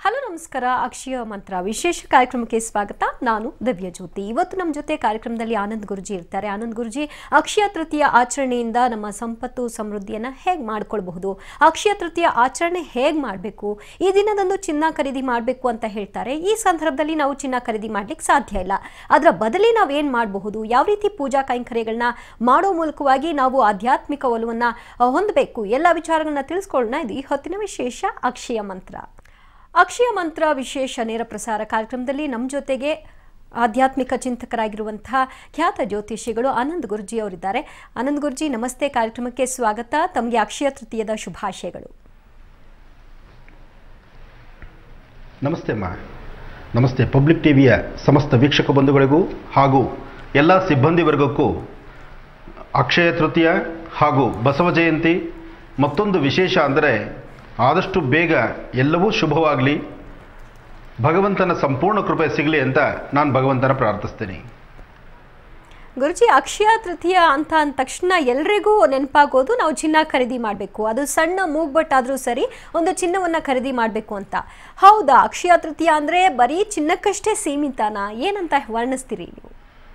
Hello ನಮಸ್ಕಾರ ಅಕ್ಷಯ ಮಂತ್ರ ವಿಶೇಷ ಕಾರ್ಯಕ್ರಮಕ್ಕೆ ಸ್ವಾಗತ ನಾನು ದಿವ್ಯ ಜ್ಯೋತಿ ಇವತ್ತು ನಮ್ಮ ಜೊತೆ ಕಾರ್ಯಕ್ರಮದಲ್ಲಿ ಆನಂದ್ ಗುರುಜಿ ಇರ್ತಾರೆ ಆನಂದ್ ಗುರುಜಿ ಅಕ್ಷಯ ತೃತೀಯ ಆಚರಣೆಯಿಂದ ನಮ್ಮ ಸಂಪತ್ತು ಸಮೃದ್ಧಿಯನ್ನು ಹೇಗೆ ಮಾಡ್ಕೊಳ್ಬಹುದು ಅಕ್ಷಯ ತೃತೀಯ ಆಚರಣೆ ಹೇಗೆ ಮಾಡಬೇಕು ಈ ದಿನದಂದು ಚಿನ್ನ ಖರೀದಿ ಮಾಡಬೇಕು ಅಂತ ಹೇಳ್ತಾರೆ ಈ ಸಂದರ್ಭದಲ್ಲಿ ನಾವು ಚಿನ್ನ ಖರೀದಿ ಮಾಡ್ಲಿಕ್ಕೆ ಸಾಧ್ಯ ಇಲ್ಲ ಅದರ ಬದಲಿ ನಾವು ಏನು ಮಾಡಬಹುದು ಯಾವ ರೀತಿ ಪೂಜಾ ಕೈಂಕರ್ಯಗಳನ್ನ ಮಾಡೋ ಮೂಲಕವಾಗಿ ನಾವು ಆಧ್ಯಾತ್ಮಿಕ ಒಲವನ್ನು ಹೊಂದಬೇಕು ಎಲ್ಲ ವಿಚಾರಗಳನ್ನ ತಿಳಿಸ್ಕೊಳ್ಳೋಣ ಇದು ಈ ಹೊತ್ತಿನ ವಿಶೇಷ ಅಕ್ಷಯ ಮಂತ್ರ ಅಕ್ಷಯ ಮಂತ್ರ ವಿಶೇಷ ನೇರ ಪ್ರಸಾರ ಕಾರ್ಯಕ್ರಮದಲ್ಲಿ ನಮ್ಮ ಜೊತೆಗೆ ಆಧ್ಯಾತ್ಮಿಕ ಚಿಂತಕರಾಗಿರುವಂತಹ ಖ್ಯಾತ ಜ್ಯೋತಿಷಿಗಳು ಆನಂದ್ ಗುರುಜಿ ಅವರಿದ್ದಾರೆ ಆನಂದ್ ಗುರುಜಿ ನಮಸ್ತೆ ಕಾರ್ಯಕ್ರಮಕ್ಕೆ ಸ್ವಾಗತ ತಮಗೆ ಅಕ್ಷಯ ತೃತೀಯದ ಶುಭಾಶಯಗಳು ನಮಸ್ತೆ ಅಮ್ಮ ನಮಸ್ತೆ ಪಬ್ಲಿಕ್ ಟಿವಿಯ ಸಮಸ್ತ ವೀಕ್ಷಕ ಬಂಧುಗಳಿಗೂ ಹಾಗೂ ಎಲ್ಲ ಸಿಬ್ಬಂದಿ ವರ್ಗಕ್ಕೂ ಅಕ್ಷಯ ತೃತೀಯ ಹಾಗೂ ಬಸವ ಜಯಂತಿ ಮತ್ತೊಂದು ವಿಶೇಷ ಅಂದರೆ ಆದಷ್ಟು ಬೇಗ ಎಲ್ಲವೂ ಶುಭವಾಗಲಿ ಭಗವಂತನ ಸಂಪೂರ್ಣ ಕೃಪೆ ಸಿಗಲಿ ಅಂತ ನಾನು ಭಗವಂತನ ಪ್ರಾರ್ಥಿಸ್ತೀನಿ ಗುರುಜಿ ಅಕ್ಷಯ ತೃತೀಯ ಅಂತ ಅಂದ ತಕ್ಷಣ ಎಲ್ರಿಗೂ ನೆನಪಾಗೋದು ನಾವು ಚಿನ್ನ ಖರೀದಿ ಮಾಡಬೇಕು ಅದು ಸಣ್ಣ ಮೂಗ್ಬಟ್ಟಾದರೂ ಸರಿ ಒಂದು ಚಿನ್ನವನ್ನು ಖರೀದಿ ಮಾಡಬೇಕು ಅಂತ ಹೌದಾ ಅಕ್ಷಯ ತೃತೀಯ ಅಂದರೆ ಬರೀ ಚಿನ್ನಕ್ಕಷ್ಟೇ ಸೀಮಿತನಾ ಏನಂತ ವರ್ಣಿಸ್ತೀರಿ ನೀವು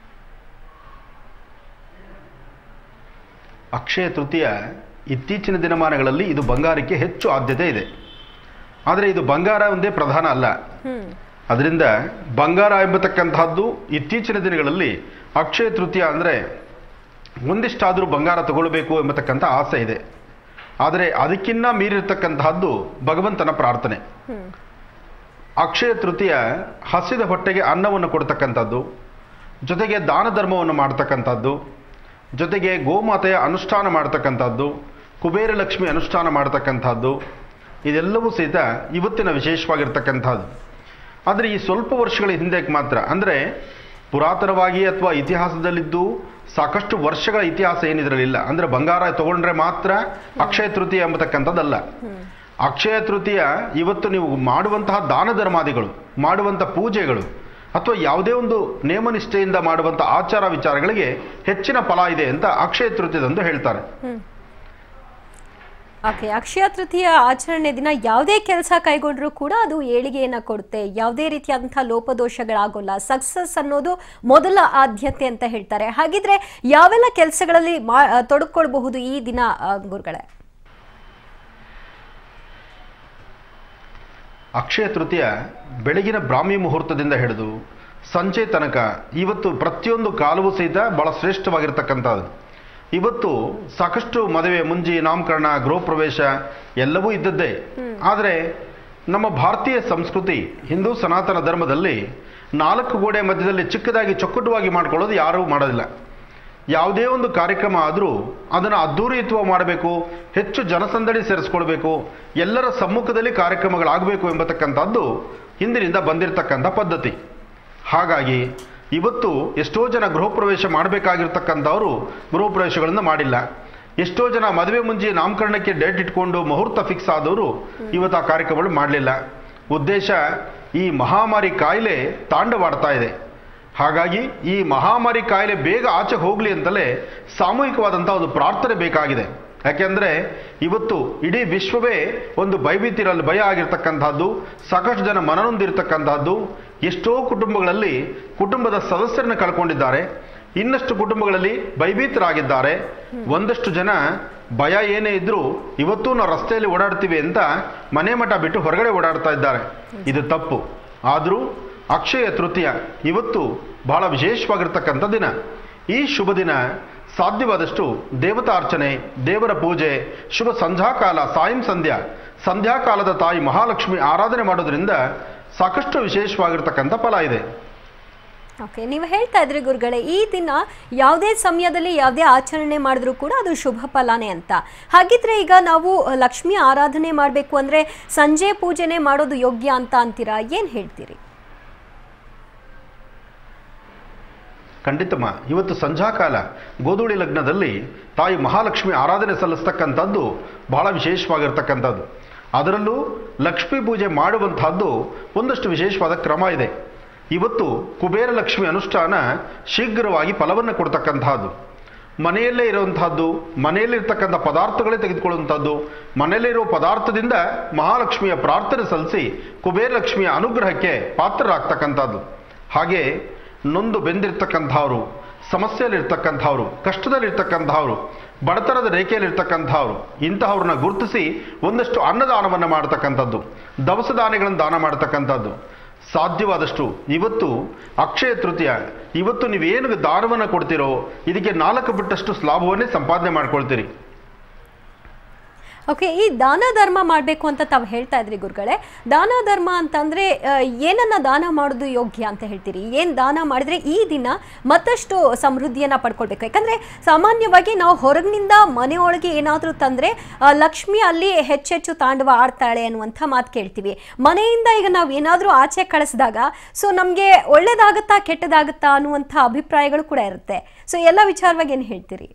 ಅಕ್ಷಯ ತೃತೀಯ ಇತ್ತೀಚಿನ ದಿನಮಾನಗಳಲ್ಲಿ ಇದು ಬಂಗಾರಕ್ಕೆ ಹೆಚ್ಚು ಆದ್ಯತೆ ಇದೆ ಆದರೆ ಇದು ಬಂಗಾರ ಒಂದೇ ಪ್ರಧಾನ ಅಲ್ಲ ಹ್ಮ್ ಅದರಿಂದ ಬಂಗಾರ ಎಂಬತಕ್ಕಂತಹದ್ದು ಇತ್ತೀಚಿನ ದಿನಗಳಲ್ಲಿ ಅಕ್ಷಯ ತೃತೀಯ ಅಂದರೆ ಒಂದಿಷ್ಟಾದರೂ ಬಂಗಾರ ತಗೊಳ್ಬೇಕು ಎಂಬತಕ್ಕಂಥ ಆಸೆ ಇದೆ ಆದರೆ ಅದಕ್ಕಿನ್ನ ಮೀರಿರ್ತಕ್ಕಂತಹದ್ದು ಭಗವಂತನ ಪ್ರಾರ್ಥನೆ ಹ್ಮ್ ಅಕ್ಷಯ ತೃತೀಯ ಹಸಿದ ಹೊಟ್ಟೆಗೆ ಅನ್ನವನ್ನು ಕೊಡ್ತಕ್ಕಂಥದ್ದು ಜೊತೆಗೆ ದಾನ ಧರ್ಮವನ್ನು ಮಾಡ್ತಕ್ಕಂಥದ್ದು ಜೊತೆಗೆ ಗೋಮಾತೆಯ ಅನುಷ್ಠಾನ ಮಾಡ್ತಕ್ಕಂಥದ್ದು ಕುಬೇರ ಲಕ್ಷ್ಮಿ ಅನುಷ್ಠಾನ ಮಾಡ್ತಕ್ಕಂಥದ್ದು ಇದೆಲ್ಲವೂ ಸಹಿತ ಇವತ್ತಿನ ವಿಶೇಷವಾಗಿರ್ತಕ್ಕಂಥದ್ದು ಆದರೆ ಈ ಸ್ವಲ್ಪ ವರ್ಷಗಳ ಹಿಂದೆ ಮಾತ್ರ ಅಂದರೆ ಪುರಾತನವಾಗಿ ಅಥವಾ ಇತಿಹಾಸದಲ್ಲಿದ್ದು ಸಾಕಷ್ಟು ವರ್ಷಗಳ ಇತಿಹಾಸ ಏನಿದ್ರಲಿಲ್ಲ ಅಂದರೆ ಬಂಗಾರ ತಗೊಂಡ್ರೆ ಮಾತ್ರ ಅಕ್ಷಯ ತೃತೀಯ ಎಂಬತಕ್ಕಂಥದ್ದಲ್ಲ ಅಕ್ಷಯ ತೃತೀಯ ಇವತ್ತು ನೀವು ಮಾಡುವಂತಹ ದಾನ ಧರ್ಮಾದಿಗಳು ಮಾಡುವಂಥ ಪೂಜೆಗಳು ಅಥವಾ ಯಾವುದೇ ಒಂದು ನೇಮನಿಷ್ಠೆಯಿಂದ ಮಾಡುವಂಥ ಆಚಾರ ವಿಚಾರಗಳಿಗೆ ಹೆಚ್ಚಿನ ಫಲ ಇದೆ ಅಂತ ಅಕ್ಷಯ ತೃತೀಯದಂದು ಹೇಳ್ತಾರೆ ಓಕೆ ಅಕ್ಷಯ ತೃತೀಯ ಆಚರಣೆ ದಿನ ಯಾವುದೇ ಕೆಲಸ ಕೈಗೊಂಡ್ರೂ ಕೂಡ ಅದು ಏಳಿಗೆಯನ್ನು ಕೊಡುತ್ತೆ ಯಾವುದೇ ರೀತಿಯಾದಂತಹ ಲೋಪದೋಷಗಳಾಗೋಲ್ಲ ಸಕ್ಸಸ್ ಅನ್ನೋದು ಮೊದಲ ಆದ್ಯತೆ ಅಂತ ಹೇಳ್ತಾರೆ ಹಾಗಿದ್ರೆ ಯಾವೆಲ್ಲ ಕೆಲಸಗಳಲ್ಲಿ ಮಾ ತೊಡಕೊಳ್ಬಹುದು ಈ ದಿನ ಆ, ಗುರುಗಳೇ ಅಕ್ಷಯ ತೃತೀಯ ಬೆಳಗಿನ ಬ್ರಾಹ್ಮಿ ಮುಹೂರ್ತದಿಂದ ಹಿಡಿದು ಸಂಜೆ ತನಕ ಇವತ್ತು ಪ್ರತಿಯೊಂದು ಕಾಲವೂ ಸಹಿತ ಬಹಳ ಶ್ರೇಷ್ಠವಾಗಿರ್ತಕ್ಕಂಥದ್ದು ಇವತ್ತು ಸಾಕಷ್ಟು ಮದುವೆ ಮುಂಜಿ ನಾಮಕರಣ ಗೃಹ ಪ್ರವೇಶ ಎಲ್ಲವೂ ಇದ್ದದ್ದೇ ಆದರೆ ನಮ್ಮ ಭಾರತೀಯ ಸಂಸ್ಕೃತಿ ಹಿಂದೂ ಸನಾತನ ಧರ್ಮದಲ್ಲಿ ನಾಲ್ಕು ಗೋಡೆ ಮಧ್ಯದಲ್ಲಿ ಚಿಕ್ಕದಾಗಿ ಚೊಕ್ಕಟವಾಗಿ ಮಾಡ್ಕೊಳ್ಳೋದು ಯಾರೂ ಮಾಡೋದಿಲ್ಲ ಯಾವುದೇ ಒಂದು ಕಾರ್ಯಕ್ರಮ ಆದರೂ ಅದನ್ನು ಅದ್ಧೂರಿಯುತವ ಮಾಡಬೇಕು ಹೆಚ್ಚು ಜನಸಂದಣಿ ಸೇರಿಸ್ಕೊಳ್ಬೇಕು ಎಲ್ಲರ ಸಮ್ಮುಖದಲ್ಲಿ ಕಾರ್ಯಕ್ರಮಗಳಾಗಬೇಕು ಎಂಬತಕ್ಕಂಥದ್ದು ಹಿಂದಿನಿಂದ ಬಂದಿರತಕ್ಕಂಥ ಪದ್ಧತಿ ಹಾಗಾಗಿ ಇವತ್ತು ಎಷ್ಟೋ ಜನ ಗೃಹ ಪ್ರವೇಶ ಮಾಡಬೇಕಾಗಿರ್ತಕ್ಕಂಥವರು ಗೃಹ ಪ್ರವೇಶಗಳನ್ನು ಮಾಡಿಲ್ಲ ಎಷ್ಟೋ ಜನ ಮದುವೆ ಮುಂಚೆ ನಾಮಕರಣಕ್ಕೆ ಡೇಟ್ ಇಟ್ಕೊಂಡು ಮುಹೂರ್ತ ಫಿಕ್ಸ್ ಆದವರು ಇವತ್ತು ಆ ಕಾರ್ಯಕ್ರಮಗಳು ಮಾಡಲಿಲ್ಲ ಉದ್ದೇಶ ಈ ಮಹಾಮಾರಿ ಕಾಯಿಲೆ ತಾಂಡವಾಡ್ತಾ ಇದೆ ಹಾಗಾಗಿ ಈ ಮಹಾಮಾರಿ ಕಾಯಿಲೆ ಬೇಗ ಆಚೆ ಹೋಗಲಿ ಅಂತಲೇ ಸಾಮೂಹಿಕವಾದಂಥ ಒಂದು ಪ್ರಾರ್ಥನೆ ಬೇಕಾಗಿದೆ ಯಾಕೆಂದರೆ ಇವತ್ತು ಇಡೀ ವಿಶ್ವವೇ ಒಂದು ಭಯಭೀತಿರಲ್ಲಿ ಭಯ ಆಗಿರ್ತಕ್ಕಂಥದ್ದು ಸಾಕಷ್ಟು ಜನ ಮನನೊಂದಿರ್ತಕ್ಕಂಥದ್ದು ಎಷ್ಟೋ ಕುಟುಂಬಗಳಲ್ಲಿ ಕುಟುಂಬದ ಸದಸ್ಯರನ್ನು ಕಳ್ಕೊಂಡಿದ್ದಾರೆ ಇನ್ನಷ್ಟು ಕುಟುಂಬಗಳಲ್ಲಿ ಭಯಭೀತರಾಗಿದ್ದಾರೆ ಒಂದಷ್ಟು ಜನ ಭಯ ಏನೇ ಇದ್ರೂ ಇವತ್ತು ನಾವು ರಸ್ತೆಯಲ್ಲಿ ಓಡಾಡ್ತೀವಿ ಅಂತ ಮನೆ ಮಠ ಬಿಟ್ಟು ಹೊರಗಡೆ ಓಡಾಡ್ತಾ ಇದ್ದಾರೆ ಇದು ತಪ್ಪು ಆದರೂ ಅಕ್ಷಯ ತೃತೀಯ ಇವತ್ತು ಬಹಳ ವಿಶೇಷವಾಗಿರ್ತಕ್ಕಂಥ ದಿನ ಈ ಶುಭ ದಿನ ಸಾಧ್ಯವಾದಷ್ಟು ದೇವತಾರ್ಚನೆ ದೇವರ ಪೂಜೆ ಶುಭ ಸಂಧ್ಯಾಕಾಲ ಸಾಯಂ ಸಂಧ್ಯಾ ಸಂಧ್ಯಾಕಾಲದ ತಾಯಿ ಮಹಾಲಕ್ಷ್ಮಿ ಆರಾಧನೆ ಮಾಡೋದ್ರಿಂದ ಸಾಕಷ್ಟು ವಿಶೇಷವಾಗಿರ್ತಕ್ಕಂಥ ಫಲ ಇದೆ ಓಕೆ ನೀವು ಹೇಳ್ತಾ ಇದ್ರಿ ಗುರುಗಳೇ ಈ ದಿನ ಯಾವುದೇ ಸಮಯದಲ್ಲಿ ಯಾವುದೇ ಆಚರಣೆ ಮಾಡಿದ್ರೂ ಕೂಡ ಅದು ಶುಭ ಫಲಾನೇ ಅಂತ ಹಾಗಿದ್ರೆ ಈಗ ನಾವು ಲಕ್ಷ್ಮಿ ಆರಾಧನೆ ಮಾಡಬೇಕು ಅಂದರೆ ಸಂಜೆ ಪೂಜೆನೇ ಮಾಡೋದು ಯೋಗ್ಯ ಅಂತ ಅಂತೀರಾ ಏನು ಹೇಳ್ತೀರಿ ಖಂಡಿತಮ್ಮ ಇವತ್ತು ಸಂಧ್ಯಾಕಾಲ ಗೋಧೂಳಿ ಲಗ್ನದಲ್ಲಿ ತಾಯಿ ಮಹಾಲಕ್ಷ್ಮಿ ಆರಾಧನೆ ಸಲ್ಲಿಸ್ತಕ್ಕಂಥದ್ದು ಬಹಳ ವಿಶೇಷವಾಗಿರ್ತಕ್ಕಂಥದ್ದು ಅದರಲ್ಲೂ ಲಕ್ಷ್ಮೀ ಪೂಜೆ ಮಾಡುವಂತಹದ್ದು ಒಂದಷ್ಟು ವಿಶೇಷವಾದ ಕ್ರಮ ಇದೆ ಇವತ್ತು ಕುಬೇರ ಲಕ್ಷ್ಮಿ ಅನುಷ್ಠಾನ ಶೀಘ್ರವಾಗಿ ಫಲವನ್ನು ಕೊಡ್ತಕ್ಕಂತಹದ್ದು ಮನೆಯಲ್ಲೇ ಇರುವಂತಹದ್ದು ಮನೆಯಲ್ಲಿರ್ತಕ್ಕಂಥ ಪದಾರ್ಥಗಳೇ ತೆಗೆದುಕೊಳ್ಳುವಂಥದ್ದು ಮನೆಯಲ್ಲಿರುವ ಪದಾರ್ಥದಿಂದ ಮಹಾಲಕ್ಷ್ಮಿಯ ಪ್ರಾರ್ಥನೆ ಸಲ್ಲಿಸಿ ಕುಬೇರ ಲಕ್ಷ್ಮಿಯ ಅನುಗ್ರಹಕ್ಕೆ ಪಾತ್ರರಾಗ್ತಕ್ಕಂಥದ್ದು ಹಾಗೆ ನೊಂದು ಬೆಂದಿರ್ತಕ್ಕಂಥವ್ರು ಸಮಸ್ಯೆಯಲ್ಲಿರ್ತಕ್ಕಂಥವ್ರು ಕಷ್ಟದಲ್ಲಿರ್ತಕ್ಕಂಥವ್ರು ಬಡತನದ ರೇಖೆಯಲ್ಲಿರ್ತಕ್ಕಂಥವ್ರು ಇಂತಹವ್ರನ್ನ ಗುರುತಿಸಿ ಒಂದಷ್ಟು ಅನ್ನದಾನವನ್ನು ಮಾಡ್ತಕ್ಕಂಥದ್ದು ದವಸ ಧಾನ್ಯಗಳನ್ನು ದಾನ ಮಾಡ್ತಕ್ಕಂಥದ್ದು ಸಾಧ್ಯವಾದಷ್ಟು ಇವತ್ತು ಅಕ್ಷಯ ತೃತೀಯ ಇವತ್ತು ನೀವೇನು ದಾನವನ್ನು ಕೊಡ್ತೀರೋ ಇದಕ್ಕೆ ನಾಲ್ಕು ಬಿಟ್ಟಷ್ಟು ಲಾಭವನ್ನೇ ಸಂಪಾದನೆ ಮಾಡ್ಕೊಳ್ತೀರಿ ಓಕೆ ಈ ದಾನ ಧರ್ಮ ಮಾಡಬೇಕು ಅಂತ ತಾವು ಹೇಳ್ತಾ ಇದ್ರಿ ಗುರುಗಳೇ ದಾನ ಧರ್ಮ ಅಂತಂದ್ರೆ ಆ, ಏನನ್ನ ದಾನ ಮಾಡೋದು ಯೋಗ್ಯ ಅಂತ ಹೇಳ್ತೀರಿ ಏನು ದಾನ ಮಾಡಿದ್ರೆ ಈ ದಿನ ಮತ್ತಷ್ಟು ಸಮೃದ್ಧಿಯನ್ನ ಪಡ್ಕೊಳ್ಬೇಕು ಯಾಕಂದ್ರೆ ಸಾಮಾನ್ಯವಾಗಿ ನಾವು ಹೊರಗಿನಿಂದ ಮನೆಯೊಳಗೆ ಏನಾದರೂ ತಂದ್ರೆ ಆ, ಲಕ್ಷ್ಮಿ ಅಲ್ಲಿ ಹೆಚ್ಚೆಚ್ಚು ತಾಂಡವ ಆಡ್ತಾಳೆ ಅನ್ನುವಂಥ ಮಾತು ಕೇಳ್ತೀವಿ ಮನೆಯಿಂದ ಈಗ ನಾವು ಏನಾದರೂ ಆಚೆ ಕಳಿಸಿದಾಗ ಸೊ ನಮಗೆ ಒಳ್ಳೇದಾಗುತ್ತಾ ಕೆಟ್ಟದಾಗುತ್ತಾ ಅನ್ನುವಂಥ ಅಭಿಪ್ರಾಯಗಳು ಕೂಡ ಇರುತ್ತೆ ಸೊ ಎಲ್ಲ ವಿಚಾರವಾಗಿ ಏನು ಹೇಳ್ತೀರಿ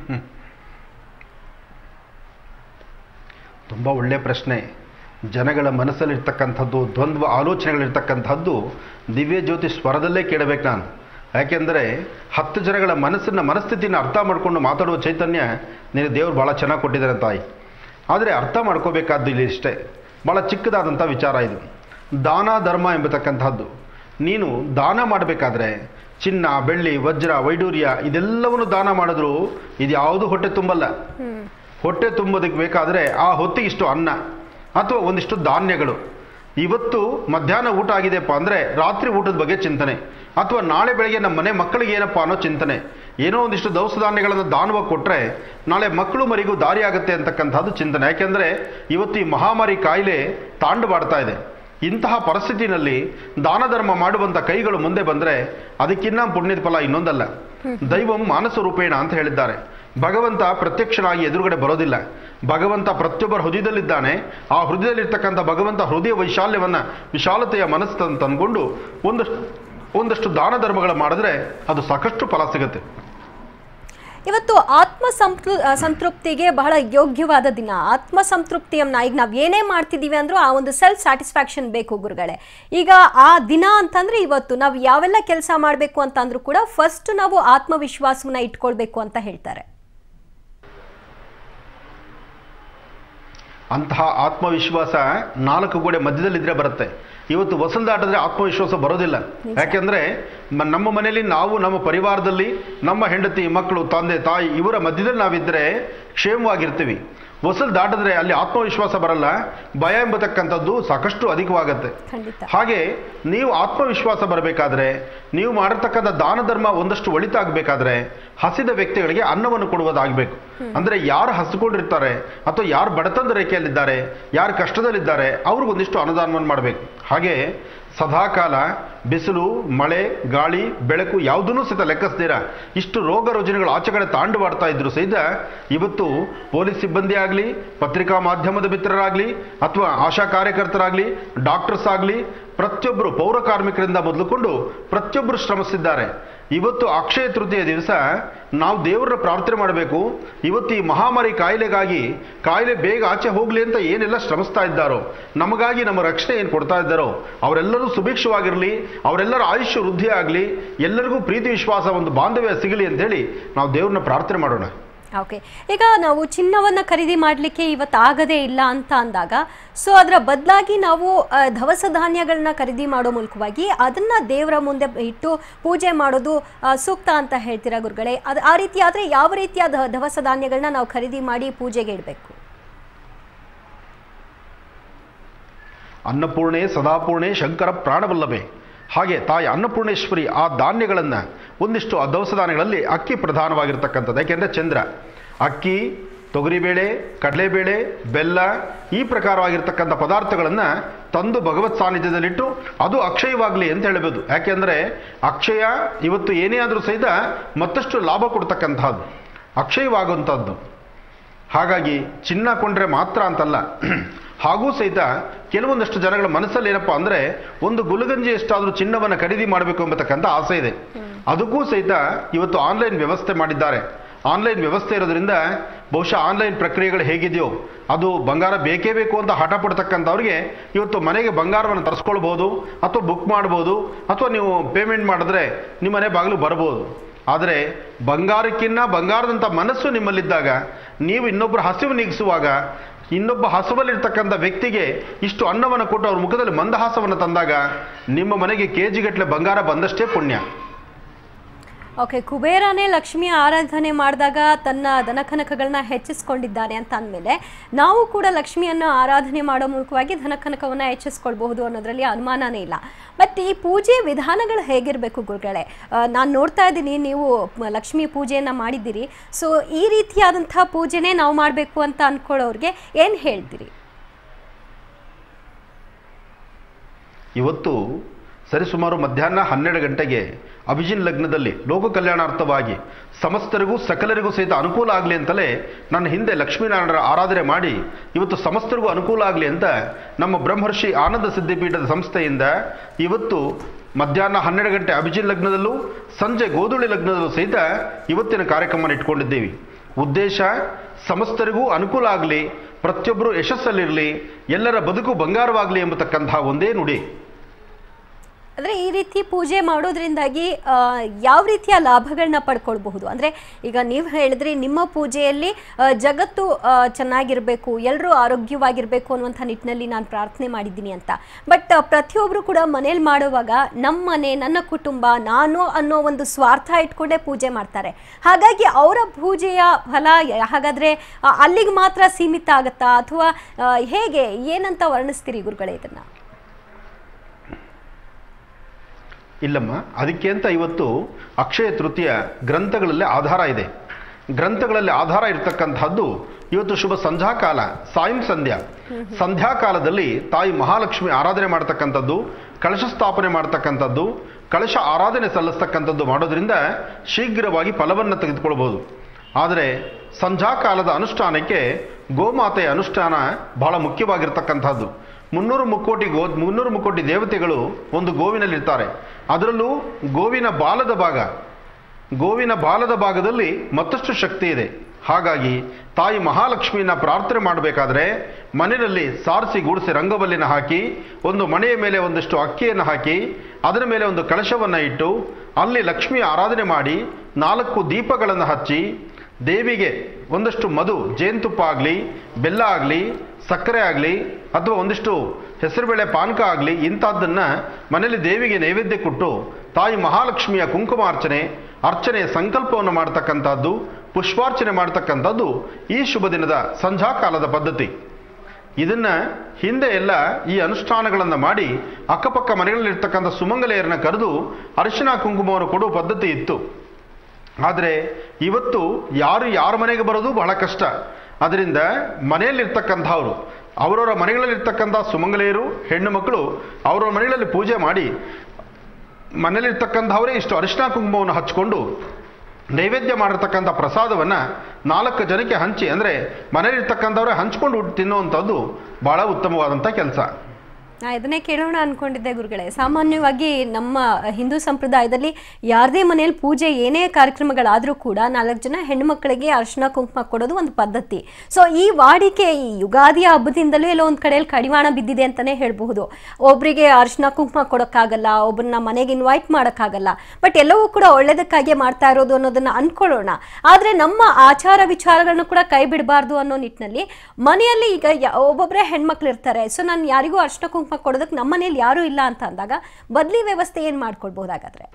ತುಂಬ ಒಳ್ಳೆಯ ಪ್ರಶ್ನೆ ಜನಗಳ ಮನಸ್ಸಲ್ಲಿರ್ತಕ್ಕಂಥದ್ದು ದ್ವಂದ್ವ ಆಲೋಚನೆಗಳಿರ್ತಕ್ಕಂಥದ್ದು ದಿವ್ಯ ಜ್ಯೋತಿ ಸ್ವರದಲ್ಲೇ ಕೇಳಬೇಕು ನಾನು ಯಾಕೆಂದರೆ ಹತ್ತು ಜನಗಳ ಮನಸ್ಸನ್ನ ಮನಸ್ಥಿತಿನ ಅರ್ಥ ಮಾಡಿಕೊಂಡು ಮಾತಾಡುವ ಚೈತನ್ಯ ನಿನಗೆ ದೇವರು ಭಾಳ ಚೆನ್ನಾಗಿ ಕೊಟ್ಟಿದ್ದಾರೆ ತಾಯಿ ಆದರೆ ಅರ್ಥ ಮಾಡ್ಕೋಬೇಕಾದ್ದು ಇಲ್ಲಿ ಇಷ್ಟೇ ಭಾಳ ಚಿಕ್ಕದಾದಂಥ ವಿಚಾರ ಇದು ದಾನ ಧರ್ಮ ಎಂಬತಕ್ಕಂಥದ್ದು ನೀನು ದಾನ ಮಾಡಬೇಕಾದ್ರೆ ಚಿನ್ನ ಬೆಳ್ಳಿ ವಜ್ರ ವೈಡೂರ್ಯ ಇದೆಲ್ಲವನ್ನು ದಾನ ಮಾಡಿದ್ರು ಇದು ಯಾವುದು ಹೊಟ್ಟೆ ತುಂಬಲ್ಲ ಹೊಟ್ಟೆ ತುಂಬೋದಕ್ಕೆ ಬೇಕಾದರೆ ಆ ಹೊತ್ತಿಗೆ ಇಷ್ಟು ಅನ್ನ ಅಥವಾ ಒಂದಿಷ್ಟು ಧಾನ್ಯಗಳು ಇವತ್ತು ಮಧ್ಯಾಹ್ನ ಊಟ ಆಗಿದೆಯಪ್ಪ ಅಂದರೆ ರಾತ್ರಿ ಊಟದ ಬಗ್ಗೆ ಚಿಂತನೆ ಅಥವಾ ನಾಳೆ ಬೆಳಗ್ಗೆ ನಮ್ಮ ಮನೆ ಮಕ್ಕಳಿಗೆ ಏನಪ್ಪ ಅನ್ನೋ ಚಿಂತನೆ ಏನೋ ಒಂದಿಷ್ಟು ದವಸ ಧಾನ್ಯಗಳನ್ನು ದಾನವಾಗಿ ಕೊಟ್ಟರೆ ನಾಳೆ ಮಕ್ಕಳು ಮರಿಗೂ ದಾರಿ ಆಗುತ್ತೆ ಅಂತಕ್ಕಂಥದ್ದು ಚಿಂತನೆ ಯಾಕೆಂದರೆ ಇವತ್ತು ಈ ಮಹಾಮಾರಿ ಕಾಯಿಲೆ ತಾಂಡವಾಡ್ತಾ ಇದೆ ಇಂತಹ ಪರಿಸ್ಥಿತಿನಲ್ಲಿ ದಾನ ಧರ್ಮ ಮಾಡುವಂಥ ಕೈಗಳು ಮುಂದೆ ಬಂದರೆ ಅದಕ್ಕಿನ್ನ ಪುಣ್ಯದ ಫಲ ಇನ್ನೊಂದಲ್ಲ ದೈವಂ ಮಾನಸ ರೂಪೇಣ ಅಂತ ಹೇಳಿದ್ದಾರೆ ಭಗವಂತ ಪ್ರತ್ಯಕ್ಷನಾಗಿ ಎದುರುಗಡೆ ಬರೋದಿಲ್ಲ ಭಗವಂತ ಪ್ರತಿಯೊಬ್ಬರ ಹೃದಯದಲ್ಲಿದ್ದಾನೆ ಆ ಹೃದಯದಲ್ಲಿರ್ತಕ್ಕಂಥ ಭಗವಂತ ಹೃದಯ ವೈಶಾಲ್ಯವನ್ನ ವಿಶಾಲತೆಯ ಮನಸ್ಸು ತಂದು ತಂದ್ಕೊಂಡು ಒಂದಷ್ಟು ಒಂದಷ್ಟು ದಾನ ಧರ್ಮಗಳು ಮಾಡಿದ್ರೆ ಅದು ಸಾಕಷ್ಟು ಫಲ ಸಿಗುತ್ತೆ ಇವತ್ತು ಆತ್ಮ ಸಂತೃ ಆ, ಸಂತೃಪ್ತಿಗೆ ಬಹಳ ಯೋಗ್ಯವಾದ ದಿನ ಆತ್ಮ ಸಂತೃಪ್ತಿಯನ್ನ ಈಗ ನಾವು ಏನೇ ಮಾಡ್ತಿದ್ದೀವಿ ಅಂದ್ರೂ ಆ ಒಂದು ಸೆಲ್ಫ್ ಸ್ಯಾಟಿಸ್ಫ್ಯಾಕ್ಷನ್ ಬೇಕು ಗುರುಗಳೇ ಈಗ ಆ ದಿನ ಅಂತಂದ್ರೆ ಇವತ್ತು ನಾವು ಯಾವೆಲ್ಲ ಕೆಲಸ ಮಾಡಬೇಕು ಅಂತ ಅಂದ್ರೂ ಕೂಡ ಫಸ್ಟ್ ನಾವು ಆತ್ಮವಿಶ್ವಾಸವನ್ನ ಇಟ್ಕೊಳ್ಬೇಕು ಅಂತ ಹೇಳ್ತಾರೆ ಅಂತಹ ಆತ್ಮವಿಶ್ವಾಸ ನಾಲ್ಕು ಗೋಡೆ ಮಧ್ಯದಲ್ಲಿದ್ರೆ ಬರುತ್ತೆ ಇವತ್ತು ವಸಂತ ದಾಟಿದ್ರೆ ಆತ್ಮವಿಶ್ವಾಸ ಬರೋದಿಲ್ಲ ಯಾಕೆಂದ್ರೆ ಮ- ನಮ್ಮ ಮನೆಯಲ್ಲಿ ನಾವು ನಮ್ಮ ಪರಿವಾರದಲ್ಲಿ ನಮ್ಮ ಹೆಂಡತಿ ಮಕ್ಕಳು ತಂದೆ ತಾಯಿ ಇವರ ಮಧ್ಯದಲ್ಲಿ ನಾವಿದ್ರೆ ಕ್ಷೇಮವಾಗಿರ್ತೀವಿ ವಸಲ್ ದಾಟಿದ್ರೆ ಅಲ್ಲಿ ಆತ್ಮವಿಶ್ವಾಸ ಬರಲ್ಲ ಭಯ ಎಂಬತಕ್ಕಂಥದ್ದು ಸಾಕಷ್ಟು ಅಧಿಕವಾಗತ್ತೆ ಖಂಡಿತ ಹಾಗೆ ನೀವು ಆತ್ಮವಿಶ್ವಾಸ ಬರಬೇಕಾದ್ರೆ ನೀವು ಮಾಡಿರ್ತಕ್ಕಂಥ ದಾನ ಧರ್ಮ ಒಂದಷ್ಟು ಒಳಿತಾಗಬೇಕಾದ್ರೆ ಹಸಿದ ವ್ಯಕ್ತಿಗಳಿಗೆ ಅನ್ನವನ್ನು ಕೊಡುವುದಾಗಬೇಕು ಅಂದ್ರೆ ಯಾರು ಹಸಿಕೊಂಡಿರ್ತಾರೆ ಅಥವಾ ಯಾರು ಬಡತನದ ರೇಖೆಯಲ್ಲಿದ್ದಾರೆ ಯಾರು ಕಷ್ಟದಲ್ಲಿದ್ದಾರೆ ಅವ್ರಿಗೊಂದಿಷ್ಟು ಅನುದಾನವನ್ನು ಮಾಡಬೇಕು ಹಾಗೆ ಸದಾಕಾಲ ಬಿಸಿಲು ಮಳೆ ಗಾಳಿ ಬೆಳಕು ಯಾವುದನ್ನೂ ಸಹಿತ ಲೆಕ್ಕಿಸ್ತೀರ ಇಷ್ಟು ರೋಗ ರುಜಿನಗಳು ಆಚೆ ಕಡೆ ತಾಂಡವಾಡ್ತಾ ಇದ್ರು ಸಹಿತ ಇವತ್ತು ಪೊಲೀಸ್ ಸಿಬ್ಬಂದಿ ಆಗಲಿ ಪತ್ರಿಕಾ ಮಾಧ್ಯಮದ ಮಿತ್ರರಾಗಲಿ ಅಥವಾ ಆಶಾ ಕಾರ್ಯಕರ್ತರಾಗಲಿ ಡಾಕ್ಟರ್ಸ್ ಆಗಲಿ ಪ್ರತಿಯೊಬ್ಬರು ಪೌರ ಕಾರ್ಮಿಕರಿಂದ ಮೊದಲುಕೊಂಡು ಪ್ರತಿಯೊಬ್ಬರು ಶ್ರಮಿಸಿದ್ದಾರೆ ಇವತ್ತು ಅಕ್ಷಯ ತೃತೀಯ ದಿವಸ ನಾವು ದೇವರ ಪ್ರಾರ್ಥನೆ ಮಾಡಬೇಕು ಇವತ್ತು ಈ ಮಹಾಮಾರಿ ಕಾಯಿಲೆಗಾಗಿ ಕಾಯಿಲೆ ಬೇಗ ಆಚೆ ಹೋಗಲಿ ಅಂತ ಏನೆಲ್ಲ ಶ್ರಮಿಸ್ತಾ ಇದ್ದಾರೋ ನಮಗಾಗಿ ನಮ್ಮ ರಕ್ಷಣೆ ಏನು ಕೊಡ್ತಾ ಇದ್ದಾರೋ ಅವರೆಲ್ಲರೂ ಸುಭಿಕ್ಷವಾಗಿರಲಿ ಅವರೆಲ್ಲರ ಆಯುಷ್ಯ ವೃದ್ಧಿ ಆಗಲಿ ಎಲ್ಲರಿಗೂ ಪ್ರೀತಿ ವಿಶ್ವಾಸ ಒಂದು ಬಾಂಧವ್ಯ ಸಿಗಲಿ ಅಂತೇಳಿ ನಾವು ದೇವ್ರನ್ನ ಪ್ರಾರ್ಥನೆ ಮಾಡೋಣ ಓಕೆ ಈಗ ನಾವು ಚಿನ್ನವನ್ನ ಖರೀದಿ ಮಾಡಲಿಕ್ಕೆ ಇವತ್ತು ಆಗದೇ ಇಲ್ಲ ಅಂತ ಅಂದಾಗ ಸೊ ಅದರ ಬದಲಾಗಿ ನಾವು ಆ, ದವಸ ಧಾನ್ಯಗಳನ್ನ ಖರೀದಿ ಮಾಡೋ ಮೂಲಕವಾಗಿ ಅದನ್ನ ದೇವರ ಮುಂದೆ ಇಟ್ಟು ಪೂಜೆ ಮಾಡೋದು ಆ, ಸೂಕ್ತ ಅಂತ ಹೇಳ್ತೀರಾ ಗುರುಗಳೇ ಅದು ಆ ರೀತಿ ಆದರೆ ಯಾವ ರೀತಿಯ ದ- ದವಸ ಧಾನ್ಯಗಳನ್ನ ನಾವು ಖರೀದಿ ಮಾಡಿ ಪೂಜೆಗೆ ಇಡಬೇಕು ಅನ್ನಪೂರ್ಣೆ ಸದಾಪೂರ್ಣೆ ಶಂಕರ ಪ್ರಾಣವಲ್ಲಭೆ ಹಾಗೆ ತಾಯಿ ಅನ್ನಪೂರ್ಣೇಶ್ವರಿ ಆ ಧಾನ್ಯಗಳನ್ನು ಒಂದಿಷ್ಟು ಆ ದವಸ ಧಾನ್ಯಗಳಲ್ಲಿ ಅಕ್ಕಿ ಪ್ರಧಾನವಾಗಿರ್ತಕ್ಕಂಥದ್ದು ಯಾಕೆಂದರೆ ಚಂದ್ರ ಅಕ್ಕಿ ತೊಗರಿಬೇಳೆ ಕಡಲೆಬೇಳೆ ಬೆಲ್ಲ ಈ ಪ್ರಕಾರವಾಗಿರ್ತಕ್ಕಂಥ ಪದಾರ್ಥಗಳನ್ನು ತಂದು ಭಗವತ್ ಸಾನ್ನಿಧ್ಯದಲ್ಲಿಟ್ಟು ಅದು ಅಕ್ಷಯವಾಗಲಿ ಅಂತ ಹೇಳಬಹುದು ಯಾಕೆಂದರೆ ಅಕ್ಷಯ ಇವತ್ತು ಏನೇ ಆದರೂ ಸಹಿತ ಮತ್ತಷ್ಟು ಲಾಭ ಕೊಡ್ತಕ್ಕಂಥದ್ದು ಅಕ್ಷಯವಾಗುವಂಥದ್ದು ಹಾಗಾಗಿ ಚಿನ್ನ ಕೊಂಡ್ರೆ ಮಾತ್ರ ಅಂತಲ್ಲ ಹಾಗೂ ಸಹಿತ ಕೆಲವೊಂದಷ್ಟು ಜನಗಳ ಮನಸ್ಸಲ್ಲಿ ಏನಪ್ಪಾ ಅಂದ್ರೆ ಒಂದು ಗುಲಗಂಜಿ ಎಷ್ಟಾದರೂ ಚಿನ್ನವನ್ನು ಖರೀದಿ ಮಾಡಬೇಕು ಎಂಬತಕ್ಕಂಥ ಆಸೆ ಇದೆ ಅದಕ್ಕೂ ಸಹಿತ ಇವತ್ತು ಆನ್ಲೈನ್ ವ್ಯವಸ್ಥೆ ಮಾಡಿದ್ದಾರೆ ಆನ್ಲೈನ್ ವ್ಯವಸ್ಥೆ ಇರೋದ್ರಿಂದ ಬಹುಶಃ ಆನ್ಲೈನ್ ಪ್ರಕ್ರಿಯೆಗಳು ಹೇಗಿದೆಯೋ ಅದು ಬಂಗಾರ ಬೇಕೇ ಬೇಕು ಅಂತ ಹಠ ಪಡ್ತಕ್ಕಂಥವ್ರಿಗೆ ಇವತ್ತು ಮನೆಗೆ ಬಂಗಾರವನ್ನು ತರಿಸ್ಕೊಳ್ಬೋದು ಅಥವಾ ಬುಕ್ ಮಾಡ್ಬೋದು ಅಥವಾ ನೀವು ಪೇಮೆಂಟ್ ಮಾಡಿದ್ರೆ ನಿಮ್ಮ ಮನೆ ಬಾಗಿಲು ಬರ್ಬೋದು ಆದರೆ ಬಂಗಾರಕ್ಕಿನ್ನ ಬಂಗಾರದಂಥ ಮನಸ್ಸು ನಿಮ್ಮಲ್ಲಿದ್ದಾಗ ನೀವು ಇನ್ನೊಬ್ಬರ ಹಸಿವು ನೀಗಿಸುವಾಗ ಇನ್ನೊಬ್ಬ ಹಸುವಲ್ಲಿರ್ತಕ್ಕಂಥ ವ್ಯಕ್ತಿಗೆ ಇಷ್ಟು ಅನ್ನವನ್ನು ಕೊಟ್ಟು ಅವ್ರ ಮುಖದಲ್ಲಿ ಮಂದಹಾಸವನ್ನು ತಂದಾಗ ನಿಮ್ಮ ಮನೆಗೆ ಕೆ ಜಿಗಟ್ಟಲೆ ಬಂಗಾರ ಬಂದಷ್ಟೇ ಪುಣ್ಯ ಓಕೆ ಕುಬೇರನೇ ಲಕ್ಷ್ಮಿಯ ಆರಾಧನೆ ಮಾಡಿದಾಗ ತನ್ನ ದನಕನಕಗಳನ್ನ ಹೆಚ್ಚಿಸ್ಕೊಂಡಿದ್ದಾನೆ ಅಂತ ಅಂದಮೇಲೆ ನಾವು ಕೂಡ ಲಕ್ಷ್ಮಿಯನ್ನು ಆರಾಧನೆ ಮಾಡೋ ಮೂಲಕವಾಗಿ ಧನಕನಕವನ್ನು ಹೆಚ್ಚಿಸ್ಕೊಳ್ಬಹುದು ಅನ್ನೋದ್ರಲ್ಲಿ ಅನುಮಾನನೇ ಇಲ್ಲ ಬಟ್ ಈ ಪೂಜೆ ವಿಧಾನಗಳು ಹೇಗಿರಬೇಕು ಗುರುಗಳೇ ನಾನು ನೋಡ್ತಾ ಇದ್ದೀನಿ ನೀವು ಮ- ಲಕ್ಷ್ಮಿ ಪೂಜೆಯನ್ನು ಮಾಡಿದ್ದೀರಿ ಸೊ ಈ ರೀತಿಯಾದಂಥ ಪೂಜೆನೇ ನಾವು ಮಾಡಬೇಕು ಅಂತ ಅಂದ್ಕೊಳ್ಳೋರಿಗೆ ಏನು ಹೇಳ್ತೀರಿ ಇವತ್ತು ಸರಿಸುಮಾರು ಮಧ್ಯಾಹ್ನ ಹನ್ನೆರಡು ಗಂಟೆಗೆ ಅಭಿಜಿನ್ ಲಗ್ನದಲ್ಲಿ ಲೋಕ ಕಲ್ಯಾಣಾರ್ಥವಾಗಿ ಸಮಸ್ತರಿಗೂ ಸಕಲರಿಗೂ ಸಹಿತ ಅನುಕೂಲ ಆಗಲಿ ಅಂತಲೇ ನನ್ನ ಹಿಂದೆ ಲಕ್ಷ್ಮೀನಾರಾಯಣರ ಆರಾಧನೆ ಮಾಡಿ ಇವತ್ತು ಸಮಸ್ತರಿಗೂ ಅನುಕೂಲ ಆಗಲಿ ಅಂತ ನಮ್ಮ ಬ್ರಹ್ಮರ್ಷಿ ಆನಂದ ಸಿದ್ಧಿಪೀಠದ ಸಂಸ್ಥೆಯಿಂದ ಇವತ್ತು ಮಧ್ಯಾಹ್ನ ಹನ್ನೆರಡು ಗಂಟೆ ಅಭಿಜಿನ್ ಲಗ್ನದಲ್ಲೂ ಸಂಜೆ ಗೋಧುಳಿ ಲಗ್ನದಲ್ಲೂ ಸಹಿತ ಇವತ್ತಿನ ಕಾರ್ಯಕ್ರಮ ಇಟ್ಕೊಂಡಿದ್ದೀವಿ ಉದ್ದೇಶ ಸಮಸ್ತರಿಗೂ ಅನುಕೂಲ ಆಗಲಿ ಪ್ರತಿಯೊಬ್ಬರು ಯಶಸ್ಸಲ್ಲಿರಲಿ ಎಲ್ಲರ ಬದುಕು ಬಂಗಾರವಾಗಲಿ ಎಂಬತಕ್ಕಂತಹ ಒಂದೇ ನುಡಿ ಅಂದರೆ ಈ ರೀತಿ ಪೂಜೆ ಮಾಡೋದ್ರಿಂದಾಗಿ ಆ, ಯಾವ ರೀತಿಯ ಲಾಭಗಳನ್ನ ಪಡ್ಕೊಳ್ಬಹುದು ಅಂದರೆ ಈಗ ನೀವು ಹೇಳಿದ್ರಿ ನಿಮ್ಮ ಪೂಜೆಯಲ್ಲಿ ಆ, ಜಗತ್ತು ಆ, ಚೆನ್ನಾಗಿರಬೇಕು ಎಲ್ಲರೂ ಆರೋಗ್ಯವಾಗಿರಬೇಕು ಅನ್ನುವಂಥ ನಿಟ್ಟಿನಲ್ಲಿ ನಾನು ಪ್ರಾರ್ಥನೆ ಮಾಡಿದ್ದೀನಿ ಅಂತ ಬಟ್ ಪ್ರತಿಯೊಬ್ಬರು ಕೂಡ ಮನೇಲಿ ಮಾಡುವಾಗ ನಮ್ಮ ಮನೆ ನನ್ನ ಕುಟುಂಬ ನಾನು ಅನ್ನೋ ಒಂದು ಸ್ವಾರ್ಥ ಇಟ್ಕೊಂಡೇ ಪೂಜೆ ಮಾಡ್ತಾರೆ ಹಾಗಾಗಿ ಅವರ ಪೂಜೆಯ ಫಲ ಯ- ಹಾಗಾದ್ರೆ ಆ, ಅಲ್ಲಿಗೆ ಮಾತ್ರ ಸೀಮಿತ ಆಗತ್ತಾ ಅಥವಾ ಆ, ಹೇಗೆ ಏನಂತ ವರ್ಣಿಸ್ತೀರಿ ಗುರುಗಳೇ ಇದನ್ನ ಇಲ್ಲಮ್ಮ ಅದಕ್ಕೆ ಅಂತ ಇವತ್ತು ಅಕ್ಷಯ ತೃತೀಯ ಗ್ರಂಥಗಳಲ್ಲಿ ಆಧಾರ ಇದೆ ಗ್ರಂಥಗಳಲ್ಲಿ ಆಧಾರ ಇರತಕ್ಕಂತಹದ್ದು ಇವತ್ತು ಶುಭ ಸಂಧ್ಯಾಕಾಲ ಸಾಯಂ ಸಂಧ್ಯಾ ಸಂಧ್ಯಾಕಾಲದಲ್ಲಿ ತಾಯಿ ಮಹಾಲಕ್ಷ್ಮಿ ಆರಾಧನೆ ಮಾಡ್ತಕ್ಕಂಥದ್ದು ಕಳಶ ಸ್ಥಾಪನೆ ಮಾಡ್ತಕ್ಕಂಥದ್ದು ಕಳಶ ಆರಾಧನೆ ಸಲ್ಲಿಸ್ತಕ್ಕಂಥದ್ದು ಮಾಡೋದ್ರಿಂದ ಶೀಘ್ರವಾಗಿ ಫಲವನ್ನು ತೆಗೆದುಕೊಳ್ಬೋದು ಆದರೆ ಸಂಧ್ಯಾಕಾಲದ ಅನುಷ್ಠಾನಕ್ಕೆ ಗೋಮಾತೆಯ ಅನುಷ್ಠಾನ ಬಹಳ ಮುಖ್ಯವಾಗಿರ್ತಕ್ಕಂಥದ್ದು ಮುನ್ನೂರು ಮುಕ್ಕೋಟಿ ಗೋ ಮುನ್ನೂರು ಮುಕ್ಕೋಟಿ ದೇವತೆಗಳು ಒಂದು ಗೋವಿನಲ್ಲಿರ್ತಾರೆ ಅದರಲ್ಲೂ ಗೋವಿನ ಬಾಲದ ಭಾಗ ಗೋವಿನ ಬಾಲದ ಭಾಗದಲ್ಲಿ ಮತ್ತಷ್ಟು ಶಕ್ತಿ ಇದೆ ಹಾಗಾಗಿ ತಾಯಿ ಮಹಾಲಕ್ಷ್ಮಿಯನ್ನ ಪ್ರಾರ್ಥನೆ ಮಾಡಬೇಕಾದ್ರೆ ಮನೆಯಲ್ಲಿ ಸಾರಿಸಿ ಗೂಡಿಸಿ ರಂಗಬಲ್ಲಿನ ಹಾಕಿ ಒಂದು ಮಣೆಯ ಮೇಲೆ ಒಂದಷ್ಟು ಅಕ್ಕಿಯನ್ನು ಹಾಕಿ ಅದರ ಮೇಲೆ ಒಂದು ಕಳಶವನ್ನು ಇಟ್ಟು ಅಲ್ಲಿ ಲಕ್ಷ್ಮಿ ಆರಾಧನೆ ಮಾಡಿ ನಾಲ್ಕು ದೀಪಗಳನ್ನು ಹಚ್ಚಿ ದೇವಿಗೆ ಒಂದಷ್ಟು ಮಧು ಜೇನುತುಪ್ಪ ಆಗಲಿ ಬೆಲ್ಲ ಆಗಲಿ ಸಕ್ಕರೆ ಆಗಲಿ ಅಥವಾ ಒಂದಿಷ್ಟು ಹೆಸರುಬೇಳೆ ಪಾನಕ ಆಗಲಿ ಇಂಥದ್ದನ್ನು ಮನೆಯಲ್ಲಿ ದೇವಿಗೆ ನೈವೇದ್ಯ ಕೊಟ್ಟು ತಾಯಿ ಮಹಾಲಕ್ಷ್ಮಿಯ ಕುಂಕುಮಾರ್ಚನೆ ಅರ್ಚನೆಯ ಸಂಕಲ್ಪವನ್ನು ಮಾಡ್ತಕ್ಕಂಥದ್ದು ಪುಷ್ಪಾರ್ಚನೆ ಮಾಡ್ತಕ್ಕಂಥದ್ದು ಈ ಶುಭ ದಿನದ ಸಂಧ್ಯಾಕಾಲದ ಪದ್ಧತಿ ಇದನ್ನ ಹಿಂದೆ ಎಲ್ಲ ಈ ಅನುಷ್ಠಾನಗಳನ್ನು ಮಾಡಿ ಅಕ್ಕಪಕ್ಕ ಮನೆಗಳಲ್ಲಿರ್ತಕ್ಕಂಥ ಸುಮಂಗಲೆಯರನ್ನ ಕರೆದು ಅರಿಶಿನ ಕುಂಕುಮವನ್ನು ಕೊಡುವ ಪದ್ಧತಿ ಇತ್ತು ಆದರೆ ಇವತ್ತು ಯಾರು ಯಾರ ಮನೆಗೆ ಬರೋದು ಬಹಳ ಕಷ್ಟ ಅದರಿಂದ ಮನೆಯಲ್ಲಿರ್ತಕ್ಕಂಥವ್ರು ಅವರವರ ಮನೆಗಳಲ್ಲಿರ್ತಕ್ಕಂಥ ಸುಮಂಗಲೆಯರು ಹೆಣ್ಣು ಮಕ್ಕಳು ಅವರವರ ಮನೆಗಳಲ್ಲಿ ಪೂಜೆ ಮಾಡಿ ಮನೆಯಲ್ಲಿರ್ತಕ್ಕಂಥವರೇ ಇಷ್ಟು ಅರಿಶಿನ ಕುಂಕುಮವನ್ನು ಹಚ್ಕೊಂಡು ನೈವೇದ್ಯ ಮಾಡಿರ್ತಕ್ಕಂಥ ಪ್ರಸಾದವನ್ನು ನಾಲ್ಕು ಜನಕ್ಕೆ ಹಂಚಿ ಅಂದರೆ ಮನೆಯಲ್ಲಿರ್ತಕ್ಕಂಥವರೇ ಹಂಚ್ಕೊಂಡು ತಿನ್ನುವಂಥದ್ದು ಭಾಳ ಉತ್ತಮವಾದಂಥ ಕೆಲಸ ನಾ ಇದನ್ನೇ ಕೇಳೋಣ ಅನ್ಕೊಂಡಿದ್ದೆ ಗುರುಗಳೇ ಸಾಮಾನ್ಯವಾಗಿ ನಮ್ಮ ಹಿಂದೂ ಸಂಪ್ರದಾಯದಲ್ಲಿ ಯಾರದೇ ಮನೆಯಲ್ಲಿ ಪೂಜೆ ಏನೇ ಕಾರ್ಯಕ್ರಮಗಳಾದರೂ ಕೂಡ ನಾಲ್ಕು ಜನ ಹೆಣ್ಣುಮಕ್ಕಳಿಗೆ ಅರ್ಶಿನ ಕುಂಕುಮ ಕೊಡೋದು ಒಂದು ಪದ್ಧತಿ ಸೊ ಈ ವಾಡಿಕೆ ಈ ಯುಗಾದಿಯ ಹಬ್ಬದಿಂದಲೂ ಎಲ್ಲೋ ಒಂದು ಕಡೆಯಲ್ಲಿ ಕಡಿವಾಣ ಬಿದ್ದಿದೆ ಅಂತಲೇ ಹೇಳಬಹುದು ಒಬ್ಬರಿಗೆ ಅರ್ಶಿನ ಕುಂಕುಮ ಕೊಡೋಕ್ಕಾಗಲ್ಲ ಒಬ್ಬರನ್ನ ಮನೆಗೆ ಇನ್ವೈಟ್ ಮಾಡೋಕ್ಕಾಗಲ್ಲ ಬಟ್ ಎಲ್ಲವೂ ಕೂಡ ಒಳ್ಳೇದಕ್ಕಾಗಿ ಮಾಡ್ತಾ ಇರೋದು ಅನ್ನೋದನ್ನ ಅನ್ಕೊಳ್ಳೋಣ ಆದರೆ ನಮ್ಮ ಆಚಾರ ವಿಚಾರಗಳನ್ನ ಕೂಡ ಕೈ ಬಿಡಬಾರ್ದು ಅನ್ನೋ ನಿಟ್ಟಿನಲ್ಲಿ ಮನೆಯಲ್ಲಿ ಈಗ ಯ- ಒಬ್ಬೊಬ್ಬರೇ ಹೆಣ್ಮಕ್ಳು ಇರ್ತಾರೆ ಸೊ ನಾನು ಯಾರಿಗೂ ಅರ್ಶಿನ ಕುಂಕುಮ ಕೊಡೋದಕ್ಕೆ ನಮ್ಮ ಮನೇಲಿ ಯಾರೂ ಇಲ್ಲ ಅಂತ ಅಂದಾಗ ಬದಲಿ ವ್ಯವಸ್ಥೆ ಏನು ಮಾಡ್ಕೊಳ್ಬಹುದಾಗಾದ್ರೆ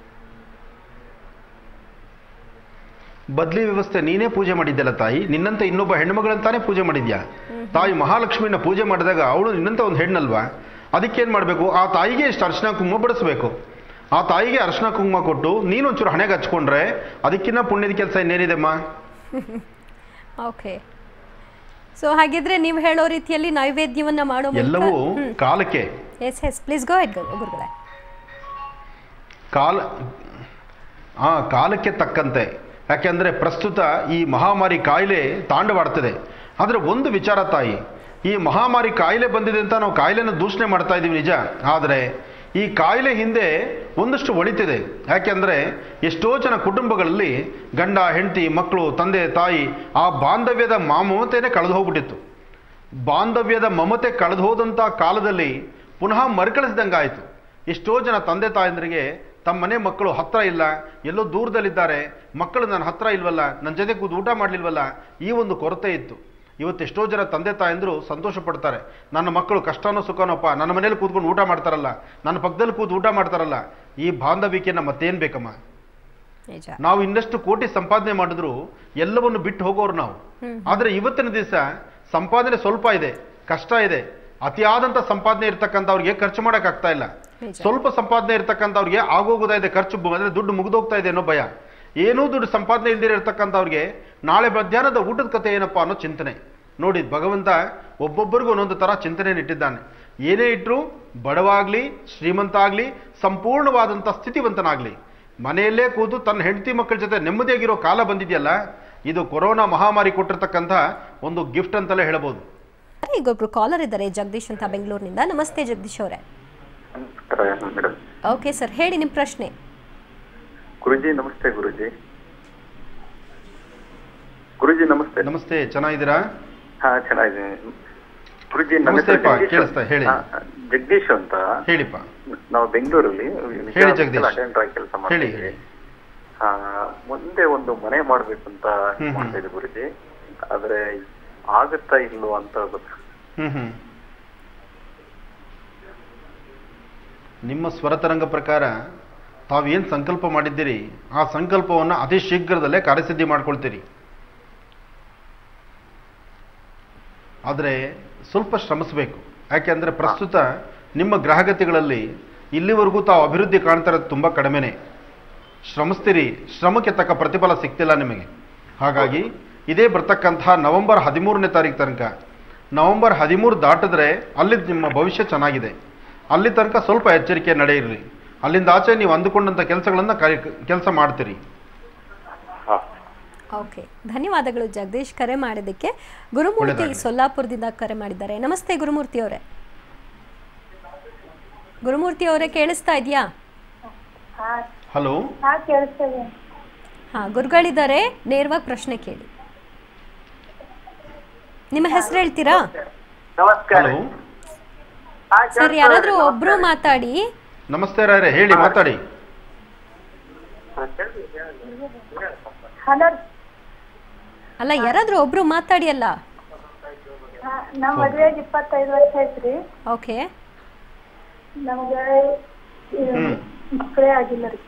ಬದ್ಲಿ ವ್ಯವಸ್ಥೆ ನೀನೇ ಪೂಜೆ ಮಾಡಿದ್ದಲ್ಲ ತಾಯಿ ನಿನ್ನಂತ ಇನ್ನೊಬ್ಬ ಹೆಣ್ಮಗಳಂತಾನೆ ಪೂಜೆ ಮಾಡಿದ್ಯಾ ತಾಯಿ ಮಹಾಲಕ್ಷ್ಮಿನ ಪೂಜೆ ಮಾಡಿದಾಗ ಅವಳು ನಿನ್ನಂತ ಒಂದು ಹೆಣ್ಣಲ್ವಾ ಅದಕ್ಕೇನು ಮಾಡಬೇಕು ಆ ತಾಯಿಗೆ ಇಷ್ಟು ಅರ್ಶಿನ ಕುಂಕುಮ ಬಡಿಸ್ಬೇಕು ಆ ತಾಯಿಗೆ ಅರ್ಶಿನ ಕುಂಕುಮ ಕೊಟ್ಟು ನೀನು ಒಂಚೂರು ಹಣೆಗೆ ಹಚ್ಕೊಂಡ್ರೆ ಅದಕ್ಕಿನ್ನ ಪುಣ್ಯದ ಕೆಲಸ ಇನ್ನೇನಿದೆಮ್ಮ ಓಕೆ ಸೊ ಹಾಗಿದ್ರೆ ನೀವು ಹೇಳೋ ರೀತಿಯಲ್ಲಿ ನೈವೇದ್ಯವನ್ನ ಮಾಡೋ ಎಲ್ಲವೂ ಕಾಲಕ್ಕೆ yes yes please go head ಗುರುಗಳೇ ಕಾಲ ಆ ಕಾಲಕ್ಕೆ ತಕ್ಕಂತೆ ಯಾಕೆಂದರೆ ಪ್ರಸ್ತುತ ಈ ಮಹಾಮಾರಿ ಕಾಯಿಲೆ ತಾಂಡವಾಡ್ತದೆ ಆದರೆ ಒಂದು ವಿಚಾರ ತಾಯಿ ಈ ಮಹಾಮಾರಿ ಕಾಯಿಲೆ ಬಂದಿದೆ ಅಂತ ನಾವು ಕಾಯಿಲೆನ ದೂಷಣೆ ಮಾಡ್ತಾ ಇದ್ದೀವಿ ನಿಜ ಆದರೆ ಈ ಕಾಯಿಲೆ ಹಿಂದೆ ಒಂದಷ್ಟು ಒಳಿತಿದೆ ಯಾಕೆಂದರೆ ಎಷ್ಟೋ ಜನ ಕುಟುಂಬಗಳಲ್ಲಿ ಗಂಡ ಹೆಂಡತಿ ಮಕ್ಕಳು ತಂದೆ ತಾಯಿ ಆ ಬಾಂಧವ್ಯದ ಮಾಮಮತೆಯೇ ಕಳೆದು ಹೋಗ್ಬಿಟ್ಟಿತ್ತು ಬಾಂಧವ್ಯದ ಮಮತೆ ಕಳೆದು ಹೋದಂಥ ಕಾಲದಲ್ಲಿ ಪುನಃ ಮರುಕಳಿಸಿದಂಗಾಯಿತು ಎಷ್ಟೋ ಜನ ತಂದೆ ತಾಯಂದರಿಗೆ ತಮ್ಮ ಮನೆ ಮಕ್ಕಳು ಹತ್ರ ಇಲ್ಲ ಎಲ್ಲೋ ದೂರದಲ್ಲಿದ್ದಾರೆ ಮಕ್ಕಳು ನನ್ನ ಹತ್ರ ಇಲ್ವಲ್ಲ ನನ್ನ ಜೊತೆ ಕೂತು ಊಟ ಮಾಡಲಿಲ್ವಲ್ಲ ಈ ಒಂದು ಕೊರತೆ ಇತ್ತು ಇವತ್ತು ಎಷ್ಟೋ ಜನ ತಂದೆ ತಾಯಂದ್ರು ಸಂತೋಷ ಪಡ್ತಾರೆ ನನ್ನ ಮಕ್ಕಳು ಕಷ್ಟನೋ ಸುಖನೋಪ್ಪ ನನ್ನ ಮನೇಲಿ ಕೂತ್ಕೊಂಡು ಊಟ ಮಾಡ್ತಾರಲ್ಲ ನನ್ನ ಪಕ್ಕದಲ್ಲಿ ಕೂತು ಊಟ ಮಾಡ್ತಾರಲ್ಲ ಈ ಬಾಂಧವಿಕೆನ ಮತ್ತೇನು ಬೇಕಮ್ಮ ನಿಜ ನಾವು ಇನ್ನಷ್ಟು ಕೋಟಿ ಸಂಪಾದನೆ ಮಾಡಿದ್ರು ಎಲ್ಲವನ್ನು ಬಿಟ್ಟು ಹೋಗೋರು ನಾವು ಆದರೆ ಇವತ್ತಿನ ದಿವಸ ಸಂಪಾದನೆ ಸ್ವಲ್ಪ ಇದೆ ಕಷ್ಟ ಇದೆ ಅತಿಯಾದಂಥ ಸಂಪಾದನೆ ಇರ್ತಕ್ಕಂಥವ್ರಿಗೆ ಖರ್ಚು ಮಾಡಕ್ ಆಗ್ತಾ ಇಲ್ಲ ನಿಜ. ಸ್ವಲ್ಪ ಸಂಪಾದನೆ ಇರ್ತಕ್ಕಂಥವ್ರಿಗೆ ಆಗೋಗೋದಾ ಇದೆ ಖರ್ಚು ಬ- ಅಂದ್ರೆ ದುಡ್ಡು ಮುಗಿದೋಗ್ತಾ ಇದೆ ಅನ್ನೋ ಭಯ ಏನೂ ದುಡ್ಡು ಸಂಪಾದನೆ ಇಲ್ದಿರ ಇರ್ತಕ್ಕಂಥವ್ರಿಗೆ ನಾಳೆ ಮಧ್ಯಾಹ್ನದ ಊಟದ ಕಥೆ ಏನಪ್ಪಾ ಅನ್ನೋ ಚಿಂತನೆ ನೋಡಿ ಭಗವಂತ ಒಬ್ಬೊಬ್ಬರಿಗೂ ಒಂದೊಂದು ತರ ಚಿಂತನೆ ಇಟ್ಟಿದ್ದಾನೆ ಏನೇ ಇಟ್ಟರು ಬಡವಾಗ್ಲಿ ಶ್ರೀಮಂತ ಆಗ್ಲಿ ಸಂಪೂರ್ಣವಾದಂಥ ಸ್ಥಿತಿವಂತನಾಗ್ಲಿ ಮನೆಯಲ್ಲೇ ಕೂತು ತನ್ನ ಹೆಂಡತಿ ಮಕ್ಕಳ ಜೊತೆ ನೆಮ್ಮದಿಯಾಗಿರೋ ಕಾಲ ಬಂದಿದೆಯಲ್ಲ ಇದು ಕೊರೋನಾ ಮಹಾಮಾರಿ ಕೊಟ್ಟಿರ್ತಕ್ಕಂಥ ಒಂದು ಗಿಫ್ಟ್ ಅಂತಲೇ ಹೇಳ್ಬೋದು ಈಗ ಒಬ್ರು ಕಾಲರ್ ಇದ್ದಾರೆ ಜಗದೀಶ್ ಅಂತ ಬೆಂಗಳೂರಿನಿಂದ ನಮಸ್ತೆ ಜಗದೀಶ್ ಅವರೇ ನಮಸ್ಕಾರ ಮೇಡಮ್ ಓಕೆ ಸರ್ ಹೇಳಿ ನಿಮ್ಮ ಪ್ರಶ್ನೆ ಗುರುಜಿ ನಮಸ್ತೆ ಗುರುಜಿ ಗುರುಜಿ ನಮಸ್ತೆ ನಮಸ್ತೆ ಚೆನ್ನಾಗಿದ್ದೀರಾ ಹಾ ಚೆನ್ನಾಗಿದ್ದೀನಿ ಗುರುಜಿ ನಮ್ಮ ನಮಸ್ತೆ ಹೆಸರು ಅಪ್ಪ, ಜಗದೀಶ್ ಕೇಳಿಸ್ತಾ, ಹೇಳಿ. ಹಾ, ಜಗದೀಶ್ ಅಂತ ಹೇಳಿಪ್ಪ ನಾವು ಬೆಂಗಳೂರಲ್ಲಿ ಹೇಳಿ ಜಗದೀಶ್. ಅಟೆಂಡರ್ ಆಗಿ ಕೆಲಸ ಹೇಳಿ ಮಾಡ್ತೀವಿ ಹೇಳಿ ಹಾ ಮುಂದೆ ಒಂದು ಮನೆ ಮಾಡ್ಬೇಕು ಅಂತ ಹ್ಮ್ ಹ್ಮ್. ಮಾಡ್ತಾ ಇದ್ದೆ ಗುರುಜಿ ಆದ್ರೆ ಆಗತ್ತಾ ಇಲ್ವೋ ಅಂತ ಗೊತ್ತು ಹ್ಮ್ ಹ್ಮ್ ನಿಮ್ಮ ಸ್ವರತರಂಗ ಪ್ರಕಾರ ತಾವೇನು ಸಂಕಲ್ಪ ಮಾಡಿದ್ದೀರಿ ಆ ಸಂಕಲ್ಪವನ್ನು ಅತಿ ಶೀಘ್ರದಲ್ಲೇ ಕಾರ್ಯಸಿದ್ಧಿ ಮಾಡ್ಕೊಳ್ತೀರಿ ಆದರೆ ಸ್ವಲ್ಪ ಶ್ರಮಿಸಬೇಕು ಯಾಕೆಂದರೆ ಪ್ರಸ್ತುತ ನಿಮ್ಮ ಗ್ರಹಗತಿಗಳಲ್ಲಿ ಇಲ್ಲಿವರೆಗೂ ತಾವು ಅಭಿವೃದ್ಧಿ ಕಾಣ್ತಾ ಇರೋದು ತುಂಬ ಕಡಿಮೆನೇ ಶ್ರಮಿಸ್ತೀರಿ ಶ್ರಮಕ್ಕೆ ತಕ್ಕ ಪ್ರತಿಫಲ ಸಿಗ್ತಿಲ್ಲ ನಿಮಗೆ ಹಾಗಾಗಿ ಇದೇ ಬರ್ತಕ್ಕಂತಹ ನವೆಂಬರ್ ಹದಿಮೂರನೇ ತಾರೀಕು ತನಕ ನವೆಂಬರ್ ಹದಿಮೂರು ದಾಟಿದ್ರೆ ಅಲ್ಲಿ ನಿಮ್ಮ ಭವಿಷ್ಯ ಚೆನ್ನಾಗಿದೆ ಅಲ್ಲಿ ತನಕ ಸ್ವಲ್ಪ ಎಚ್ಚರಿಕೆ ನಡೆಯಿರಿ ಅಲ್ಲಿಂದ ಆಚೆ ನೀವು ಅಂದುಕೊಂಡಂಥ ಕೆಲಸಗಳನ್ನು ಕೆಲಸ ಮಾಡ್ತೀರಿ ಹಾ ಓಕೆ ಧನ್ಯವಾದಗಳು ಜಗದೀಶ್ ಕರೆ ಮಾಡಿದ್ದಕ್ಕೆ ಗುರುಮೂರ್ತಿ ಒಳ್ಳೆದಾಗ್ಲಿ. ಸೊಲ್ಲಾಪುರದಿಂದ ಕರೆ ಮಾಡಿದ್ದಾರೆ ನಮಸ್ತೆ ಗುರುಮೂರ್ತಿ ಅವರೇ ಗುರುಮೂರ್ತಿ ಅವರೇ ಕೇಳಿಸ್ತಾ ಇದೆಯಾ ಹಲೋ ಹಾ ಕೇಳಿಸ್ತದೆ ಹಾ ಗುರುಗಳಿದ್ದಾರೆ ನೇರವಾಗಿ ಪ್ರಶ್ನೆ ಕೇಳಿ ನಿಮ್ಮ ಹೆಸರು ಹೇಳ್ತೀರಾ ನಮಸ್ಕಾರ ಹಲೋ ಸರ್ ಯಾರಾದ್ರೂ ಒಬ್ರು ಮಾತಾಡಿ ನಮಸ್ತೆ ರಾಯರೇ ಹೇಳಿ ಮಾತಾಡಿ ಹಲೋ ಅಲ್ಲ ಯಾರಾದ್ರೂ ಒಬ್ರು ಮಾತಾಡಿ ಅಲ್ಲ ಹಾ, ನಮ್ ಮದ್ವೆಗ್ ಇಪ್ಪತ್ತೈದು ವರ್ಷ ಐತ್ರಿ ಓಕೆ ನಮ್ಗ ಹ್ಮ್. ಮಕ್ಕಳೇ ಆಗಿಲ್ಲ ರೀ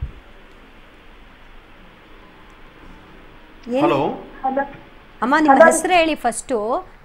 ಏನು ಹಲೋ ಹಲೋ ಅಮ್ಮ ನಿಮ್ಮ ಹೆಸರು ಹೇಳಿ ಫಸ್ಟು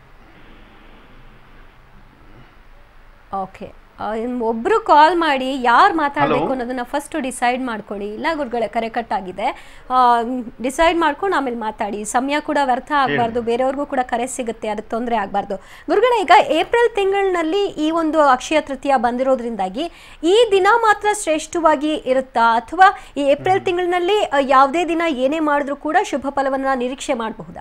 ಓಕೆ ಒಬ್ರು ಕಾಲ್ ಮಾಡಿ ಯಾರು ಮಾತಾಡಬೇಕು Hello? ಅನ್ನೋದನ್ನ ಫಸ್ಟ್ ಡಿಸೈಡ್ ಮಾಡ್ಕೊಳ್ಳಿ ಇಲ್ಲ ಗುರುಗಳೇ ಕರೆ ಕಟ್ ಆಗಿದೆ ಡಿಸೈಡ್ ಮಾಡ್ಕೊಂಡು ಆಮೇಲೆ ಮಾತಾಡಿ ಸಮಯ ಕೂಡ ವ್ಯರ್ಥ ಆಗಬಾರ್ದು ಬೇರೆಯವ್ರಿಗೂ ಕೂಡ ಕರೆ ಸಿಗುತ್ತೆ ಅದಕ್ಕೆ ತೊಂದರೆ ಆಗಬಾರ್ದು ಗುರುಗಳೇ ಈಗ ಏಪ್ರಿಲ್ ತಿಂಗಳಿನಲ್ಲಿ ಈ ಒಂದು ಅಕ್ಷಯ ತೃತೀಯ ಬಂದಿರೋದ್ರಿಂದಾಗಿ ಈ ದಿನ ಮಾತ್ರ ಶ್ರೇಷ್ಠವಾಗಿ ಇರುತ್ತಾ ಅಥವಾ ಈ ಏಪ್ರಿಲ್ ತಿಂಗಳಿನಲ್ಲಿ ಆ, ಯಾವುದೇ ದಿನ ಏನೇ ಮಾಡಿದ್ರೂ ಕೂಡ ಶುಭ ಫಲವನ್ನ ನಿರೀಕ್ಷೆ ಮಾಡಬಹುದಾ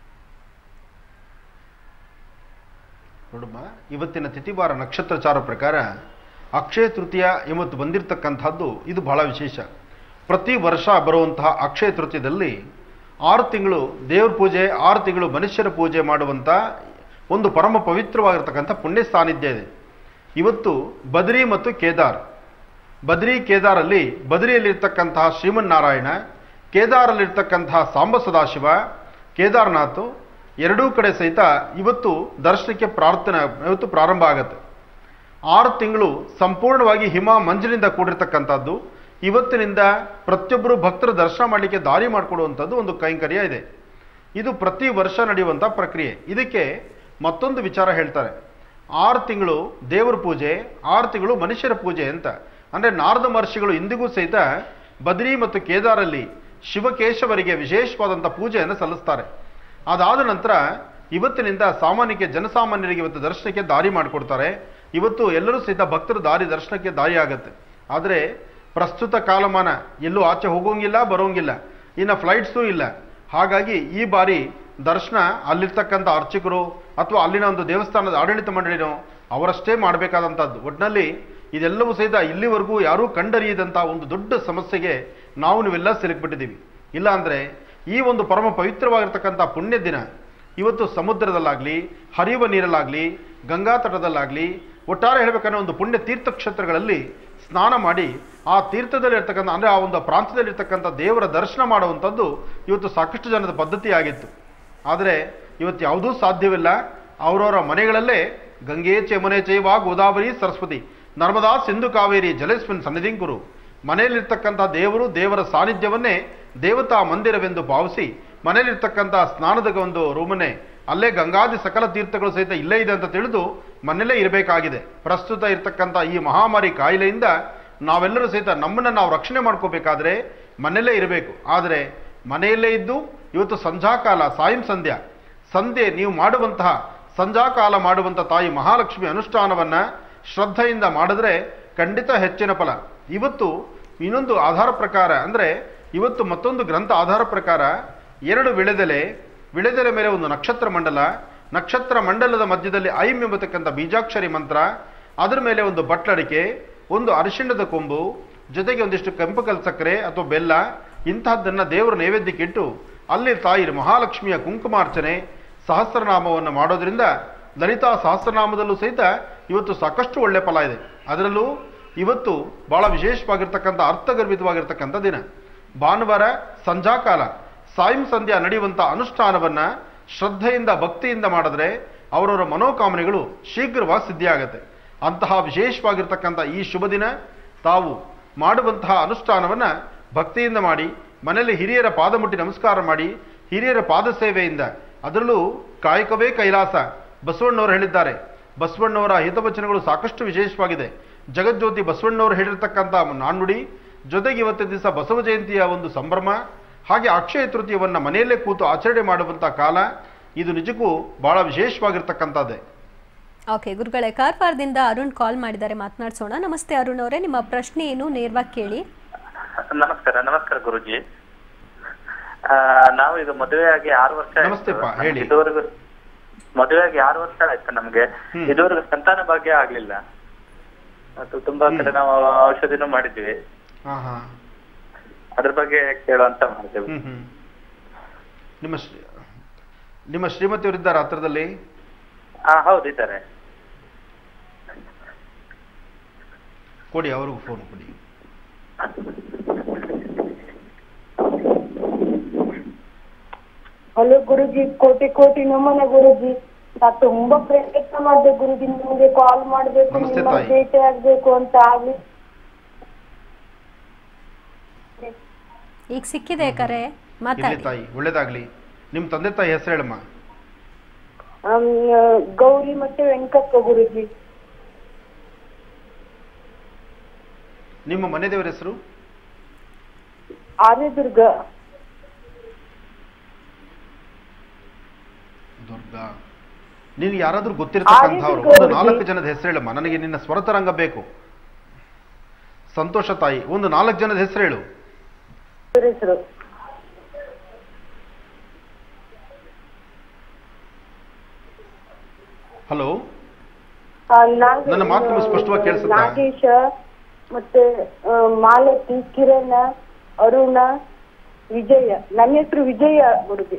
ನೋಡಮ್ಮ ಇವತ್ತಿನ ತಿಥಿವಾರ ನಕ್ಷತ್ರಚಾರ ಪ್ರಕಾರ ಅಕ್ಷಯ ತೃತೀಯ ಇವತ್ತು ಬಂದಿರತಕ್ಕಂಥದ್ದು ಇದು ಬಹಳ ವಿಶೇಷ ಪ್ರತಿ ವರ್ಷ ಬರುವಂತಹ ಅಕ್ಷಯ ತೃತೀಯದಲ್ಲಿ ಆರು ತಿಂಗಳು ದೇವ್ರ ಪೂಜೆ ಆರು ತಿಂಗಳು ಮನುಷ್ಯರ ಪೂಜೆ ಮಾಡುವಂಥ ಒಂದು ಪರಮ ಪವಿತ್ರವಾಗಿರ್ತಕ್ಕಂಥ ಪುಣ್ಯ ಸಾನ್ನಿಧ್ಯ ಇದೆ ಇವತ್ತು ಬದ್ರಿ ಮತ್ತು ಕೇದಾರ್ ಬದ್ರಿ ಕೇದಾರಲ್ಲಿ ಬದ್ರಿಯಲ್ಲಿರ್ತಕ್ಕಂತಹ ಶ್ರೀಮನ್ನಾರಾಯಣ ಕೇದಾರಲ್ಲಿರ್ತಕ್ಕಂತಹ ಸಾಂಬ ಸದಾಶಿವ ಕೇದಾರನಾಥ್ ಎರಡೂ ಕಡೆ ಸಹಿತ ಇವತ್ತು ದರ್ಶನಕ್ಕೆ ಪ್ರಾರ್ಥನೆ ಇವತ್ತು ಪ್ರಾರಂಭ ಆಗುತ್ತೆ ಆರು ತಿಂಗಳು ಸಂಪೂರ್ಣವಾಗಿ ಹಿಮ ಮಂಜಿನಿಂದ ಕೂಡಿರ್ತಕ್ಕಂಥದ್ದು ಇವತ್ತಿನಿಂದ ಪ್ರತಿಯೊಬ್ಬರು ಭಕ್ತರ ದರ್ಶನ ಮಾಡಲಿಕ್ಕೆ ದಾರಿ ಮಾಡಿಕೊಡುವಂಥದ್ದು ಒಂದು ಕೈಂಕರ್ಯ ಇದೆ ಇದು ಪ್ರತಿ ವರ್ಷ ನಡೆಯುವಂಥ ಪ್ರಕ್ರಿಯೆ ಇದಕ್ಕೆ ಮತ್ತೊಂದು ವಿಚಾರ ಹೇಳ್ತಾರೆ ಆರು ತಿಂಗಳು ದೇವರ ಪೂಜೆ ಆರು ತಿಂಗಳು ಮನುಷ್ಯರ ಪೂಜೆ ಅಂತ ಅಂದರೆ ನಾರದ ಮಹರ್ಷಿಗಳು ಇಂದಿಗೂ ಸಹಿತ ಬದ್ರಿ ಮತ್ತು ಕೇದಾರಲ್ಲಿ ಶಿವಕೇಶವರಿಗೆ ವಿಶೇಷವಾದಂಥ ಪೂಜೆಯನ್ನು ಸಲ್ಲಿಸ್ತಾರೆ ಅದಾದ ನಂತರ ಇವತ್ತಿನಿಂದ ಸಾಮಾನ್ಯಕ್ಕೆ ಜನಸಾಮಾನ್ಯರಿಗೆ ಇವತ್ತು ದರ್ಶನಕ್ಕೆ ದಾರಿ ಮಾಡಿಕೊಡ್ತಾರೆ ಇವತ್ತು ಎಲ್ಲರೂ ಸಹಿತ ಭಕ್ತರ ದಾರಿ ದರ್ಶನಕ್ಕೆ ದಾರಿ ಆಗುತ್ತೆ ಆದರೆ ಪ್ರಸ್ತುತ ಕಾಲಮಾನ ಎಲ್ಲೂ ಆಚೆ ಹೋಗೋಂಗಿಲ್ಲ ಬರೋಂಗಿಲ್ಲ ಇನ್ನು ಫ್ಲೈಟ್ಸೂ ಇಲ್ಲ ಹಾಗಾಗಿ ಈ ಬಾರಿ ದರ್ಶನ ಅಲ್ಲಿರ್ತಕ್ಕಂಥ ಅರ್ಚಕರು ಅಥವಾ ಅಲ್ಲಿನ ಒಂದು ದೇವಸ್ಥಾನದ ಆಡಳಿತ ಮಂಡಳಿನೋ ಅವರಷ್ಟೇ ಮಾಡಬೇಕಾದಂಥದ್ದು ಒಟ್ಟಿನಲ್ಲಿ ಇದೆಲ್ಲವೂ ಸಹಿತ ಇಲ್ಲಿವರೆಗೂ ಯಾರೂ ಕಂಡರಿಯದಂಥ ಒಂದು ದೊಡ್ಡ ಸಮಸ್ಯೆಗೆ ನಾವು ನೀವೆಲ್ಲ ಸಿಲುಕ್ಬಿಟ್ಟಿದ್ದೀವಿ ಇಲ್ಲ ಅಂದರೆ ಈ ಒಂದು ಪರಮ ಪವಿತ್ರವಾಗಿರ್ತಕ್ಕಂಥ ಪುಣ್ಯ ದಿನ ಇವತ್ತು ಸಮುದ್ರದಲ್ಲಾಗಲಿ ಹರಿಯುವ ನೀರಲ್ಲಾಗಲಿ ಗಂಗಾ ತಟದಲ್ಲಾಗಲಿ ಒಟ್ಟಾರೆ ಹೇಳ್ಬೇಕಂದ್ರೆ ಒಂದು ಪುಣ್ಯ ತೀರ್ಥಕ್ಷೇತ್ರಗಳಲ್ಲಿ ಸ್ನಾನ ಮಾಡಿ ಆ ತೀರ್ಥದಲ್ಲಿ ಇರ್ತಕ್ಕಂಥ ಅಂದರೆ ಆ ಒಂದು ಪ್ರಾಂತ್ಯದಲ್ಲಿ ಇರ್ತಕ್ಕಂಥ ದೇವರ ದರ್ಶನ ಮಾಡುವಂಥದ್ದು ಇವತ್ತು ಸಾಕಷ್ಟು ಜನದ ಪದ್ಧತಿ ಆಗಿತ್ತು ಆದರೆ ಇವತ್ತು ಯಾವುದೂ ಸಾಧ್ಯವಿಲ್ಲ ಅವರವರ ಮನೆಗಳಲ್ಲೇ ಗಂಗೆ ಚೆಮನೆ ಚೈವ ಗೋದಾವರಿ ಸರಸ್ವತಿ ನರ್ಮದಾ ಸಿಂಧು ಕಾವೇರಿ ಜಲೇಸ್ಮಿನ್ ಸನ್ನಿಧಿಂಕುರು ಮನೆಯಲ್ಲಿರ್ತಕ್ಕಂಥ ದೇವರು ದೇವರ ಸಾನ್ನಿಧ್ಯವನ್ನೇ ದೇವತಾ ಮಂದಿರವೆಂದು ಭಾವಿಸಿ ಮನೆಯಲ್ಲಿರ್ತಕ್ಕಂಥ ಸ್ನಾನದ ಒಂದು ರೂಮನ್ನೇ ಅಲ್ಲೇ ಗಂಗಾದಿ ಸಕಲ ತೀರ್ಥಗಳು ಸಹಿತ ಇಲ್ಲೇ ಇದೆ ಅಂತ ತಿಳಿದು ಮನೆಯಲ್ಲೇ ಇರಬೇಕಾಗಿದೆ ಪ್ರಸ್ತುತ ಇರ್ತಕ್ಕಂಥ ಈ ಮಹಾಮಾರಿ ಕಾಯಿಲೆಯಿಂದ ನಾವೆಲ್ಲರೂ ಸಹಿತ ನಮ್ಮನ್ನು ನಾವು ರಕ್ಷಣೆ ಮಾಡ್ಕೋಬೇಕಾದ್ರೆ ಮನೆಯಲ್ಲೇ ಇರಬೇಕು ಆದರೆ ಮನೆಯಲ್ಲೇ ಇದ್ದು ಇವತ್ತು ಸಂಧ್ಯಾಕಾಲ ಸಾಯಂ ಸಂಧ್ಯಾ ಸಂಧ್ಯೆ ನೀವು ಮಾಡುವಂತಹ ಸಂಧ್ಯಾಕಾಲ ಮಾಡುವಂಥ ತಾಯಿ ಮಹಾಲಕ್ಷ್ಮಿ ಅನುಷ್ಠಾನವನ್ನ ಶ್ರದ್ಧೆಯಿಂದ ಮಾಡಿದ್ರೆ ಖಂಡಿತ ಹೆಚ್ಚಿನ ಫಲ ಇವತ್ತು ಇನ್ನೊಂದು ಆಧಾರ ಪ್ರಕಾರ ಅಂದರೆ ಇವತ್ತು ಮತ್ತೊಂದು ಗ್ರಂಥ ಆಧಾರ ಪ್ರಕಾರ ಎರಡು ವಿಳೆದೆಲೆ ವಿಳೆದೆಲೆ ಮೇಲೆ ಒಂದು ನಕ್ಷತ್ರ ಮಂಡಲ ನಕ್ಷತ್ರ ಮಂಡಲದ ಮಧ್ಯದಲ್ಲಿ ಐಂ ಎಂಬತಕ್ಕಂಥ ಬೀಜಾಕ್ಷರಿ ಮಂತ್ರ ಅದರ ಮೇಲೆ ಒಂದು ಬಟ್ಲಡಿಕೆ ಒಂದು ಅರಿಶಿಣದ ಕೊಂಬು ಜೊತೆಗೆ ಒಂದಿಷ್ಟು ಕೆಂಪು ಕಲ್ ಸಕ್ಕರೆ ಅಥವಾ ಬೆಲ್ಲ ಇಂತಹದ್ದನ್ನು ದೇವರ ನೈವೇದ್ಯಕ್ಕೆ ಇಟ್ಟು ಅಲ್ಲಿ ತಾಯಿ ಮಹಾಲಕ್ಷ್ಮಿಯ ಕುಂಕುಮಾರ್ಚನೆ ಸಹಸ್ರನಾಮವನ್ನು ಮಾಡೋದ್ರಿಂದ ಲಲಿತಾ ಸಹಸ್ರನಾಮದಲ್ಲೂ ಸಹಿತ ಇವತ್ತು ಸಾಕಷ್ಟು ಒಳ್ಳೆ ಫಲ ಇದೆ ಅದರಲ್ಲೂ ಇವತ್ತು ಬಹಳ ವಿಶೇಷವಾಗಿರ್ತಕ್ಕಂಥ ಅರ್ಥಗರ್ಭಿತವಾಗಿರ್ತಕ್ಕಂಥ ದಿನ ಭಾನುವಾರ ಸಂಧ್ಯಾಕಾಲ ಸಾಯಂ ಸಂಧ್ಯಾ ನಡೆಯುವಂಥ ಅನುಷ್ಠಾನವನ್ನ ಶ್ರದ್ಧೆಯಿಂದ ಭಕ್ತಿಯಿಂದ ಮಾಡಿದ್ರೆ ಅವರವರ ಮನೋಕಾಮನೆಗಳು ಶೀಘ್ರವಾಗಿ ಸಿದ್ಧಿಯಾಗತ್ತೆ ಅಂತಹ ವಿಶೇಷವಾಗಿರ್ತಕ್ಕಂಥ ಈ ಶುಭ ದಿನ ತಾವು ಮಾಡುವಂತಹ ಅನುಷ್ಠಾನವನ್ನ ಭಕ್ತಿಯಿಂದ ಮಾಡಿ ಮನೆಯಲ್ಲಿ ಹಿರಿಯರ ಪಾದ ಮುಟ್ಟಿ ನಮಸ್ಕಾರ ಮಾಡಿ ಹಿರಿಯರ ಪಾದ ಸೇವೆಯಿಂದ ಅದರಲ್ಲೂ ಕಾಯಕವೇ ಕೈಲಾಸ ಬಸವಣ್ಣವರು ಹೇಳಿದ್ದಾರೆ ಬಸವಣ್ಣವರ ಹಿತವಚನಗಳು ಸಾಕಷ್ಟು ವಿಶೇಷವಾಗಿದೆ ಜಗಜ್ಯೋತಿ ಬಸವಣ್ಣವರು ಹೇಳಿರ್ತಕ್ಕಂಥ ನಾಣ್ಣುಡಿ ಜೊತೆಗೆ ಇವತ್ತಿನ ದಿವಸ ಬಸವ ಜಯಂತಿಯ ಒಂದು ಸಂಭ್ರಮ ಹಾಗೆ ಅಕ್ಷಯ ತೃತೀಯವನ್ನ ಮನೆಯಲ್ಲೇ ಕೂತು ಆಚರಣೆ ಮಾಡುವಂಥ ಕಾಲ ಇದು ನಿಜಕ್ಕೂ ಬಹಳ ವಿಶೇಷವಾಗಿರ್ತಕ್ಕಂಥದ್ದೇ ಓಕೆ ಗುರುಗಳೇ ಕಾರವಾರದಿಂದ ಅರುಣ್ ಕಾಲ್ ಮಾಡಿದ್ದಾರೆ ಮಾತನಾಡ್ಸೋಣ ನಮಸ್ತೆ ಅರುಣ್ ಅವರೇ ನಿಮ್ಮ ಪ್ರಶ್ನೆ ಏನು ನೇರವಾಗಿ ಕೇಳಿ ನಮಸ್ಕಾರ ನಮಸ್ಕಾರ ಗುರುಜಿ ಆ, ನಾವು ಈಗ ಮದುವೆ ಆಗಿ ಆರು ವರ್ಷ ಆಯ್ತು. ನಮಸ್ತೆಪ್ಪ, ನಮ್ಗೆ ಹೇಳಿ. ಇದುವರೆಗೂ ಮದುವೆ ಆಗಿ ಆರು ವರ್ಷ ಆಯ್ತು ನಮ್ಗೆ ಹ್ಮ್. ಇದುವರೆಗೂ ಸಂತಾನ ಭಾಗ್ಯ ಆಗ್ಲಿಲ್ಲ ಅದು ತುಂಬಾ ಕಡೆ ನಾವು ಔಷಧಿನೂ ಮಾಡಿದ್ವಿ ಹಾ ಹಾ ಅದ್ರ ಬಗ್ಗೆ ಕೇಳುವಂತ ಮಾಡಿದ್ವಿ ಹ್ಮ್ ಹ್ಮ್ ನಿಮ್ಮ ಶ್ರೀ ನಿಮ್ಮ ಶ್ರೀಮತಿಯವರಿದ್ದಾರೆ ಹತ್ರದಲ್ಲಿ ಹಾ ಹೌದು ಇದ್ದಾರೆ ಕೊಡಿ ಅವ್ರಿಗೂ ಫೋನ್ ಕೊಡಿ ಹಲೋ ಗುರುಜಿ ಕೋಟಿ ಕೋಟಿ ನಮನ ಗುರುಜಿ ನಾ ತುಂಬಾ ಪ್ರಯತ್ನ ಮಾಡಿದೆ ಗುರುಜಿ ನಿಮ್ಗೆ ಕಾಲ್ ಮಾಡ್ಬೇಕು ನಮಸ್ತೆ ನಿಮ್ಮ ತಾಯಿ. ಭೇಟಿ ಆಗ್ಬೇಕು ಅಂತ ಆಗ್ಲಿ ಈಗ ಸಿಕ್ಕಿದೆ ಕರೆ ಇರ್ಲಿ ಮಾತಾಡಿ ತಾಯಿ ಒಳ್ಳೇದಾಗ್ಲಿ ನಿಮ್ಮ ತಂದೆ ತಾಯಿ ಹೆಸರು ಹೇಳಮ್ಮ ಆಮ್, ಗೌರಿ ಮತ್ತೆ ವೆಂಕಪ್ಪ ಗುರುಜಿ ನಿಮ್ಮ ಮನೆ ದೇವರ ಹೆಸರು ಆರ್ಯದುರ್ಗ ದುರ್ಗಾ ನಿನ್ಗೆ ಯಾರಾದ್ರೂ ಗೊತ್ತಿರ್ತಕ್ಕಂಥವ್ರು ಆರ್ಯ ಒಂದು ದುರ್ಗಾ ನಾಲ್ಕು ಜನದ ಹೆಸರು ಹೇಳಮ್ಮ ನನಗೆ ನಿನ್ನ ಸ್ವರತರಂಗ ಬೇಕು ಸಂತೋಷ ತಾಯಿ ಒಂದು ನಾಲ್ಕು ಜನದ ಹೆಸರು ಹೇಳು ಇವ್ರ ಹೆಸರು ಹಲೋ ಆ, ನಾಗ- ನನ್ನ ಮಾತು ನಿಮ್ಗೆ ಸ್ಪಷ್ಟವಾಗಿ ಕೇಳಿಸುತ್ತಾ? ನಾಗೇಶ ಮತ್ತೆ ಆ, ಮಾಲತಿ ಕಿರಣ್ ಅರುಣ ವಿಜಯ ನನ್ನ ಹೆಸರು ವಿಜಯ ಗುರುಜಿ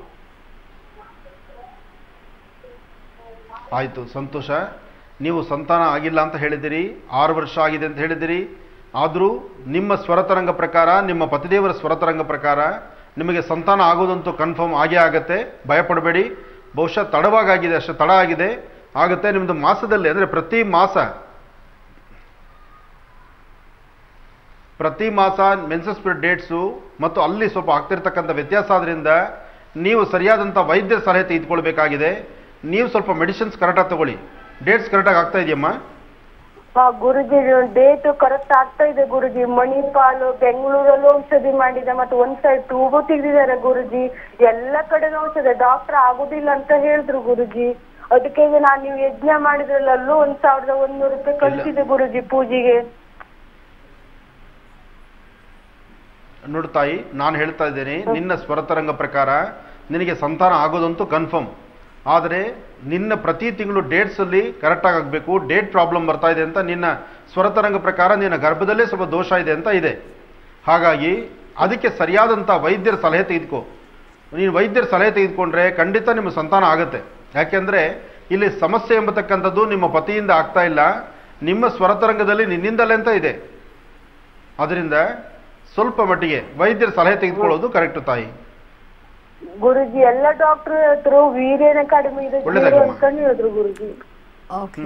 ಆಯಿತು ಸಂತೋಷ ನೀವು ಸಂತಾನ ಆಗಿಲ್ಲ ಅಂತ ಹೇಳಿದಿರಿ ಆರು ವರ್ಷ ಆಗಿದೆ ಅಂತ ಹೇಳಿದಿರಿ ಆದರೂ ನಿಮ್ಮ ಸ್ವರತರಂಗ ಪ್ರಕಾರ ನಿಮ್ಮ ಪತಿದೇವರ ಸ್ವರತರಂಗ ಪ್ರಕಾರ ನಿಮಗೆ ಸಂತಾನ ಆಗೋದಂತೂ ಕನ್ಫರ್ಮ್ ಆಗೇ ಆಗತ್ತೆ ಭಯಪಡಬೇಡಿ ಬಹುಶಃ ತಡವಾಗಿದೆ ಅಷ್ಟು ತಡ ಆಗಿದೆ ಆಗುತ್ತೆ ನಿಮ್ಮದು ಮಾಸದಲ್ಲಿ ಅಂದರೆ ಪ್ರತಿ ಮಾಸ ಪ್ರತಿ ಮಾಸ ಮೆನ್ಸಸ್ ಪೀರಿಯಡ್ ಡೇಟ್ಸು ಮತ್ತು ಅಲ್ಲಿ ಸ್ವಲ್ಪ ಆಗ್ತಿರ್ತಕ್ಕಂಥ ವ್ಯತ್ಯಾಸ ಆದ್ರಿಂದ ನೀವು ಸರಿಯಾದಂಥ ವೈದ್ಯರ ಸಲಹೆ ತೆಗೆದುಕೊಳ್ಬೇಕಾಗಿದೆ ನೀವು ಸ್ವಲ್ಪ ಮೆಡಿಸಿನ್ಸ್ ಕರೆಕ್ಟಾಗಿ ತಗೊಳ್ಳಿ ಡೇಟ್ಸ್ ಕರೆಕ್ಟಾಗಿ ಆಗ್ತಾ ಇದೆಯಮ್ಮ ಹಾ ಗುರುಜಿ ಡೇಟ್ ಕರೆಕ್ಟ್ ಆಗ್ತಾ ಇದೆ ಗುರುಜಿ ಮಣಿಪಾಲ್ ಬೆಂಗಳೂರಲ್ಲೂ ಔಷಧಿ ಮಾಡಿದೆ ಮತ್ತೆ ಒಂದ್ ಸೈಡ್ ಟ್ಯೂಬು ತೆಗ್ದಿದ್ದಾರೆ ಗುರುಜಿ ಎಲ್ಲ ಕಡೆನೂ ಔಷಧಿ ಡಾಕ್ಟರ್ ಆಗುದಿಲ್ಲ ಅಂತ ಹೇಳಿದ್ರು ಗುರುಜಿ ಅದಕ್ಕೆ ಈಗ ನಾನ್ ನೀವು ಯಜ್ಞ ಮಾಡಿದ್ರಲ್ಲ ಅಲ್ಲೂ ಒಂದ್ ಸಾವಿರದ ಒಂದೂರು ರೂಪಾಯಿ ಕಳಿಸಿದೆ ಗುರುಜಿ ಪೂಜೆಗೆ ನೋಡು ತಾಯಿ ನಾನು ಹೇಳ್ತಾ ಇದ್ದೇನೆ ನಿನ್ನ ಸ್ವರತರಂಗ ಪ್ರಕಾರ ನಿನಗೆ ಸಂತಾನ ಆಗೋದಂತೂ ಕನ್ಫರ್ಮ್ ಆದರೆ ನಿನ್ನ ಪ್ರತಿ ತಿಂಗಳು ಡೇಟ್ಸಲ್ಲಿ ಕರೆಕ್ಟಾಗಿ ಆಗಬೇಕು ಡೇಟ್ ಪ್ರಾಬ್ಲಮ್ ಬರ್ತಾ ಇದೆ ಅಂತ ನಿನ್ನ ಸ್ವರತರಂಗ ಪ್ರಕಾರ ನಿನ್ನ ಗರ್ಭದಲ್ಲೇ ಸ್ವಲ್ಪ ದೋಷ ಇದೆ ಅಂತ ಇದೆ ಹಾಗಾಗಿ ಅದಕ್ಕೆ ಸರಿಯಾದಂಥ ವೈದ್ಯರ ಸಲಹೆ ತೆಗೆದುಕೋ ನೀನು ವೈದ್ಯರ ಸಲಹೆ ತೆಗೆದುಕೊಂಡ್ರೆ ಖಂಡಿತ ನಿಮ್ಮ ಸಂತಾನ ಆಗುತ್ತೆ ಯಾಕೆಂದರೆ ಇಲ್ಲಿ ಸಮಸ್ಯೆ ಎಂಬತಕ್ಕಂಥದ್ದು ನಿಮ್ಮ ಪತಿಯಿಂದ ಆಗ್ತಾ ಇಲ್ಲ ನಿಮ್ಮ ಸ್ವರತರಂಗದಲ್ಲಿ ನಿನ್ನಿಂದಲೇ ಅಂತ ಇದೆ ಅದರಿಂದ ಸ್ವಲ್ಪ ಮಟ್ಟಿಗೆ ವೈದ್ಯರ ಸಲಹೆ ತೆಗೆದುಕೊಳ್ಳೋದು ಕರೆಕ್ಟ್ ತಾಯಿ ಗುರುಜಿ ಎಲ್ಲ ಡಾಕ್ಟರ್ ಹೇಳ್ತರು ವೀರ್ಯನ ಕಡಿಮೆ ಇದೆ ಒಳ್ಳೆದಾಗ್ಲಮ್ಮ. ಅನ್ಕೊಂಡು ಹೇಳಿದ್ರು ಗುರುಜಿ ಓಕೆ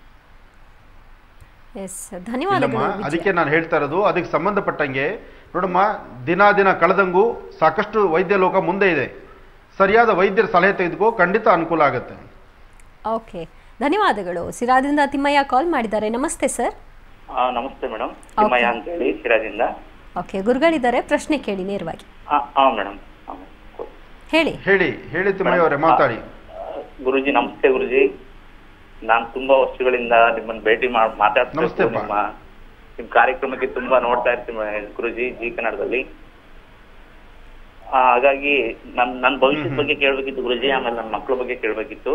ಎಸ್ ಇಲ್ಲಮ್ಮ ಧನ್ಯವಾದಗಳು ವಿಜಯ. ಅದಕ್ಕೆ ನಾನು ಹೇಳ್ತಾ ಇರೋದು ಅದಕ್ಕೆ ಸಂಬಂಧಪಟ್ಟಂಗೆ ನೋಡಮ್ಮ ದಿನ ದಿನ ಕಳೆದಂಗೂ ಸಾಕಷ್ಟು ವೈದ್ಯ ಲೋಕ ಮುಂದೆ ಇದೆ ಸರಿಯಾದ ವೈದ್ಯರ ಸಲಹೆ ತೆಗೆದುಕೋ ಖಂಡಿತ ಅನುಕೂಲ ಆಗುತ್ತೆ ಓಕೆ ಧನ್ಯವಾದಗಳು ಸಿರಾದಿಂದ ತಿಮ್ಮಯ್ಯ ಕಾಲ್ ಮಾಡಿದ್ದಾರೆ ನಮಸ್ತೆ ಸರ್ ಆ, ನಮಸ್ತೆ ಮೇಡಮ್ ತಿಮ್ಮಯ್ಯ ಅಂತ ಹೇಳಿ ಶಿರಾದಿಂದ ಓಕೆ ಗುರುಗಳಿದ್ದಾರೆ ಪ್ರಶ್ನೆ ಕೇಳಿ ನೇರವಾಗಿ ಹಾ ಮೇಡಮ್ ಹೇಳಿ ಹೇಳಿ ಹೇಳಿ ತಿಮ್ಮಯ್ಯ ಅವರೇ ಮಾತಾಡಿ ಗುರುಜಿ ನಮಸ್ತೆ ಗುರುಜಿ ನಾನ್ ತುಂಬಾ ವರ್ಷಗಳಿಂದ ನಿಮ್ಮನ್ನ ಭೇಟಿ ಮಾಡಿ ಮಾತಾಡ್ತಾ ನಮಸ್ತೆ ಇರ್ತೀನಿ. ಅಪ್ಪ. ನಿಮ್ಮ ನಿಮ್ ಕಾರ್ಯಕ್ರಮಕ್ಕೆ ತುಂಬಾ ನೋಡ್ತಾ ಇರ್ತೀನಿ ಗುರುಜಿ ಜಿ ಕನ್ನಡದಲ್ಲಿ ಆ, ಹಾಗಾಗಿ ನನ್ ನನ್ ಭವಿಷ್ಯದ ಬಗ್ಗೆ ಕೇಳ್ಬೇಕಿತ್ತು ಗುರುಜಿ ಆಮೇಲೆ ನನ್ನ ಮಕ್ಕಳ ಬಗ್ಗೆ ಕೇಳ್ಬೇಕಿತ್ತು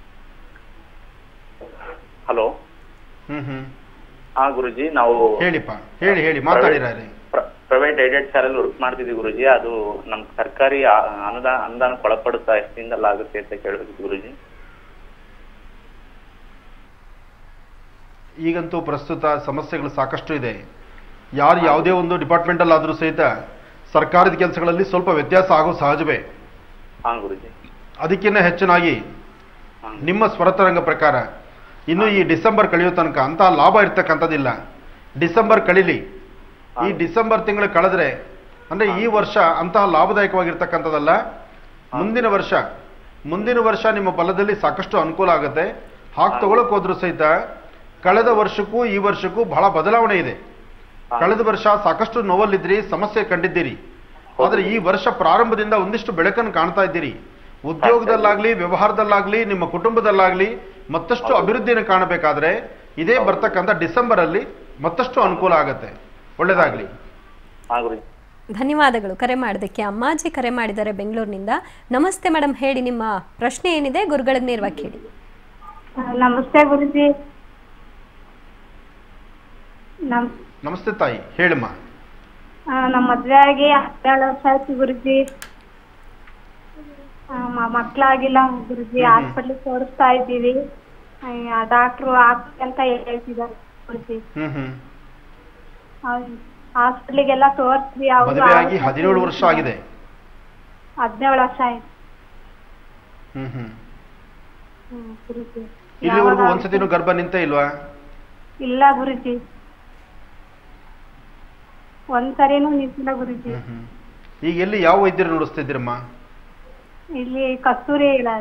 ಹಲೋ ಹ್ಮ್ ಹ್ಮ್ ಹಾ ಗುರುಜಿ ನಾವು ಹೇಳಿಪ್ಪ ಹೇಳಿ ಹೇಳಿ ಮಾತಾಡಿರಾರೆ ಪ್ರೈವೇಟ್ ಏಡೆಡ್ ಶಾಲೆಯಲ್ಲಿ ವರ್ಕ್ ಮಾಡ್ತಿದ್ವಿ ಗುರುಜಿ ಅದು ನಮ್ ಸರ್ಕಾರಿ ಆ- ಅನುದಾನ ಅನುದಾನಕ್ಕೆ ಒಳಪಡುತ್ತಾ ಎಷ್ಟು ದಿನದಲ್ಲಿ ಆಗುತ್ತೆ ಅಂತ ಕೇಳ್ಬೇಕಿತ್ತು ಗುರುಜಿ ಈಗಂತೂ ಪ್ರಸ್ತುತ ಸಮಸ್ಯೆಗಳು ಸಾಕಷ್ಟು ಇದೆ ಯಾರು ಯಾವುದೇ ಒಂದು ಡಿಪಾರ್ಟ್ಮೆಂಟಲ್ಲಿ ಆದರೂ ಸಹಿತ ಸರ್ಕಾರದ ಕೆಲಸಗಳಲ್ಲಿ ಸ್ವಲ್ಪ ವ್ಯತ್ಯಾಸ ಆಗೋ ಸಹಜವೇ ಹಾ ಗುರುಜಿ ಅದಕ್ಕಿಂತ ಹೆಚ್ಚಿನಾಗಿ ನಿಮ್ಮ ಸ್ವರತರಂಗ ಪ್ರಕಾರ ಇನ್ನು ಈ ಡಿಸೆಂಬರ್ ಕಳೆಯೋ ತನಕ ಅಂತ ಲಾಭ ಇರ್ತಕ್ಕಂಥದ್ದಿಲ್ಲ ಡಿಸೆಂಬರ್ ಕಳೀಲಿ ಈ ಡಿಸೆಂಬರ್ ತಿಂಗಳು ಕಳೆದ್ರೆ ಅಂದ್ರೆ ಈ ವರ್ಷ ಅಂತಹ ಲಾಭದಾಯಕವಾಗಿರ್ತಕ್ಕಂಥದ್ದಲ್ಲ ಮುಂದಿನ ವರ್ಷ ಮುಂದಿನ ವರ್ಷ ನಿಮ್ಮ ಫಲದಲ್ಲಿ ಸಾಕಷ್ಟು ಅನುಕೂಲ ಆಗುತ್ತೆ ಹಾಗೆ ತಗೊಳಕ್ ಹೋದ್ರು ಸಹಿತ ಕಳೆದ ವರ್ಷಕ್ಕೂ ಈ ವರ್ಷಕ್ಕೂ ಬಹಳ ಬದಲಾವಣೆ ಇದೆ ಕಳೆದ ವರ್ಷ ಸಾಕಷ್ಟು ನೋವಲ್ಲಿದ್ರಿ ಸಮಸ್ಯೆ ಕಂಡಿದ್ದೀರಿ ಆದ್ರೆ ಈ ವರ್ಷ ಪ್ರಾರಂಭದಿಂದ ಒಂದಿಷ್ಟು ಬೆಳಕನ್ನು ಕಾಣ್ತಾ ಇದ್ದೀರಿ ಉದ್ಯೋಗದಲ್ಲಾಗ್ಲಿ ವ್ಯವಹಾರದಲ್ಲಾಗ್ಲಿ ನಿಮ್ಮ ಕುಟುಂಬದಲ್ಲಾಗ್ಲಿ ಮತ್ತಷ್ಟು ಅಭಿವೃದ್ಧಿಯನ್ನು ಕಾಣಬೇಕಾದ್ರೆ ಇದೇ ಬರ್ತಕ್ಕಂಥ ಡಿಸೆಂಬರ್ ಅಲ್ಲಿ ಮತ್ತಷ್ಟು ಅನುಕೂಲ ಆಗತ್ತೆ ಒಳ್ಳೇದಾಗ್ಲಿ ಹಾ ಗುರುಜಿ ಧನ್ಯವಾದಗಳು ಕರೆ ಮಾಡೋದಕ್ಕೆ ಅಮ್ಮಾಜಿ ಕರೆ ಮಾಡಿದ್ದಾರೆ ಬೆಂಗಳೂರಿನಿಂದ ನಮಸ್ತೆ ಮೇಡಮ್ ಹೇಳಿ ನಿಮ್ಮ ಪ್ರಶ್ನೆ ಏನಿದೆ ಗುರುಗಳಿಗೆ ನೇರವಾಗಿ ಕೇಳಿ ನಮಸ್ತೆ ಗುರುಜಿ ನಮ್ ನಮಸ್ತೆ ತಾಯಿ ಹೇಳಮ್ಮ ಆ, ನಮ್ಮ ಮದ್ವೆ ಆಗಿ ಹನ್ನೆರಡು ವರ್ಷ ಆಯ್ತು ಗುರುಜಿ ಆ, ಮ- ಮಕ್ಳಾಗಿಲ್ಲ ಗುರುಜಿ ಹಾಸ್ಪಿಟ್ಲ್ ತೋರಿಸ್ತಾ ಇದ್ದೀವಿ ಡಾಕ್ಟ್ರು ಆಗ್ತದೆ ಅಂತ ಹೇಳ್ತಿದ್ದಾರೆ ಗುರುಜಿ ಹ್ಮ್ ಹ್ಮ್ ಹಾಸ್ಪಿಟ್ಲಿಗೆಲ್ಲ ತೋರಿಸ್ವಿ ಮದುವೆ ಆಗಿ ಹದಿನೇಳು ವರ್ಷ ಆಗಿದೆ ಹದಿನೇಳು ವರ್ಷ ಆಯ್ತು ಹ್ಮ್ ಹ್ಮ್ ಹ್ಮ್, ಗುರುಜಿ ಇಲ್ಲಿವರೆಗೂ ಯಾವಾಗ ಒಂದ್ಸತಿನೂ ಗರ್ಭ ನಿಂತ ಇಲ್ವಾ ಇಲ್ಲ ಗುರುಜಿ ಒಂದ್ಸರಿನೂ ನಿಂತಿಲ್ಲ ಗುರುಜಿ ಹ್ಮ್ ಹ್ಮ್ ಈಗ ಎಲ್ಲಿ ಯಾವ ವೈದ್ಯರು ನೋಡಿಸ್ತಿದ್ದೀರಮ್ಮ ಇಲ್ಲಿ ಕಸ್ತೂರಿ ಇಲ್ಲ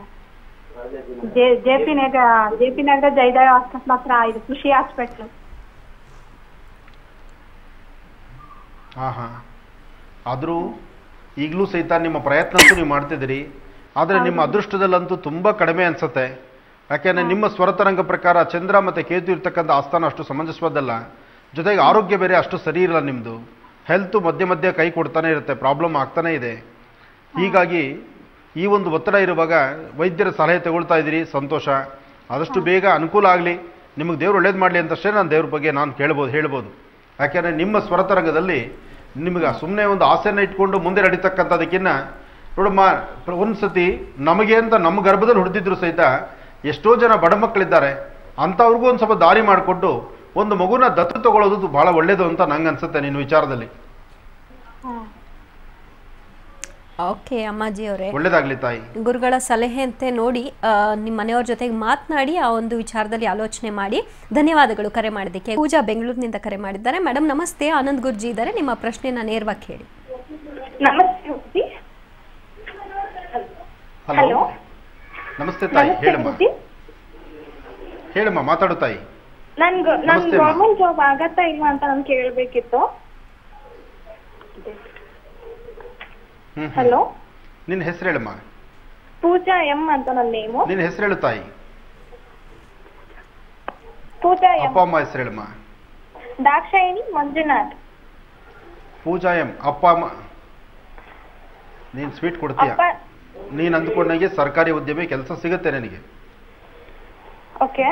J P Nagar J P Nagar Jayadeva hospital ಹತ್ರ ಇದು ಕೃಷಿ ಹಾಸ್ಪಿಟ್ಲ್ ಹಾ ಹಾ ಆದರೂ ಈಗಲೂ ಸಹಿತ ನಿಮ್ಮ ಪ್ರಯತ್ನ ಅಂತೂ ನೀವು ಮಾಡ್ತಿದ್ದೀರಿ ಆದರೆ ನಿಮ್ಮ ಅದೃಷ್ಟದಲ್ಲಂತೂ ತುಂಬ ಕಡಿಮೆ ಅನ್ಸುತ್ತೆ ಯಾಕೆಂದ್ರೆ ನಿಮ್ಮ ಸ್ವರತರಂಗ ಪ್ರಕಾರ ಚಂದ್ರ ಮತ್ತು ಕೇತು ಇರ್ತಕ್ಕಂಥ ಆಸ್ಥಾನ ಅಷ್ಟು ಸಮಂಜಸವಾದಲ್ಲ ಜೊತೆಗೆ ಆರೋಗ್ಯ ಬೇರೆ ಅಷ್ಟು ಸರಿ ಇರಲ್ಲ ನಿಮ್ಮದು ಹೆಲ್ತು ಮಧ್ಯೆ ಮಧ್ಯೆ ಕೈ ಕೊಡ್ತಾನೆ ಇರುತ್ತೆ ಪ್ರಾಬ್ಲಮ್ ಆಗ್ತಾನೆ ಇದೆ ಹೀಗಾಗಿ ಈ ಒಂದು ಒತ್ತಡ ಇರುವಾಗ ವೈದ್ಯರ ಸಲಹೆ ತಗೊಳ್ತಾ ಇದ್ದೀರಿ ಸಂತೋಷ ಆದಷ್ಟು ಬೇಗ ಅನುಕೂಲ ಆಗಲಿ ನಿಮಗೆ ದೇವ್ರು ಒಳ್ಳೇದು ಮಾಡಲಿ ಅಂತಷ್ಟೇ ನಾನು ದೇವ್ರ ಬಗ್ಗೆ ನಾನು ಕೇಳ್ಬೋದು ಹೇಳ್ಬೋದು ಯಾಕೆಂದರೆ ನಿಮ್ಮ ಸ್ವರತರಂಗದಲ್ಲಿ ನಿಮಗೆ ಸುಮ್ಮನೆ ಒಂದು ಆಸೆನ ಇಟ್ಕೊಂಡು ಮುಂದೆ ನಡೀತಕ್ಕಂಥದಕ್ಕಿಂತ ನೋಡಮ್ಮ ಪ್ರ- ಒಂದ್ ಸತಿ ನಮಗೆ ಅಂತ ನಮ್ಮ ಗರ್ಭದಲ್ಲಿ ಹುಡ್ದಿದ್ರು ಸಹಿತ ಎಷ್ಟೋ ಜನ ಬಡ ಮಕ್ಕಳಿದ್ದಾರೆ ಅಂಥವ್ರಿಗೂ ಒಂದು ಸ್ವಲ್ಪ ದಾರಿ ಮಾಡಿಕೊಟ್ಟು ಒಂದು ಮಗುನ ದತ್ತು ತಗೊಳ್ಳೋದು ಬಹಳ ಒಳ್ಳೇದು ಅಂತ ನಂಗೆ ಅನ್ಸುತ್ತೆ ನಿನ್ನ ವಿಚಾರದಲ್ಲಿ ಓಕೆ ಅಮ್ಮಾಜಿ ಅವರೇ ಒಳ್ಳೇದಾಗ್ಲಿ ತಾಯಿ ಗುರುಗಳ ಸಲಹೆಯಂತೆ ನೋಡಿ ಆ, ನಿಮ್ಮ ಮನೆಯವ್ರ ಜೊತೆಗೆ ಮಾತನಾಡಿ ಆ ಒಂದು ವಿಚಾರದಲ್ಲಿ ಆಲೋಚನೆ ಮಾಡಿ ಧನ್ಯವಾದಗಳು ಕರೆ ಮಾಡಿದ್ದಕ್ಕೆ ಪೂಜಾ ಬೆಂಗಳೂರಿನಿಂದ ಕರೆ ಮಾಡಿದ್ದಾರೆ ಮೇಡಮ್ ನಮಸ್ತೆ ಆನಂದ್ ಗುರ್ಜಿ ಇದ್ದಾರೆ ನಿಮ್ಮ ಪ್ರಶ್ನೆನ ನೇರವಾಗಿ ಕೇಳಿ ನಮಸ್ತೆ ಗುರುಜಿ ಹಲೋ ನಮಸ್ತೆ ತಾಯಿ ನಮಸ್ತೆ ಹೇಳಮ್ಮ ಗುರುಜಿ ಹೇಳಮ್ಮ ಮಾತಾಡು ತಾಯಿ ನನ್ಗೆ ನನ್ ನಮಸ್ತೆ ಅಮ್ಮ. ಗೌರ್ಮೆಂಟ್ ಜಾಬ್ ಆಗತ್ತಾ ಇಲ್ವಾ ಅಂತ ನನ್ ಕೇಳ್ಬೇಕಿತ್ತು ಹ್ಮ್ ಹ್ಮ್. ಹಲೋ ನಿನ್ನ ಹೆಸರು ಹೇಳಮ್ಮ ಪೂಜಾ ಎಂ ಅಂತ ನನ್ನ ನೇಮು ನಿನ್ನ ಹೆಸರು ಹೇಳು ತಾಯಿ ಪೂಜಾ ಎಂ ಅಪ್ಪ ಅಮ್ಮ ಹೆಸರು ಹೇಳಮ್ಮ ದಾಕ್ಷಾಯಿಣಿ ಮಂಜುನಾಥ್ ಪೂಜಾ ಎಂ ಅಪ್ಪ ಅಮ್ಮ ನೀನು ಸ್ವೀಟ್ ಕೊಡ್ತೀಯ ಅಪ್ಪ ನೀನು ಅಂದ್ಕೊಂಡಂಗೆ ಸರ್ಕಾರಿ ಉದ್ಯಮಿ ಕೆಲಸ ಸಿಗುತ್ತೆ ನನಗೆ ಓಕೆ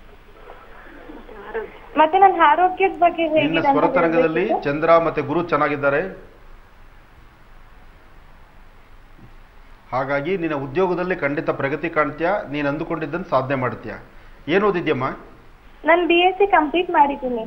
ಮತ್ತೆ ನನ್ನ ಆರೋಗ್ಯದ ಬಗ್ಗೆ ನಿನ್ನ ಹೇಗಿದೆ ಅಂತ ಸ್ವರತರಂಗದಲ್ಲಿ ಹೇಳ್ಬೇಕಿತ್ತು. ಚಂದ್ರ ಮತ್ತೆ ಗುರು ಚೆನ್ನಾಗಿದ್ದಾರೆ ಹಾಗಾಗಿ ನಿನ್ನ ಉದ್ಯೋಗದಲ್ಲಿ ಖಂಡಿತ ಪ್ರಗತಿ ಕಾಣ್ತೀಯ ನೀನು ಅಂದುಕೊಂಡಿದ್ದನ್ನು ಸಾಧನೆ ಮಾಡ್ತೀಯ ಏನು ಓದಿದ್ಯಮ್ಮ ನಾನು ಬಿ ಎಸ್ ಸಿ ಕಂಪ್ಲೀಟ್ ಮಾಡಿದ್ದೀನಿ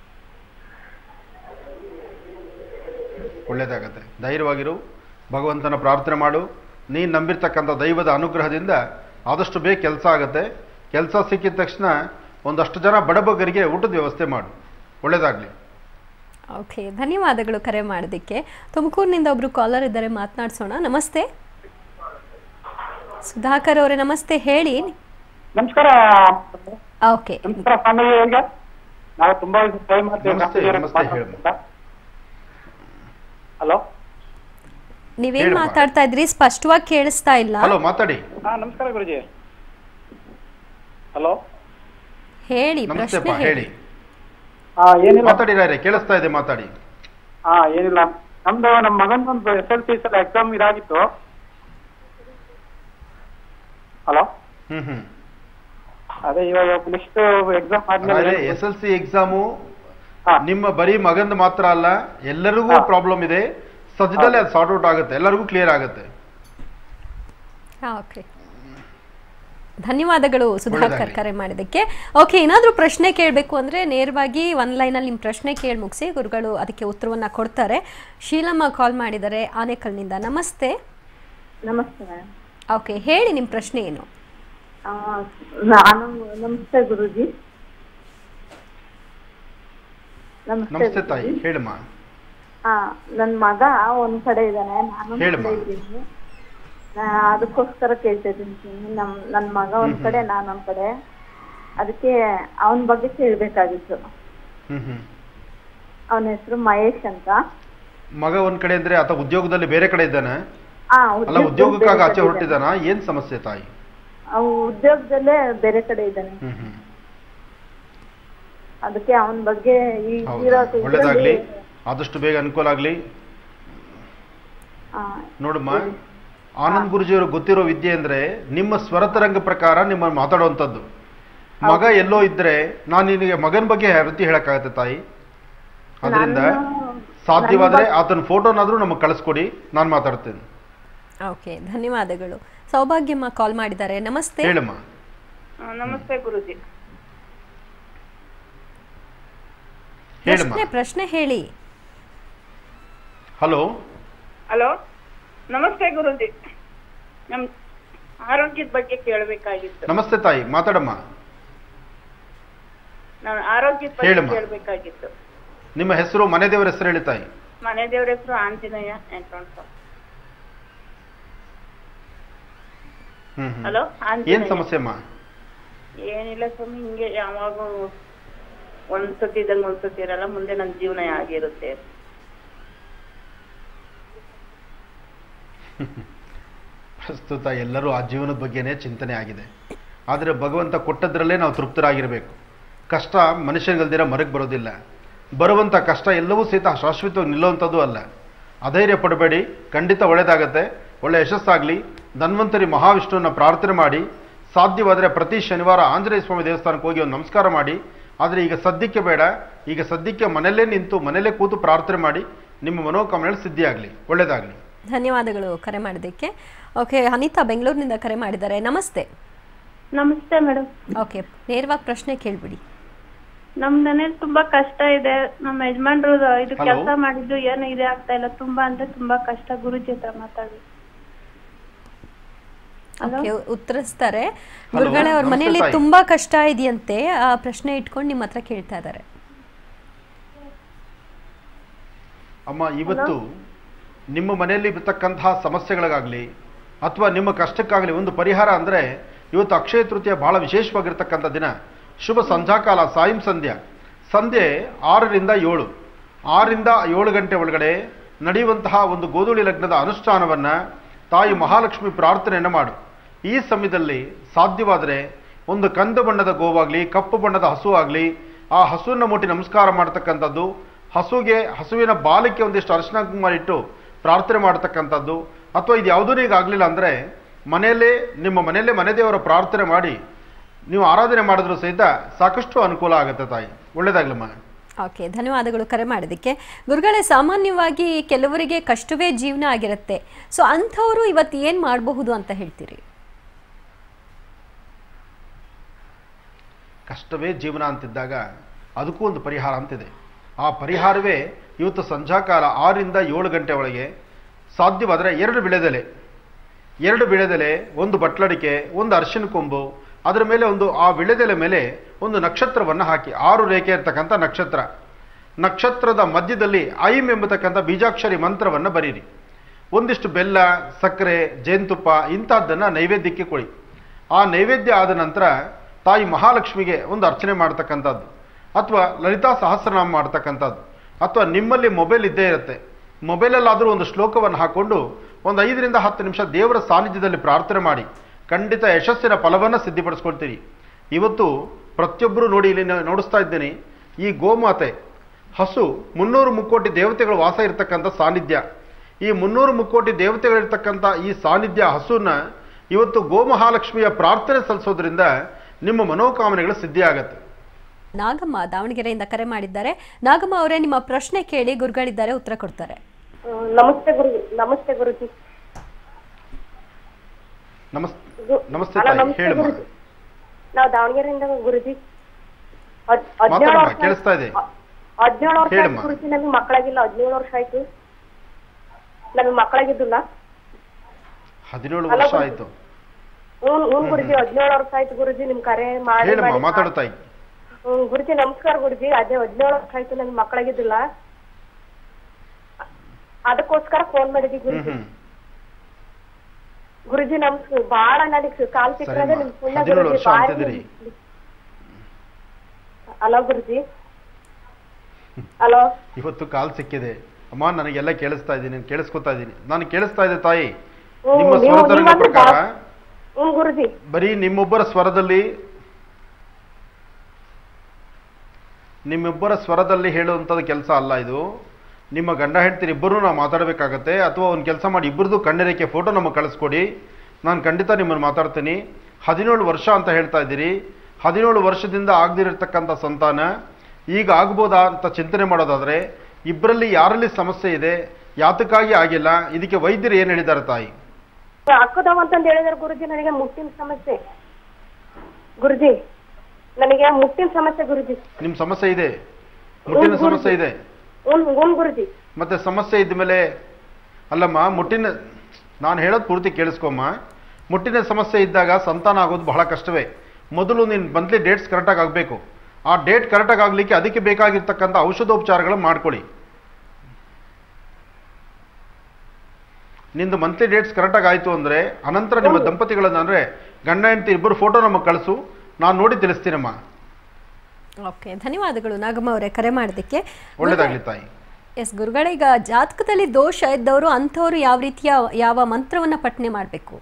ಒಳ್ಳೆಯದಾಗತ್ತೆ ಧೈರ್ಯವಾಗಿರು ಭಗವಂತನ ಪ್ರಾರ್ಥನೆ ಮಾಡು ನೀನು ನಂಬಿರ್ತಕ್ಕಂಥ ದೈವದ ಅನುಗ್ರಹದಿಂದ ಆದಷ್ಟು ಬೇಗ ಕೆಲಸ ಆಗುತ್ತೆ ಕೆಲಸ ಸಿಕ್ಕಿದ ತಕ್ಷಣ ಒಂದಷ್ಟು ಜನ ಬಡಬಗ್ಗರಿಗೆ ಊಟದ ವ್ಯವಸ್ಥೆ ಮಾಡು ಒಳ್ಳೆಯದಾಗಲಿ ಓಕೆ ಧನ್ಯವಾದಗಳು ಕರೆ ಮಾಡೋದಕ್ಕೆ ತುಮಕೂರಿನಿಂದ ಒಬ್ರು ಕಾಲರ್ ಇದ್ದಾರೆ ಮಾತನಾಡ್ಸೋಣ ನಮಸ್ತೆ ಸುಧಾಕರ್ ಅವರೇ ನಮಸ್ತೆ ಹೇಳಿ ನಮಸ್ಕಾರ ಓಕೆ ನಮಸ್ಕಾರ ಸ್ವಾಮಿ ಅವರಿಗೆ ನಾವು ತುಂಬಾ ಟ್ರೈ ಮಾಡ್ತೀವಿ ನಮಸ್ತೆ, ನಮಸ್ತೆ, ಹೇಳಮ್ಮ. ಹಲೋ ನೀವೇನ್ ಹೇಳಮ್ಮ. ಮಾತಾಡ್ತಾ ಇದ್ರಿ ಸ್ಪಷ್ಟವಾಗಿ ಕೇಳಿಸ್ತಾ ಇಲ್ಲ ಹಲೋ ಮಾತಾಡಿ ಹಾ ನಮಸ್ಕಾರ ಗುರುಜಿ ಹಲೋ ಹೇಳಿ ನಮಸ್ತೆ ಪ್ರಶ್ನೆ ಹೇಳಿ ಹೇಳಿ ಹಾ ಏನಿಲ್ಲ ಮಾತಾಡಿ ರಾಯ್ರೆ ಕೇಳಿಸ್ತಾ ಇದೆ ಮಾತಾಡಿ ಹಾ ಏನಿಲ್ಲ ನಮ್ದು ನಮ್ಮ ಮಗಂದೊಂದು ಎಸ್ ಎಲ್ ಸಿ ಸಲ ಎಕ್ಸಾಮ್ ಇದಾಗಿತ್ತು ಹಲೋ ಹ್ಮ್ ಹ್ಮ್ ಅದೇ ಇವಾಗ ನೆಕ್ಸ್ಟ್ ಎಕ್ಸಾಮ್ ರಾಯ್ರೆ ಆದ್ಮೇಲೆ ಎಸ್ ಎಲ್ ಸಿ ಎಕ್ಸಾಮು ಹಾ. ನಿಮ್ಮ ಬರೀ ಮಗಂದ ಮಾತ್ರ ಅಲ್ಲ ಎಲ್ಲರಿಗೂ ಹಾ. ಪ್ರಾಬ್ಲಮ್ ಇದೆ ಸದ್ಯದಲ್ಲೇ ಅದು ಸಾರ್ಟ್ ಔಟ್ ಆಗುತ್ತೆ ಎಲ್ಲರಿಗೂ ಕ್ಲಿಯರ್ ಆಗುತ್ತೆ ಓಕೆ ಧನ್ಯವಾದಗಳು ಸುಧಾಕರ್ ಒಳ್ಳೆದಾಗ್ಲಿ. ಕರೆ ಮಾಡಿದ್ದಕ್ಕೆ ಓಕೆ ಏನಾದರೂ ಪ್ರಶ್ನೆ ಕೇಳಬೇಕು ಅಂದರೆ ನೇರವಾಗಿ ಒಂದು ಲೈನಲ್ಲಿ ನಿಮ್ಮ ಪ್ರಶ್ನೆ ಕೇಳಿ ಮುಗಿಸಿ ಗುರುಗಳು ಅದಕ್ಕೆ ಉತ್ತರವನ್ನು ಕೊಡ್ತಾರೆ ಶೀಲಮ್ಮ ಕಾಲ್ ಮಾಡಿದ್ದಾರೆ ಆನೇಕಲ್ನಿಂದ ನಮಸ್ತೆ ನಮಸ್ತೆ ಮೇಡಮ್ ಓಕೆ ಹೇಳಿ ನಿಮ್ಮ ಪ್ರಶ್ನೆ ಏನು ಆ, ನಾನು ನಮಸ್ತೆ ಗುರುಜಿ ನಮಸ್ತೆ ತಾಯಿ ಹೇಳಮ್ಮ ಹಾ ನನ್ ಮಗ ಒಂದ್ ಕಡೆ ಇದ್ದಾನೆ ನಾನು ಒಂದ್ ಹೇಳಮ್ಮ. ಕಡೆ ಇದ್ದೀನಿ ನಾ ಅದಕ್ಕೋಸ್ಕರ ಕೇಳ್ತಾ ಇದ್ದೀನಿ ನಮ್ ನನ್ ಮಗ ಒಂದ್ ಕಡೆ ನಾನ್ ಒಂದ್ ಕಡೆ ಅದಕ್ಕೆ ಅವನ ಬಗ್ಗೆ ಕೇಳ್ಬೇಕಾಗಿತ್ತು ಹ್ಮ್ ಹ್ಮ್ ಅವನ ಹೆಸರು ಮಹೇಶ್ ಅಂತ ಮಗ ಒಂದ್ ಕಡೆ ಅಂದ್ರೆ ಆತ ಉದ್ಯೋಗದಲ್ಲಿ ಬೇರೆ ಕಡೆ ಇದ್ದಾನೆ ಆ ಅಲ್ಲ ಉದ್ಯೋಗಕ್ಕಾಗಿ ಆಚೆ ಹೊರಟಿದ್ದಾನ ಏನ್ ಸಮಸ್ಯೆ ತಾಯಿ ಅವ್ ಉದ್ಯೋಗದಲ್ಲೇ ಬೇರೆ ಕಡೆ ಇದ್ದಾನೆ ಹ್ಮ್ ಹ್ಮ್ ಅದಕ್ಕೆ ಅವನ ಬಗ್ಗೆ ಈ ಹೌದಾ ಇರೋ ಒಳ್ಳೇದಾಗ್ಲಿ ಇದ್ರಲ್ಲಿ, ಆದಷ್ಟು ಬೇಗ ಅನುಕೂಲ ಆಗ್ಲಿ ಆ, ನೋಡಮ್ಮ ಆನಂದ್ ಗುರುಜಿಯವರು ಗೊತ್ತಿರೋ ವಿದ್ಯೆ ಅಂದ್ರೆ ನಿಮ್ಮ ಸ್ವರತರಂಗ ಪ್ರಕಾರ ನಿಮ್ಮ ಮಾತಾಡುವಂಥದ್ದು ಮಗ ಎಲ್ಲೋ ಇದ್ರೆ ನಾನು ನಿನಗೆ ಮಗನ ಬಗ್ಗೆ ವೃತ್ತಿ ಹೇಳಕ್ಕಾಗತ್ತೆ ತಾಯಿ ಅದರಿಂದ ನಾನು- ಸಾಧ್ಯವಾದ್ರೆ ನನ್ನ ಆತನ ಫೋಟೋನಾದ್ರೂ ನಮಗೆ ಕಳಿಸ್ಕೊಡಿ ನಾನು ಮಾತಾಡ್ತೇನೆ ಓಕೆ ಧನ್ಯವಾದಗಳು ಸೌಭಾಗ್ಯಮ್ಮ ಕಾಲ್ ಮಾಡಿದ್ದಾರೆ ನಮಸ್ತೆ ಹೇಳಮ್ಮ ನಮಸ್ತೆ ಗುರುಜಿ ಹೇಳಮ್ಮ ಪ್ರಶ್ನೆ ಪ್ರಶ್ನೆ ಹೇಳಿ ಹಲೋ ಹಲೋ ನಮಸ್ತೆ ಗುರುಜಿ ನಮ್ ಆರೋಗ್ಯದ ಬಗ್ಗೆ ಕೇಳಬೇಕಾಗಿತ್ತು ನಮಸ್ತೆ ತಾಯಿ ಮಾತಾಡಮ್ಮ ನಾನು ಆರೋಗ್ಯದ ಬಗ್ಗೆ ಹೇಳಮ್ಮ. ಕೇಳಬೇಕಾಗಿತ್ತು ನಿಮ್ಮ ಹೆಸರು ಮನೆ ದೇವರ ಹೆಸರು ಹೇಳಿ ತಾಯಿ ಮನೆ ದೇವ್ರ ಹೆಸರು ಆಂಜನೇಯ ಅಂತ ಹ್ಮ್ ಹ್ಮ್. ಹಲೋ ಏನ್ ಆಂಜನೇಯ ಸಮಸ್ಯೆ ಅಮ್ಮ ಏನಿಲ್ಲ ಸ್ವಾಮಿ ಹಿಂಗೆ ಯಾವಾಗ ಒಂದ್ಸತಿ ಇದ್ದಂಗೆ ಒಂದ್ಸತಿ ಇರಲ್ಲ ಮುಂದೆ ನನ್ನ ಜೀವನ ಆಗಿರುತ್ತೆ ಪ್ರಸ್ತುತ ಎಲ್ಲರೂ ಆ ಜೀವನದ ಬಗ್ಗೆನೇ ಚಿಂತನೆ ಆಗಿದೆ ಆದರೆ ಭಗವಂತ ಕೊಟ್ಟದ್ರಲ್ಲೇ ನಾವು ತೃಪ್ತರಾಗಿರಬೇಕು ಕಷ್ಟ ಮನುಷ್ಯನಿಗಲ್ದಿರ ಮರಕ್ಕೆ ಬರೋದಿಲ್ಲ ಬರುವಂಥ ಕಷ್ಟ ಎಲ್ಲವೂ ಸಹಿತ ಶಾಶ್ವತವಾಗಿ ನಿಲ್ಲುವಂಥದ್ದು ಅಲ್ಲ ಅಧೈರ್ಯ ಪಡಬೇಡಿ ಖಂಡಿತ ಒಳ್ಳೆಯದಾಗತ್ತೆ ಒಳ್ಳೆ ಯಶಸ್ಸಾಗಲಿ ಧನ್ವಂತರಿ ಮಹಾವಿಷ್ಣುವನ್ನ ಪ್ರಾರ್ಥನೆ ಮಾಡಿ ಸಾಧ್ಯವಾದರೆ ಪ್ರತಿ ಶನಿವಾರ ಆಂಜನೇಯ ಸ್ವಾಮಿ ದೇವಸ್ಥಾನಕ್ಕೆ ಹೋಗಿ ಒಂದು ನಮಸ್ಕಾರ ಮಾಡಿ ಆದರೆ ಈಗ ಸದ್ಯಕ್ಕೆ ಬೇಡ ಈಗ ಸದ್ಯಕ್ಕೆ ಮನೆಯಲ್ಲೇ ನಿಂತು ಮನೆಯಲ್ಲೇ ಕೂತು ಪ್ರಾರ್ಥನೆ ಮಾಡಿ ನಿಮ್ಮ ಮನೋಕಾಮನೆಗಳು ಸಿದ್ಧಿಯಾಗಲಿ ಒಳ್ಳೆಯದಾಗಲಿ ಧನ್ಯವಾದಗಳು ಕರೆ ಮಾಡಿದ್ದಕ್ಕೆ ಓಕೆ ಅನಿತಾ ಬೆಂಗಳೂರಿನಿಂದ ಕರೆ ಮಾಡಿದ್ದಾರೆ ನಮಸ್ತೆ ನಮಸ್ತೆ ಮೇಡಮ್ ಓಕೆ ನೇರವಾಗಿ ಪ್ರಶ್ನೆ ಕೇಳ್ಬಿಡಿ ನಮ್ ಮನೇಲಿ ತುಂಬಾ ಕಷ್ಟ ಇದೆ ನಮ್ಮ ಯಜಮಾನ್ರು ಇದು Hello? ಕೆಲಸ ಮಾಡಿದ್ದು ಏನು ಇದೆ ಆಗ್ತಾ ಇಲ್ಲ ತುಂಬಾ ಅಂದ್ರೆ ತುಂಬಾ ಕಷ್ಟ ಗುರುಜಿ ಹತ್ರ ಮಾತಾಡಿ ಓಕೆ ಉತ್ತರಿಸ್ತಾರೆ Hello, ಗುರುಗಳೇ ಅವ್ರ ನಮಸ್ತೆ ಮನೆಯಲ್ಲಿ ತಾಯಿ. ತುಂಬಾ ಕಷ್ಟ ಇದೆಯಂತೆ ಆ ಪ್ರಶ್ನೆ ಇಟ್ಕೊಂಡು ನಿಮ್ಮ ಹತ್ರ ಕೇಳ್ತಾ ಇದ್ದಾರೆ ಅಮ್ಮ ಇವತ್ತು ನಿಮ್ಮ ಮನೆಯಲ್ಲಿ ಇರ್ತಕ್ಕಂತಹ ಸಮಸ್ಯೆಗಳಿಗಾಗಲಿ ಅಥವಾ ನಿಮ್ಮ ಕಷ್ಟಕ್ಕಾಗಲಿ ಒಂದು ಪರಿಹಾರ ಅಂದರೆ ಇವತ್ತು ಅಕ್ಷಯ ತೃತೀಯ ಬಹಳ ವಿಶೇಷವಾಗಿರ್ತಕ್ಕಂಥ ದಿನ ಶುಭ ಸಂಧ್ಯಾಕಾಲ ಸಾಯಂ ಸಂಧ್ಯಾ ಸಂಧ್ಯೆ ಆರರಿಂದ ಏಳು ಆರರಿಂದ ಏಳು ಗಂಟೆ ಒಳಗಡೆ ನಡೆಯುವಂತಹ ಒಂದು ಗೋಧೂಳಿ ಲಗ್ನದ ಅನುಷ್ಠಾನವನ್ನು ತಾಯಿ ಮಹಾಲಕ್ಷ್ಮಿ ಪ್ರಾರ್ಥನೆಯನ್ನು ಮಾಡು ಈ ಸಮಯದಲ್ಲಿ ಸಾಧ್ಯವಾದರೆ ಒಂದು ಕಂದು ಬಣ್ಣದ ಗೋವಾಗಲಿ ಕಪ್ಪು ಬಣ್ಣದ ಹಸು ಆಗಲಿ ಆ ಹಸುವನ್ನು ಮುಟ್ಟಿ ನಮಸ್ಕಾರ ಮಾಡ್ತಕ್ಕಂಥದ್ದು ಹಸುಗೆ ಹಸುವಿನ ಬಾಲಕ್ಕೆ ಒಂದಿಷ್ಟು ಅರಿಶಿನ ಕುಂಕುಮ ಇಟ್ಟು ಪ್ರಾರ್ಥನೆ ಮಾಡ್ತಕ್ಕಂಥದ್ದು ಅಥವಾ ಇದು ಯಾವುದೂ ಈಗ ಆಗಲಿಲ್ಲ ಅಂದರೆ ಮನೆಯಲ್ಲೇ ನಿಮ್ಮ ಮನೆಯಲ್ಲೇ ಮನೆ ದೇವರ ಪ್ರಾರ್ಥನೆ ಮಾಡಿ ನೀವು ಆರಾಧನೆ ಮಾಡಿದ್ರೂ ಸಹಿತ ಸಾಕಷ್ಟು ಅನುಕೂಲ ಆಗುತ್ತೆ ತಾಯಿ ಒಳ್ಳೇದಾಗ್ಲಮ್ಮ ಓಕೆ ಧನ್ಯವಾದಗಳು ಕರೆ ಮಾಡಿದ್ದಕ್ಕೆ ಗುರುಗಳೇ ಸಾಮಾನ್ಯವಾಗಿ ಕೆಲವರಿಗೆ ಕಷ್ಟವೇ ಜೀವನ ಆಗಿರುತ್ತೆ ಸೊ ಅಂಥವರು ಇವತ್ತು ಏನು ಮಾಡಬಹುದು ಅಂತ ಹೇಳ್ತೀರಿ ಕಷ್ಟವೇ ಜೀವನ ಅಂತಿದ್ದಾಗ ಅದಕ್ಕೂ ಒಂದು ಪರಿಹಾರ ಅಂತಿದೆ ಆ ಪರಿಹಾರವೇ ಇವತ್ತು ಸಂಧ್ಯಾಕಾಲ ಆರರಿಂದ ಏಳು ಗಂಟೆ ಒಳಗೆ ಸಾಧ್ಯವಾದರೆ ಎರಡು ಬಿಳೆದೆಲೆ ಎರಡು ಬಿಳೆದೆಲೆ ಒಂದು ಬಟ್ಲಡಿಕೆ ಒಂದು ಅರಿಶಿನ ಕೊಂಬು ಅದರ ಮೇಲೆ ಒಂದು ಆ ವಿಳೆದೆಲೆ ಮೇಲೆ ಒಂದು ನಕ್ಷತ್ರವನ್ನು ಹಾಕಿ ಆರು ರೇಖೆ ಇರ್ತಕ್ಕಂಥ ನಕ್ಷತ್ರ ನಕ್ಷತ್ರದ ಮಧ್ಯದಲ್ಲಿ ಐಮ್ ಎಂಬತಕ್ಕಂಥ ಬೀಜಾಕ್ಷರಿ ಮಂತ್ರವನ್ನು ಬರೀರಿ ಒಂದಿಷ್ಟು ಬೆಲ್ಲ ಸಕ್ಕರೆ ಜೇನುತುಪ್ಪ ಇಂಥದ್ದನ್ನು ನೈವೇದ್ಯಕ್ಕೆ ಕೊಡಿ ಆ ನೈವೇದ್ಯ ಆದ ನಂತರ ತಾಯಿ ಮಹಾಲಕ್ಷ್ಮಿಗೆ ಒಂದು ಅರ್ಚನೆ ಮಾಡ್ತಕ್ಕಂಥದ್ದು ಅಥವಾ ಲಲಿತಾ ಸಹಸ್ರನಾಮ ಮಾಡ್ತಕ್ಕಂಥದ್ದು ಅಥವಾ ನಿಮ್ಮಲ್ಲಿ ಮೊಬೈಲ್ ಇದ್ದೇ ಇರುತ್ತೆ ಮೊಬೈಲಲ್ಲಾದರೂ ಒಂದು ಶ್ಲೋಕವನ್ನು ಹಾಕ್ಕೊಂಡು ಒಂದು ಐದರಿಂದ ಹತ್ತು ನಿಮಿಷ ದೇವರ ಸಾನ್ನಿಧ್ಯದಲ್ಲಿ ಪ್ರಾರ್ಥನೆ ಮಾಡಿ ಖಂಡಿತ ಯಶಸ್ಸಿನ ಫಲವನ್ನು ಸಿದ್ಧಿಪಡಿಸ್ಕೊಳ್ತೀರಿ ಇವತ್ತು ಪ್ರತಿಯೊಬ್ಬರು ನೋಡಿ ಇಲ್ಲಿ ನಾ- ನೋಡಿಸ್ತಾ ಇದ್ದೇನೆ ಈ ಗೋಮಾತೆ ಹಸು ಮುನ್ನೂರು ಮುಕ್ಕೋಟಿ ದೇವತೆಗಳು ವಾಸ ಇರತಕ್ಕಂಥ ಸಾನ್ನಿಧ್ಯ ಈ ಮುನ್ನೂರು ಮುಕ್ಕೋಟಿ ದೇವತೆಗಳಿರ್ತಕ್ಕಂಥ ಈ ಸಾನ್ನಿಧ್ಯ ಹಸುನ ಇವತ್ತು ಗೋಮಹಾಲಕ್ಷ್ಮಿಯ ಪ್ರಾರ್ಥನೆ ಸಲ್ಲಿಸೋದ್ರಿಂದ ನಿಮ್ಮ ಮನೋಕಾಮನೆಗಳು ಸಿದ್ಧಿ ಆಗತ್ತೆ ನಾಗಮ್ಮ ದಾವಣಗೆರೆಯಿಂದ ಕರೆ ಮಾಡಿದ್ದಾರೆ ನಾಗಮ್ಮ ಅವರೇ ನಿಮ್ಮ ಪ್ರಶ್ನೆ ಕೇಳಿ ಗುರುಗಳಿದ್ದಾರೆ ಉತ್ತರ ಕೊಡ್ತಾರೆ ಹ್ಮ್, ನಮಸ್ತೆ ಗುರುಜಿ ನಮಸ್ತೆ ಗುರುಜಿ ನಮಸ್ ಗು- ನಮಸ್ತೆ ಅಲ್ಲ, ತಾಯಿ ನಮಸ್ತೆ ಹೇಳಮ್ಮ ಗುರುಜಿ ನಾವು ದಾವಣಗೆರೆಯಿಂದ ಗುರುಜಿ ಹದ್- ಹದಿನೇಳು ಮಾತಾಡಮ್ಮ ವರ್ಷ ಕೇಳಿಸ್ತಾ ಇದೆ ಹ- ಹದಿನೇಳು ವರ್ಷ ಆಯ್ತು ಹೇಳಮ್ಮ. ಗುರುಜಿ ನಮಗೆ ಮಕ್ಕಳಾಗಿಲ್ಲ ಹದಿನೇಳು ವರ್ಷ ಆಯ್ತು ನಮಗೆ ಮಕ್ಕಳಾಗಿದ್ದಿಲ್ಲ ಹದಿನೇಳು ಅಲ್ಲ ವರ್ಷ ಗುರುಜಿ. ಆಯ್ತು ಹ್ಞೂ ಹ್ಞೂ ಗುರುಜಿ ಹದಿನೇಳು ವರ್ಷ ಆಯ್ತು ಗುರುಜಿ ನಿಮ್ ಕರೆ ಮಾಡಿ ಹೇಳಮ್ಮ ಮಾಡಿ ಮಾತಾಡು ತಾಯಿ ಹ್ಮ್ ಗುರುಜಿ ನಮಸ್ಕಾರ ಗುರುಜಿ ಅದೇ ಹದಿನೇಳು ವರ್ಷ ಆಯ್ತು ನಮ್ಗೆ ಮಕ್ಕಳಾಗಿದ್ದಿಲ್ಲ ಅದಕ್ಕೋಸ್ಕರ ಫೋನ್ ಮಾಡಿದ್ವಿ ಹ್ಮ್ ಗುರುಜಿ ಹ್ಮ್ ಗುರುಜಿ ನಮ್ಗೆ ಬಾಳ ನನಗೆ ಕಾಲ್ ಸಿಕ್ಕದೆ ಸರಿಮ್ಮ. ನಿಮ್ ಪುಣ್ಯ ಹದಿನೇಳು ಗುರುಜಿ ವರ್ಷ ಬಾರಿ ಅಂತಿದ್ದೀರಿ. ಹಲೋ ಗುರುಜಿ ಹಲೋ ಇವತ್ತು ಕಾಲ್ ಸಿಕ್ಕಿದೆ ಅಮ್ಮ ನನಗೆಲ್ಲ ಕೇಳಿಸ್ತಾ ಇದ್ದೀನಿ ಕೇಳಿಸ್ಕೊತಾ ಇದ್ದೀನಿ ನಾನು ಕೇಳಿಸ್ತಾ ಇದೆ ತಾಯಿ ಹ್ಮ್, ನಿಮ್ಮ ನೀವು- ಸ್ವರ ತರಂಗ ನೀವಂದ್ರೆ ಪ್ರಕಾರ ಬಾ- ಹ್ಮ್ ಗುರುಜಿ ಬರೀ ನಿಮ್ಮೊಬ್ಬರ ಸ್ವರದಲ್ಲಿ ನಿಮ್ಮಿಬ್ಬರ ಸ್ವರದಲ್ಲಿ ಹೇಳುವಂಥದ್ದು ಕೆಲಸ ಅಲ್ಲ ಇದು ನಿಮ್ಮ ಗಂಡ ಹೆಂಡತಿರು ಇಬ್ಬರೂ ನಾವು ಮಾತಾಡಬೇಕಾಗತ್ತೆ ಅಥವಾ ಒಂದು ಕೆಲಸ ಮಾಡಿ ಇಬ್ಬರದು ಕಣ್ಣೆರೇಕೆ ಫೋಟೋ ನಮಗೆ ಕಳಿಸ್ಕೊಡಿ ನಾನು ಖಂಡಿತ ನಿಮ್ಮನ್ನು ಮಾತಾಡ್ತೀನಿ ಹದಿನೇಳು ವರ್ಷ ಅಂತ ಹೇಳ್ತಾ ಇದ್ದೀರಿ ಹದಿನೇಳು ವರ್ಷದಿಂದ ಆಗದಿರತಕ್ಕಂಥ ಸಂತಾನ ಈಗ ಆಗ್ಬೋದಾ ಅಂತ ಚಿಂತನೆ ಮಾಡೋದಾದರೆ ಇಬ್ಬರಲ್ಲಿ ಯಾರಲ್ಲಿ ಸಮಸ್ಯೆ ಇದೆ ಯಾತಕ್ಕಾಗಿ ಆಗಿಲ್ಲ ಇದಕ್ಕೆ ವೈದ್ಯರು ಏನು ಹೇಳಿದ್ದಾರೆ ತಾಯಿ ಹಾಕದವ ಅಂತಂದ್ ಹೇಳಿದಾರೆ ಗುರುಜಿ ನನಗೆ ಮುಟ್ಟಿನ ಸಮಸ್ಯೆ ಗುರುಜಿ ನನಗೆ ಮುಟ್ಟಿನ ಸಮಸ್ಯೆ ಗುರುಜಿ ನಿಮ್ಮ ಸಮಸ್ಯೆ ಇದೆ ಮುಟ್ಟಿನ ಹ್ಮ್, ಸಮಸ್ಯೆ ಗುರುಜಿ. ಇದೆ ಹ್ಮ್ ಹ್ಮ್ ಗುರುಜಿ ಮತ್ತೆ ಸಮಸ್ಯೆ ಇದ್ಮೇಲೆ ಅಲ್ಲಮ್ಮ ಮುಟ್ಟಿನ ನಾನು ಹೇಳೋದು ಪೂರ್ತಿ ಕೇಳಿಸ್ಕೊಮ್ಮ ಮುಟ್ಟಿನ ಸಮಸ್ಯೆ ಇದ್ದಾಗ ಸಂತಾನ ಆಗೋದು ಬಹಳ ಕಷ್ಟವೇ ಮೊದಲು ನಿನ್ನ ಮಂತ್ಲಿ ಡೇಟ್ಸ್ ಕರೆಕ್ಟಾಗಿ ಆಗಬೇಕು ಆ ಡೇಟ್ ಕರೆಕ್ಟಾಗಿ ಆಗಲಿಕ್ಕೆ ಅದಕ್ಕೆ ಬೇಕಾಗಿರ್ತಕ್ಕಂಥ ಔಷಧೋಪಚಾರಗಳು ಮಾಡ್ಕೊಳ್ಳಿ ನಿಂದು ಮಂತ್ಲಿ ಡೇಟ್ಸ್ ಕರೆಕ್ಟಾಗಿ ಆಯಿತು ಅಂದರೆ ಅನಂತರ ನಿಮ್ಮ ದಂಪತಿಗಳನ್ನ ಅಂದರೆ ಗಂಡ ಹೆಂಡತಿ ಇಬ್ಬರು ಫೋಟೋ ನಮಗೆ ಕಳಿಸು ನಾನು ನೋಡಿ ತಿಳಿಸ್ತೀನಮ್ಮ ಓಕೆ ಧನ್ಯವಾದಗಳು ನಾಗಮ್ಮ ಅವರೇ ಕರೆ ಮಾಡೋದಕ್ಕೆ ಒಳ್ಳೇದಾಗಲಿ ತಾಯಿ ಎಸ್ ಗುರುಗಳೀಗ ಜಾತಕದಲ್ಲಿ ದೋಷ ಇದ್ದವರು ಅಂಥವ್ರು ಯಾವ ರೀತಿಯ ಯಾವ ಮಂತ್ರವನ್ನ ಪಠನೆ ಮಾಡಬೇಕು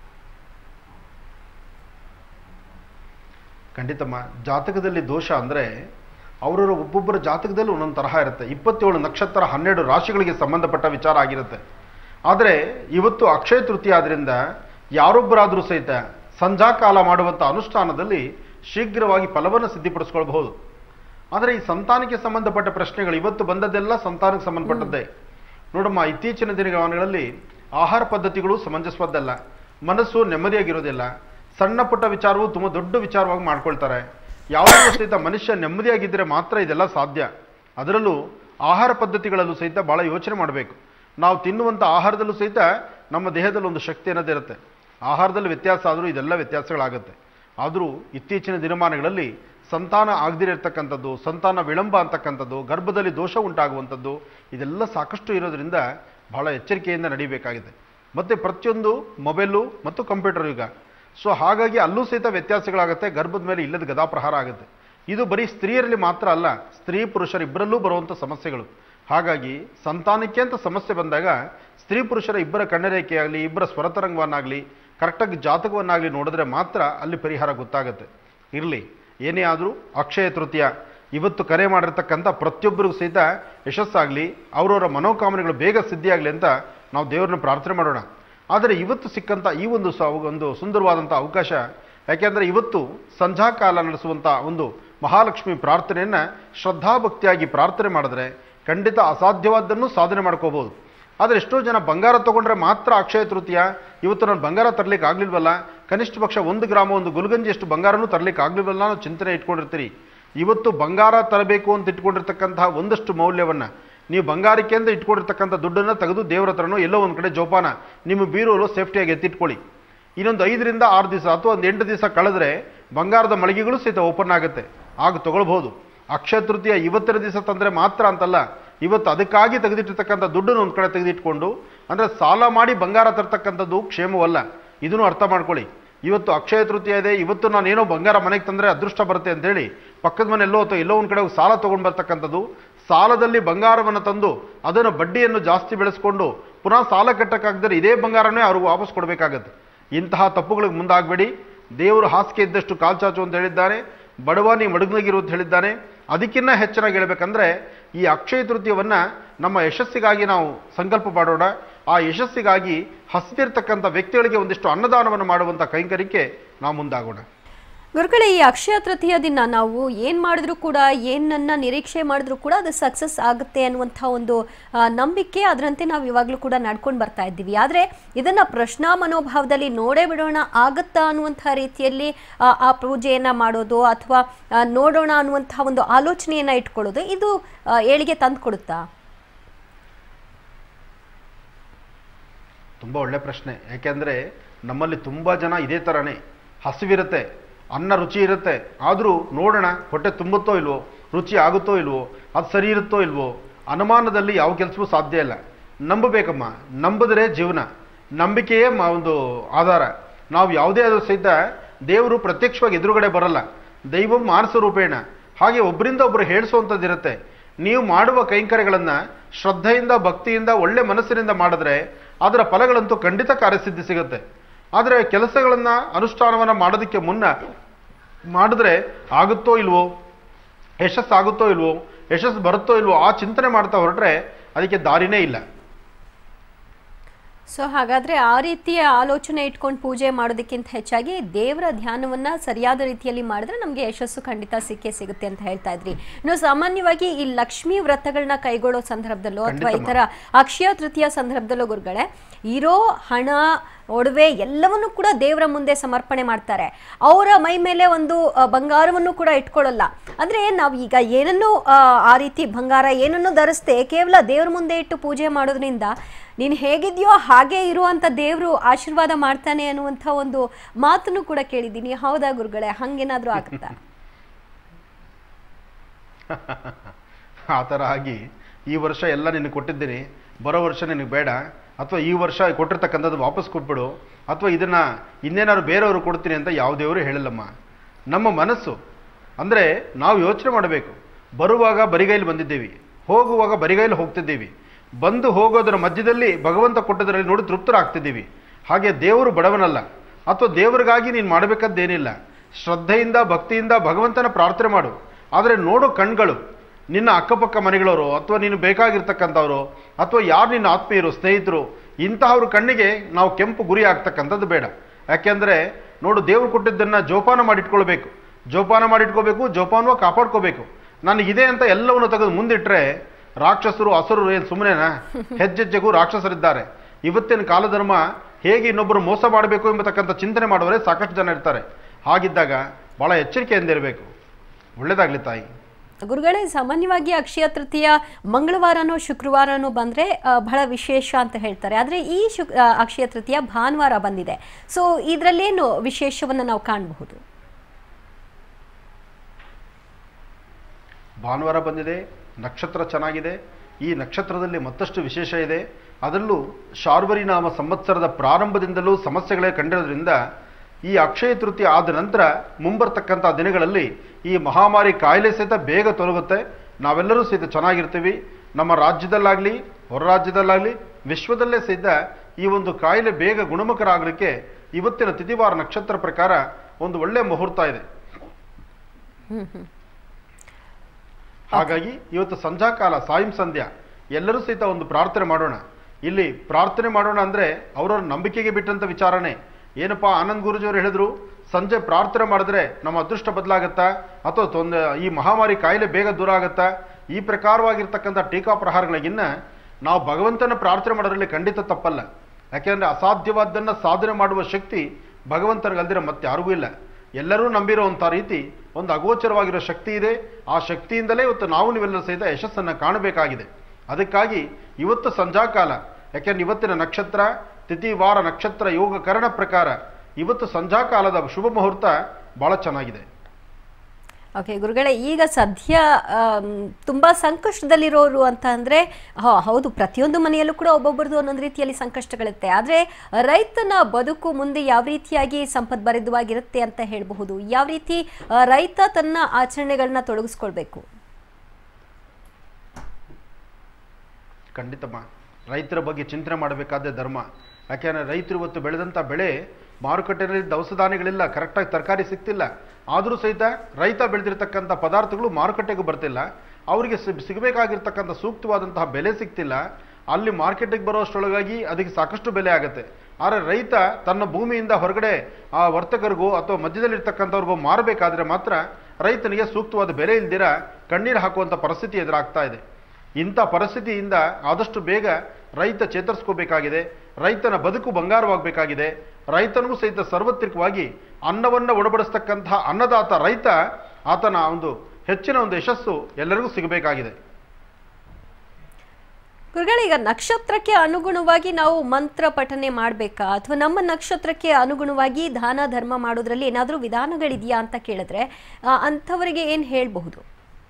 ಖಂಡಿತಮ್ಮ ಜಾತಕದಲ್ಲಿ ದೋಷ ಅಂದರೆ ಅವರವರ ಒಬ್ಬೊಬ್ಬರ ಜಾತಕದಲ್ಲಿ ಒಂದೊಂದು ತರಹ ಇರುತ್ತೆ ಇಪ್ಪತ್ತೇಳು ನಕ್ಷತ್ರ ಹನ್ನೆರಡು ರಾಶಿಗಳಿಗೆ ಸಂಬಂಧಪಟ್ಟ ವಿಚಾರ ಆಗಿರುತ್ತೆ ಆದರೆ ಇವತ್ತು ಅಕ್ಷಯ ತೃತೀಯ ಆದ್ರಿಂದ ಯಾರೊಬ್ಬರಾದರೂ ಸಹಿತ ಸಂಧ್ಯಾಕಾಲ ಮಾಡುವಂಥ ಅನುಷ್ಠಾನದಲ್ಲಿ ಶೀಘ್ರವಾಗಿ ಫಲವನ್ನು ಸಿದ್ಧಿಪಡಿಸ್ಕೊಳ್ಬಹುದು ಆದರೆ ಈ ಸಂತಾನಕ್ಕೆ ಸಂಬಂಧಪಟ್ಟ ಪ್ರಶ್ನೆಗಳು ಇವತ್ತು ಬಂದದ್ದೆಲ್ಲ ಸಂತಾನಕ್ಕೆ ಸಂಬಂಧಪಟ್ಟದ್ದೇ ನೋಡಮ್ಮ ಇತ್ತೀಚಿನ ದಿನಗಳಲ್ಲಿ ಆಹಾರ ಪದ್ಧತಿಗಳು ಸಮಂಜಸವಾದ್ದಲ್ಲ ಮನಸ್ಸು ನೆಮ್ಮದಿಯಾಗಿರೋದಿಲ್ಲ ಸಣ್ಣ ಪುಟ್ಟ ವಿಚಾರವು ತುಂಬ ದೊಡ್ಡ ವಿಚಾರವಾಗಿ ಮಾಡ್ಕೊಳ್ತಾರೆ ಯಾವುದೇ ಸಹಿತ ಮನುಷ್ಯ ನೆಮ್ಮದಿಯಾಗಿದ್ದರೆ ಮಾತ್ರ ಇದೆಲ್ಲ ಸಾಧ್ಯ ಅದರಲ್ಲೂ ಆಹಾರ ಪದ್ಧತಿಗಳಲ್ಲೂ ಸಹಿತ ಭಾಳ ಯೋಚನೆ ಮಾಡಬೇಕು ನಾವು ತಿನ್ನುವಂಥ ಆಹಾರದಲ್ಲೂ ಸಹಿತ ನಮ್ಮ ದೇಹದಲ್ಲಿ ಒಂದು ಶಕ್ತಿ ಅನ್ನೋದು ಇರುತ್ತೆ ಆಹಾರದಲ್ಲಿ ವ್ಯತ್ಯಾಸ ಆದರೂ ಇದೆಲ್ಲ ವ್ಯತ್ಯಾಸಗಳಾಗುತ್ತೆ ಆದರೂ ಇತ್ತೀಚಿನ ದಿನಮಾನಗಳಲ್ಲಿ ಸಂತಾನ ಆಗದಿರತಕ್ಕಂಥದ್ದು ಸಂತಾನ ವಿಳಂಬ ಅಂತಕ್ಕಂಥದ್ದು ಗರ್ಭದಲ್ಲಿ ದೋಷ ಉಂಟಾಗುವಂಥದ್ದು ಇದೆಲ್ಲ ಸಾಕಷ್ಟು ಇರೋದ್ರಿಂದ ಬಹಳ ಎಚ್ಚರಿಕೆಯಿಂದ ನಡಿಬೇಕಾಗಿದೆ ಮತ್ತು ಪ್ರತಿಯೊಂದು ಮೊಬೈಲು ಮತ್ತು ಕಂಪ್ಯೂಟರ್ ಯುಗ ಸೊ ಹಾಗಾಗಿ ಅಲ್ಲೂ ಸಹಿತ ವ್ಯತ್ಯಾಸಗಳಾಗುತ್ತೆ ಗರ್ಭದ ಮೇಲೆ ಇಲ್ಲದ ಗದಾಪ್ರಹಾರ ಆಗುತ್ತೆ ಇದು ಬರೀ ಸ್ತ್ರೀಯರಲ್ಲಿ ಮಾತ್ರ ಅಲ್ಲ ಸ್ತ್ರೀ ಪುರುಷರಿಬ್ಬರಲ್ಲೂ ಬರುವಂಥ ಸಮಸ್ಯೆಗಳು ಹಾಗಾಗಿ ಸಂತಾನಕ್ಕೆ ಅಂತ ಸಮಸ್ಯೆ ಬಂದಾಗ ಸ್ತ್ರೀ ಪುರುಷರ ಇಬ್ಬರ ಕಣ್ಣರೇಖೆ ಆಗಲಿ ಇಬ್ಬರ ಸ್ವರತರಂಗವನ್ನಾಗಲಿ ಕರೆಕ್ಟಾಗಿ ಜಾತಕವನ್ನಾಗಲಿ ನೋಡಿದ್ರೆ ಮಾತ್ರ ಅಲ್ಲಿ ಪರಿಹಾರ ಗೊತ್ತಾಗುತ್ತೆ ಇರಲಿ ಏನೇ ಆದರೂ ಅಕ್ಷಯ ತೃತೀಯ ಇವತ್ತು ಕರೆ ಮಾಡಿರ್ತಕ್ಕಂಥ ಪ್ರತಿಯೊಬ್ಬರಿಗೂ ಸಹಿತ ಯಶಸ್ಸಾಗಲಿ ಅವರವರ ಮನೋಕಾಮನೆಗಳು ಬೇಗ ಸಿದ್ಧಿಯಾಗಲಿ ಅಂತ ನಾವು ದೇವರನ್ನ ಪ್ರಾರ್ಥನೆ ಮಾಡೋಣ ಆದರೆ ಇವತ್ತು ಸಿಕ್ಕಂಥ ಈ ಒಂದು ಸ ಒಂದು ಸುಂದರವಾದಂಥ ಅವಕಾಶ ಯಾಕೆಂದರೆ ಇವತ್ತು ಸಂಧ್ಯಾಕಾಲ ನಡೆಸುವಂಥ ಒಂದು ಮಹಾಲಕ್ಷ್ಮಿ ಪ್ರಾರ್ಥನೆಯನ್ನು ಶ್ರದ್ಧಾಭಕ್ತಿಯಾಗಿ ಪ್ರಾರ್ಥನೆ ಮಾಡಿದ್ರೆ ಖಂಡಿತ ಅಸಾಧ್ಯವಾದ್ದನ್ನು ಸಾಧನೆ ಮಾಡ್ಕೋಬೋದು ಆದರೆ ಎಷ್ಟೋ ಜನ ಬಂಗಾರ ತೊಗೊಂಡ್ರೆ ಮಾತ್ರ ಅಕ್ಷಯ ತೃತೀಯ ಇವತ್ತು ನಾನು ಬಂಗಾರ ತರಲಿಕ್ಕೆ ಆಗಲಿಲ್ವಲ್ಲ ಕನಿಷ್ಠ ಪಕ್ಷ ಒಂದು ಗ್ರಾಮ ಒಂದು ಗುಲ್ಗಂಜಿಯಷ್ಟು ಬಂಗಾರನೂ ತರಲಿಕ್ಕೆ ಆಗ್ಲಿಲ್ಲ ಅನ್ನೋ ಚಿಂತನೆ ಇಟ್ಕೊಂಡಿರ್ತೀರಿ ಇವತ್ತು ಬಂಗಾರ ತರಬೇಕು ಅಂತ ಇಟ್ಕೊಂಡಿರ್ತಕ್ಕಂತಹ ಒಂದಷ್ಟು ಮೌಲ್ಯವನ್ನು ನೀವು ಬಂಗಾರಕ್ಕೆ ಅಂತ ಇಟ್ಕೊಂಡಿರ್ತಕ್ಕಂಥ ದುಡ್ಡನ್ನು ತೆಗೆದು ದೇವರ ಹತ್ರನೋ ಎಲ್ಲೋ ಒಂದು ಕಡೆ ಜೋಪಾನ ನಿಮ್ಮ ಬೀರೋಲು ಸೇಫ್ಟಿಯಾಗಿ ಎತ್ತಿಟ್ಕೊಳ್ಳಿ ಇನ್ನೊಂದು ಐದರಿಂದ ಆರು ದಿವಸ ಅಥವಾ ಒಂದು ಎಂಟು ದಿವಸ ಕಳೆದ್ರೆ ಬಂಗಾರದ ಮಳಿಗೆಗಳು ಸಹಿತ ಓಪನ್ ಆಗುತ್ತೆ ಆಗ ತಗೊಳ್ಬಹುದು ಅಕ್ಷಯ ತೃತೀಯ ಇವತ್ತಿನ ದಿವಸ ತಂದರೆ ಮಾತ್ರ ಅಂತಲ್ಲ ಇವತ್ತು ಅದಕ್ಕಾಗಿ ತೆಗೆದಿಟ್ಟಿರ್ತಕ್ಕಂಥ ದುಡ್ಡನ್ನು ಒಂದು ಕಡೆ ತೆಗೆದಿಟ್ಕೊಂಡು ಅಂದರೆ ಸಾಲ ಮಾಡಿ ಬಂಗಾರ ತರ್ತಕ್ಕಂಥದ್ದು ಕ್ಷೇಮವಲ್ಲ ಇದನ್ನು ಅರ್ಥ ಮಾಡ್ಕೊಳ್ಳಿ ಇವತ್ತು ಅಕ್ಷಯ ತೃತೀಯ ಇದೆ ಇವತ್ತು ನಾನೇನೋ ಬಂಗಾರ ಮನೆಗೆ ತಂದರೆ ಅದೃಷ್ಟ ಬರುತ್ತೆ ಅಂತೇಳಿ ಪಕ್ಕದ ಮನೆ ಎಲ್ಲೋ ಅಥವಾ ಎಲ್ಲೋ ಒಂದು ಕಡೆ ಹೋಗಿ ಸಾಲ ತೊಗೊಂಡು ಬರ್ತಕ್ಕಂಥದ್ದು ಸಾಲದಲ್ಲಿ ಬಂಗಾರವನ್ನು ತಂದು ಅದನ್ನು ಬಡ್ಡಿಯನ್ನು ಜಾಸ್ತಿ ಬೆಳೆಸ್ಕೊಂಡು ಪುನಃ ಸಾಲ ಕಟ್ಟಕ್ಕಾಗದರೆ ಇದೇ ಬಂಗಾರನೇ ಅವ್ರಿಗೆ ವಾಪಸ್ ಕೊಡಬೇಕಾಗತ್ತೆ ಇಂತಹ ತಪ್ಪುಗಳಿಗೆ ಮುಂದಾಗಬೇಡಿ ದೇವರು ಹಾಸಿಗೆ ಇದ್ದಷ್ಟು ಕಾಲ್ಚಾಚು ಅಂತ ಹೇಳಿದ್ದಾನೆ ಬಡವ ನೀ ಮಡುಗನಗಿರು ಅಂತ ಹೇಳಿದ್ದಾನೆ ಅದಕ್ಕಿನ್ನ ಹೆಚ್ಚಿನಾಗಿ ಹೇಳ್ಬೇಕಂದ್ರೆ ಈ ಅಕ್ಷಯ ತೃತೀಯವನ್ನು ನಮ್ಮ ಯಶಸ್ಸಿಗಾಗಿ ನಾವು ಸಂಕಲ್ಪ ಮಾಡೋಣ ಆ ಯಶಸ್ಸಿಗಾಗಿ ಹಸಿದಿರ್ತಕ್ಕಂಥ ವ್ಯಕ್ತಿಗಳಿಗೆ ಒಂದಿಷ್ಟು ಅನ್ನದಾನವನ್ನು ಮಾಡುವಂಥ ಕೈಂಕರ್ಯಕ್ಕೆ ನಾವು ಮುಂದಾಗೋಣ ಗುರುಗಳೇ ಈ ಅಕ್ಷಯ ತೃತೀಯ ದಿನ ನಾವು ಏನು ಮಾಡಿದ್ರು ಕೂಡ ಏನನ್ನ ನಿರೀಕ್ಷೆ ಮಾಡಿದ್ರು ಕೂಡ ಅದು ಸಕ್ಸಸ್ ಆಗುತ್ತೆ ಅನ್ನುವಂಥ ಒಂದು ಆ, ನಂಬಿಕೆ ಅದರಂತೆ ನಾವು ಇವಾಗಲೂ ಕೂಡ ನಡ್ಕೊಂಡು ಬರ್ತಾ ಇದ್ದೀವಿ ಆದರೆ ಇದನ್ನು ಪ್ರಶ್ನಾ ಮನೋಭಾವದಲ್ಲಿ ನೋಡೇ ಬಿಡೋಣ ಆಗುತ್ತಾ ಅನ್ನುವಂಥ ರೀತಿಯಲ್ಲಿ ಆ, ಆ ಪೂಜೆಯನ್ನು ಮಾಡೋದು ಅಥವಾ ಆ, ನೋಡೋಣ ಅನ್ನುವಂಥ ಒಂದು ಆಲೋಚನೆಯನ್ನು ಇಟ್ಕೊಳ್ಳೋದು ಇದು ಆ, ಏಳಿಗೆ ತಂದು ಕೊಡುತ್ತಾ ತುಂಬ ಒಳ್ಳೆ ಪ್ರಶ್ನೆ ಯಾಕೆಂದರೆ ನಮ್ಮಲ್ಲಿ ತುಂಬ ಜನ ಇದೇ ಥರನೇ ಹಸಿವಿರುತ್ತೆ ಅನ್ನ ರುಚಿ ಇರುತ್ತೆ ಆದರೂ ನೋಡೋಣ ಹೊಟ್ಟೆ ತುಂಬುತ್ತೋ ಇಲ್ವೋ ರುಚಿ ಆಗುತ್ತೋ ಇಲ್ವೋ ಅದು ಸರಿ ಇರುತ್ತೋ ಇಲ್ವೋ ಅನುಮಾನದಲ್ಲಿ ಯಾವ ಕೆಲಸವೂ ಸಾಧ್ಯ ಇಲ್ಲ ನಂಬಬೇಕಮ್ಮ ನಂಬಿದ್ರೆ ಜೀವನ ನಂಬಿಕೆಯೇ ಮ- ಒಂದು ಆಧಾರ ನಾವು ಯಾವುದೇ ಆದರೂ ಸಹಿತ ದೇವರು ಪ್ರತ್ಯಕ್ಷವಾಗಿ ಎದುರುಗಡೆ ಬರಲ್ಲ ದೈವಂ ಮಾನಸ ರೂಪೇಣ ಹಾಗೆ ಒಬ್ಬರಿಂದ ಒಬ್ಬರು ಹೇಳಿಸುವಂಥದ್ದಿರುತ್ತೆ ನೀವು ಮಾಡುವ ಕೈಂಕರ್ಯಗಳನ್ನು ಶ್ರದ್ಧೆಯಿಂದ ಭಕ್ತಿಯಿಂದ ಒಳ್ಳೆ ಮನಸ್ಸಿನಿಂದ ಮಾಡಿದ್ರೆ ಅದರ ಫಲಗಳಂತೂ ಖಂಡಿತ ಕಾರ್ಯಸಿದ್ಧಿ ಸಿಗುತ್ತೆ ಆದರೆ ಕೆಲಸಗಳನ್ನು ಅನುಷ್ಠಾನವನ್ನು ಮಾಡೋದಕ್ಕೆ ಮುನ್ನ ಮಾಡಿದ್ರೆ ಆಗುತ್ತೋ ಇಲ್ವೋ ಯಶಸ್ಸಾಗುತ್ತೋ ಇಲ್ವೋ ಯಶಸ್ಸು ಬರುತ್ತೋ ಇಲ್ವೋ ಆ ಚಿಂತನೆ ಮಾಡ್ತಾ ಹೊರಟ್ರೆ ಅದಕ್ಕೆ ದಾರಿನೇ ಇಲ್ಲ ಸೊ ಹಾಗಾದ್ರೆ ಆ ರೀತಿಯ ಆಲೋಚನೆ ಇಟ್ಕೊಂಡು ಪೂಜೆ ಮಾಡೋದಕ್ಕಿಂತ ಹೆಚ್ಚಾಗಿ ದೇವರ ಧ್ಯಾನವನ್ನ ಸರಿಯಾದ ರೀತಿಯಲ್ಲಿ ಮಾಡಿದ್ರೆ ನಮಗೆ ಯಶಸ್ಸು ಖಂಡಿತ ಸಿಕ್ಕೇ ಸಿಗುತ್ತೆ ಅಂತ ಹೇಳ್ತಾ ಇದ್ರಿ ಇನ್ನು ಸಾಮಾನ್ಯವಾಗಿ ಈ ಲಕ್ಷ್ಮೀ ವ್ರತಗಳನ್ನ ಕೈಗೊಳ್ಳೋ ಸಂದರ್ಭದಲ್ಲೋ ಅಥವಾ ಈ ತರ ಅಕ್ಷಯ ತೃತೀಯ ಸಂದರ್ಭದಲ್ಲೋ ಗುರುಗಳೇ ಇರೋ ಹಣ ಒಡವೆ ಎಲ್ಲವನ್ನೂ ಕೂಡ ದೇವರ ಮುಂದೆ ಸಮರ್ಪಣೆ ಮಾಡ್ತಾರೆ ಅವರ ಮೈ ಮೇಲೆ ಒಂದು ಆ, ಬಂಗಾರವನ್ನು ಕೂಡ ಇಟ್ಕೊಳ್ಳಲ್ಲ ಅಂದ್ರೆ ನಾವು ಈಗ ಏನನ್ನೂ ಆ, ಆ ರೀತಿ ಬಂಗಾರ ಏನನ್ನೂ ಧರಿಸ್ದೆ ಕೇವಲ ದೇವ್ರ ಮುಂದೆ ಇಟ್ಟು ಪೂಜೆ ಮಾಡೋದ್ರಿಂದ ನೀನು ಹೇಗಿದೆಯೋ ಹಾಗೆ ಇರುವಂತ ದೇವರು ಆಶೀರ್ವಾದ ಮಾಡ್ತಾನೆ ಅನ್ನುವಂಥ ಒಂದು ಮಾತನ್ನು ಕೂಡ ಕೇಳಿದ್ದೀನಿ ಹೌದಾ ಗುರುಗಳೇ ಹಂಗೇನಾದ್ರೂ ಆಗುತ್ತಾ ಆ ಥರ ಆಗಿ ಈ ವರ್ಷ ಎಲ್ಲ ನಿನಗೆ ಕೊಟ್ಟಿದ್ದೀನಿ ಬರೋ ವರ್ಷ ನಿನಗೆ ಬೇಡ ಅಥವಾ ಈ ವರ್ಷ ಕೊಟ್ಟಿರ್ತಕ್ಕಂಥದ್ದು ವಾಪಸ್ ಕೊಟ್ಬಿಡು ಅಥವಾ ಇದನ್ನು ಇನ್ನೇನಾದ್ರು ಬೇರೆಯವರು ಕೊಡ್ತೀನಿ ಅಂತ ಯಾವುದೇವರು ಹೇಳಲ್ಲಮ್ಮ ನಮ್ಮ ಮನಸ್ಸು ಅಂದರೆ ನಾವು ಯೋಚನೆ ಮಾಡಬೇಕು ಬರುವಾಗ ಬರಿಗೈಲಿ ಬಂದಿದ್ದೀವಿ ಹೋಗುವಾಗ ಬರಿಗೈಲಿ ಹೋಗ್ತಿದ್ದೀವಿ ಬಂದು ಹೋಗೋದರ ಮಧ್ಯದಲ್ಲಿ ಭಗವಂತ ಕೊಟ್ಟದರಲ್ಲಿ ನೋಡಿ ತೃಪ್ತರಾಗ್ತಿದ್ದೀವಿ ಹಾಗೆ ದೇವರು ಬಡವನಲ್ಲ ಅಥವಾ ದೇವರಿಗಾಗಿ ನೀನು ಮಾಡಬೇಕಾದ್ದೇನಿಲ್ಲ ಶ್ರದ್ಧೆಯಿಂದ ಭಕ್ತಿಯಿಂದ ಭಗವಂತನ ಪ್ರಾರ್ಥನೆ ಮಾಡು ಆದರೆ ನೋಡು ಕಣ್ಗಳು ನಿನ್ನ ಅಕ್ಕಪಕ್ಕ ಮನೆಗಳವರು ಅಥವಾ ನೀನು ಬೇಕಾಗಿರ್ತಕ್ಕಂಥವ್ರು ಅಥವಾ ಯಾರು ನಿನ್ನ ಆತ್ಮೀಯರು ಸ್ನೇಹಿತರು ಇಂತಹವ್ರ ಕಣ್ಣಿಗೆ ನಾವು ಕೆಂಪು ಗುರಿ ಆಗ್ತಕ್ಕಂಥದ್ದು ಬೇಡ ಯಾಕೆಂದರೆ ನೋಡು ದೇವರು ಕೊಟ್ಟಿದ್ದನ್ನು ಜೋಪಾನ ಮಾಡಿಟ್ಕೊಳ್ಬೇಕು ಜೋಪಾನ ಮಾಡಿಟ್ಕೋಬೇಕು ಜೋಪಾನವಾಗಿ ಕಾಪಾಡ್ಕೋಬೇಕು ನನಗಿದೆ ಅಂತ ಎಲ್ಲವನ್ನು ತೆಗೆದು ಮುಂದಿಟ್ರೆ ರಾಕ್ಷಸರು ಹಸುರರು ಏನು ಸುಮ್ಮನೆನಾ ಹೆಜ್ಜೆಜ್ಜೆಗೂ ರಾಕ್ಷಸರಿದ್ದಾರೆ ಇವತ್ತಿನ ಕಾಲಧರ್ಮ ಹೇಗೆ ಇನ್ನೊಬ್ಬರು ಮೋಸ ಮಾಡಬೇಕು ಎಂಬತಕ್ಕಂಥ ಚಿಂತನೆ ಮಾಡುವವರೇ ಸಾಕಷ್ಟು ಜನ ಇರ್ತಾರೆ ಹಾಗಿದ್ದಾಗ ಭಾಳ ಎಚ್ಚರಿಕೆಯಿಂದ ಇರಬೇಕು ಒಳ್ಳೇದಾಗ್ಲಿ ತಾಯಿ ಗುರುಗಳೇ ಸಾಮಾನ್ಯವಾಗಿ ಅಕ್ಷಯ ತೃತೀಯ ಮಂಗಳವಾರನೋ ಶುಕ್ರವಾರನೋ ಬಂದರೆ ಬಹಳ ವಿಶೇಷ ಅಂತ ಹೇಳ್ತಾರೆ ಆದರೆ ಈ ಶುಕ್ ಆ, ಅಕ್ಷಯ ತೃತೀಯ ಭಾನುವಾರ ಬಂದಿದೆ ಸೊ ಇದರಲ್ಲೇನು ವಿಶೇಷವನ್ನು ನಾವು ಕಾಣಬಹುದು ಭಾನುವಾರ ಬಂದಿದೆ ನಕ್ಷತ್ರ ಚೆನ್ನಾಗಿದೆ ಈ ನಕ್ಷತ್ರದಲ್ಲಿ ಮತ್ತಷ್ಟು ವಿಶೇಷ ಇದೆ ಅದರಲ್ಲೂ ಶಾರ್ವರಿ ನಾಮ ಸಂವತ್ಸರದ ಪ್ರಾರಂಭದಿಂದಲೂ ಸಮಸ್ಯೆಗಳೇ ಕಂಡಿರೋದ್ರಿಂದ ಈ ಅಕ್ಷಯ ತೃತೀಯ ಆದ ನಂತರ ಮುಂಬರ್ತಕ್ಕಂಥ ದಿನಗಳಲ್ಲಿ ಈ ಮಹಾಮಾರಿ ಕಾಯಿಲೆ ಸಹಿತ ಬೇಗ ತೊಲಗುತ್ತೆ ನಾವೆಲ್ಲರೂ ಸಹಿತ ಚೆನ್ನಾಗಿರ್ತೀವಿ ನಮ್ಮ ರಾಜ್ಯದಲ್ಲಾಗಲಿ ಹೊರ ರಾಜ್ಯದಲ್ಲಾಗಲಿ ವಿಶ್ವದಲ್ಲೇ ಸಹಿತ ಈ ಒಂದು ಕಾಯಿಲೆ ಬೇಗ ಗುಣಮುಖರಾಗಲಿಕ್ಕೆ ಇವತ್ತಿನ ತಿಥಿವಾರ ನಕ್ಷತ್ರ ಪ್ರಕಾರ ಒಂದು ಒಳ್ಳೆಯ ಮುಹೂರ್ತ ಇದೆ ಹಾಗಾಗಿ ಇವತ್ತು ಸಂಧ್ಯಾಕಾಲ ಸಾಯಂ ಸಂಧ್ಯಾ ಎಲ್ಲರೂ ಸಹಿತ ಒಂದು ಪ್ರಾರ್ಥನೆ ಮಾಡೋಣ ಇಲ್ಲಿ ಪ್ರಾರ್ಥನೆ ಮಾಡೋಣ ಅಂದ್ರೆ ಅವರವ್ರ ನಂಬಿಕೆಗೆ ಬಿಟ್ಟಂತ ವಿಚಾರನೆ ಏನಪ್ಪ ಆನಂದ್ ಗುರುಜಿಯವರು ಹೇಳಿದ್ರು ಸಂಜೆ ಪ್ರಾರ್ಥನೆ ಮಾಡಿದ್ರೆ ನಮ್ಮ ಅದೃಷ್ಟ ಬದಲಾಗತ್ತಾ ಅಥವಾ ತೊಂದರೆ ಈ ಮಹಾಮಾರಿ ಕಾಯಿಲೆ ಬೇಗ ದೂರ ಆಗತ್ತಾ ಈ ಪ್ರಕಾರವಾಗಿರ್ತಕ್ಕಂಥ ಟೀಕಾ ಪ್ರಹಾರಗಳಿಗಿನ್ನ ನಾವು ಭಗವಂತನ ಪ್ರಾರ್ಥನೆ ಮಾಡೋದ್ರಲ್ಲಿ ಖಂಡಿತ ತಪ್ಪಲ್ಲ ಯಾಕೆಂದ್ರೆ ಅಸಾಧ್ಯವಾದ್ದನ್ನ ಸಾಧನೆ ಮಾಡುವ ಶಕ್ತಿ ಭಗವಂತನಿಗಲ್ದಿರ ಮತ್ತೆ ಯಾರಿಗೂ ಇಲ್ಲ ಎಲ್ಲರೂ ನಂಬಿರುವಂಥ ರೀತಿ ಒಂದು ಅಗೋಚರವಾಗಿರೋ ಶಕ್ತಿ ಇದೆ ಆ ಶಕ್ತಿಯಿಂದಲೇ ಇವತ್ತು ನಾವು ನೀವೆಲ್ಲರೂ ಸಹಿತ ಯಶಸ್ಸನ್ನು ಕಾಣಬೇಕಾಗಿದೆ ಅದಕ್ಕಾಗಿ ಇವತ್ತು ಸಂಜಾಕಾಲ ಯಾಕೆಂದ್ರೆ ಇವತ್ತಿನ ನಕ್ಷತ್ರ ತಿಥಿ ವಾರ ನಕ್ಷತ್ರ ಯೋಗ ಕರಣ ಪ್ರಕಾರ ಇವತ್ತು ಸಂಜಾಕಾಲದ ಶುಭ ಮುಹೂರ್ತ ಬಹಳ ಚೆನ್ನಾಗಿದೆ ಓಕೆ ಗುರುಗಳೇ ಈಗ ಸದ್ಯ ಆಮ್, ತುಂಬಾ ಸಂಕಷ್ಟದಲ್ಲಿರೋರು ಅಂತ ಅಂದ್ರೆ ಹಾ ಹೌದು ಪ್ರತಿಯೊಂದು ಮನೆಯಲ್ಲೂ ಕೂಡ ಒಬ್ಬೊಬ್ಬರದು ಒಂದೊಂದು ರೀತಿಯಲ್ಲಿ ಸಂಕಷ್ಟಗಳಿರುತ್ತೆ ಆದ್ರೆ ರೈತನ ಬದುಕು ಮುಂದೆ ಯಾವ ರೀತಿಯಾಗಿ ಸಂಪದ್ಭರಿತವಾಗಿರುತ್ತೆ ಅಂತ ಹೇಳಬಹುದು ಯಾವ ರೀತಿ ಆ, ರೈತ ತನ್ನ ಆಚರಣೆಗಳನ್ನ ತೊಡಗಿಸ್ಕೊಳ್ಬೇಕು ಖಂಡಿತಮ್ಮ ರೈತರ ಬಗ್ಗೆ ಚಿಂತನೆ ಮಾಡಬೇಕಾದ ಧರ್ಮ ಯಾಕೆಂದರೆ ರೈತರು ಇವತ್ತು ಬೆಳೆದಂಥ ಬೆಳೆ ಮಾರುಕಟ್ಟೆಯಲ್ಲಿ ದವಸ ಧಾನ್ಯಗಳಿಲ್ಲ ಕರೆಕ್ಟಾಗಿ ತರಕಾರಿ ಸಿಗ್ತಿಲ್ಲ ಆದರೂ ಸಹಿತ ರೈತ ಬೆಳೆದಿರ್ತಕ್ಕಂಥ ಪದಾರ್ಥಗಳು ಮಾರುಕಟ್ಟೆಗೂ ಬರ್ತಿಲ್ಲ ಅವರಿಗೆ ಸಿಗ್- ಸಿಗಬೇಕಾಗಿರ್ತಕ್ಕಂಥ ಸೂಕ್ತವಾದಂತಹ ಬೆಲೆ ಸಿಗ್ತಿಲ್ಲ ಅಲ್ಲಿ ಮಾರ್ಕೆಟಿಗೆ ಬರೋಷ್ಟರೊಳಗಾಗಿ ಅದಕ್ಕೆ ಸಾಕಷ್ಟು ಬೆಲೆ ಆಗುತ್ತೆ ಆದರೆ ರೈತ ತನ್ನ ಭೂಮಿಯಿಂದ ಹೊರಗಡೆ ಆ ವರ್ತಕರಿಗೂ ಅಥವಾ ಮಧ್ಯದಲ್ಲಿರ್ತಕ್ಕಂಥವ್ರಿಗೂ ಮಾರಬೇಕಾದ್ರೆ ಮಾತ್ರ ರೈತನಿಗೆ ಸೂಕ್ತವಾದ ಬೆಲೆ ಇಲ್ದಿರ ಕಣ್ಣೀರು ಹಾಕುವಂಥ ಪರಿಸ್ಥಿತಿ ಎದುರಾಗ್ತಾ ಇದೆ ಇಂಥ ಪರಿಸ್ಥಿತಿಯಿಂದ ಆದಷ್ಟು ಬೇಗ ರೈತ ಚೇತರಿಸ್ಕೋಬೇಕಾಗಿದೆ ರೈತನ ಬದುಕು ಬಂಗಾರವಾಗಬೇಕಾಗಿದೆ ರೈತನಿಗೂ ಸಹಿತ ಸಾರ್ವತ್ರಿಕವಾಗಿ ಅನ್ನವನ್ನು ಒಡಬಡಿಸ್ತಕ್ಕಂತಹ ಅನ್ನದಾತ ರೈತ ಆತನ ಒಂದು ಹೆಚ್ಚಿನ ಒಂದು ಯಶಸ್ಸು ಎಲ್ಲರಿಗೂ ಸಿಗಬೇಕಾಗಿದೆ ಗುರುಗಳೇ ಈಗ ನಕ್ಷತ್ರಕ್ಕೆ ಅನುಗುಣವಾಗಿ ನಾವು ಮಂತ್ರ ಪಠನೆ ಮಾಡಬೇಕಾ ಅಥವಾ ನಮ್ಮ ನಕ್ಷತ್ರಕ್ಕೆ ಅನುಗುಣವಾಗಿ ದಾನ ಧರ್ಮ ಮಾಡೋದ್ರಲ್ಲಿ ಏನಾದರೂ ವಿಧಾನಗಳಿದೆಯಾ ಅಂತ ಕೇಳಿದ್ರೆ ಆ, ಅಂಥವರಿಗೆ ಏನು ಹೇಳಬಹುದು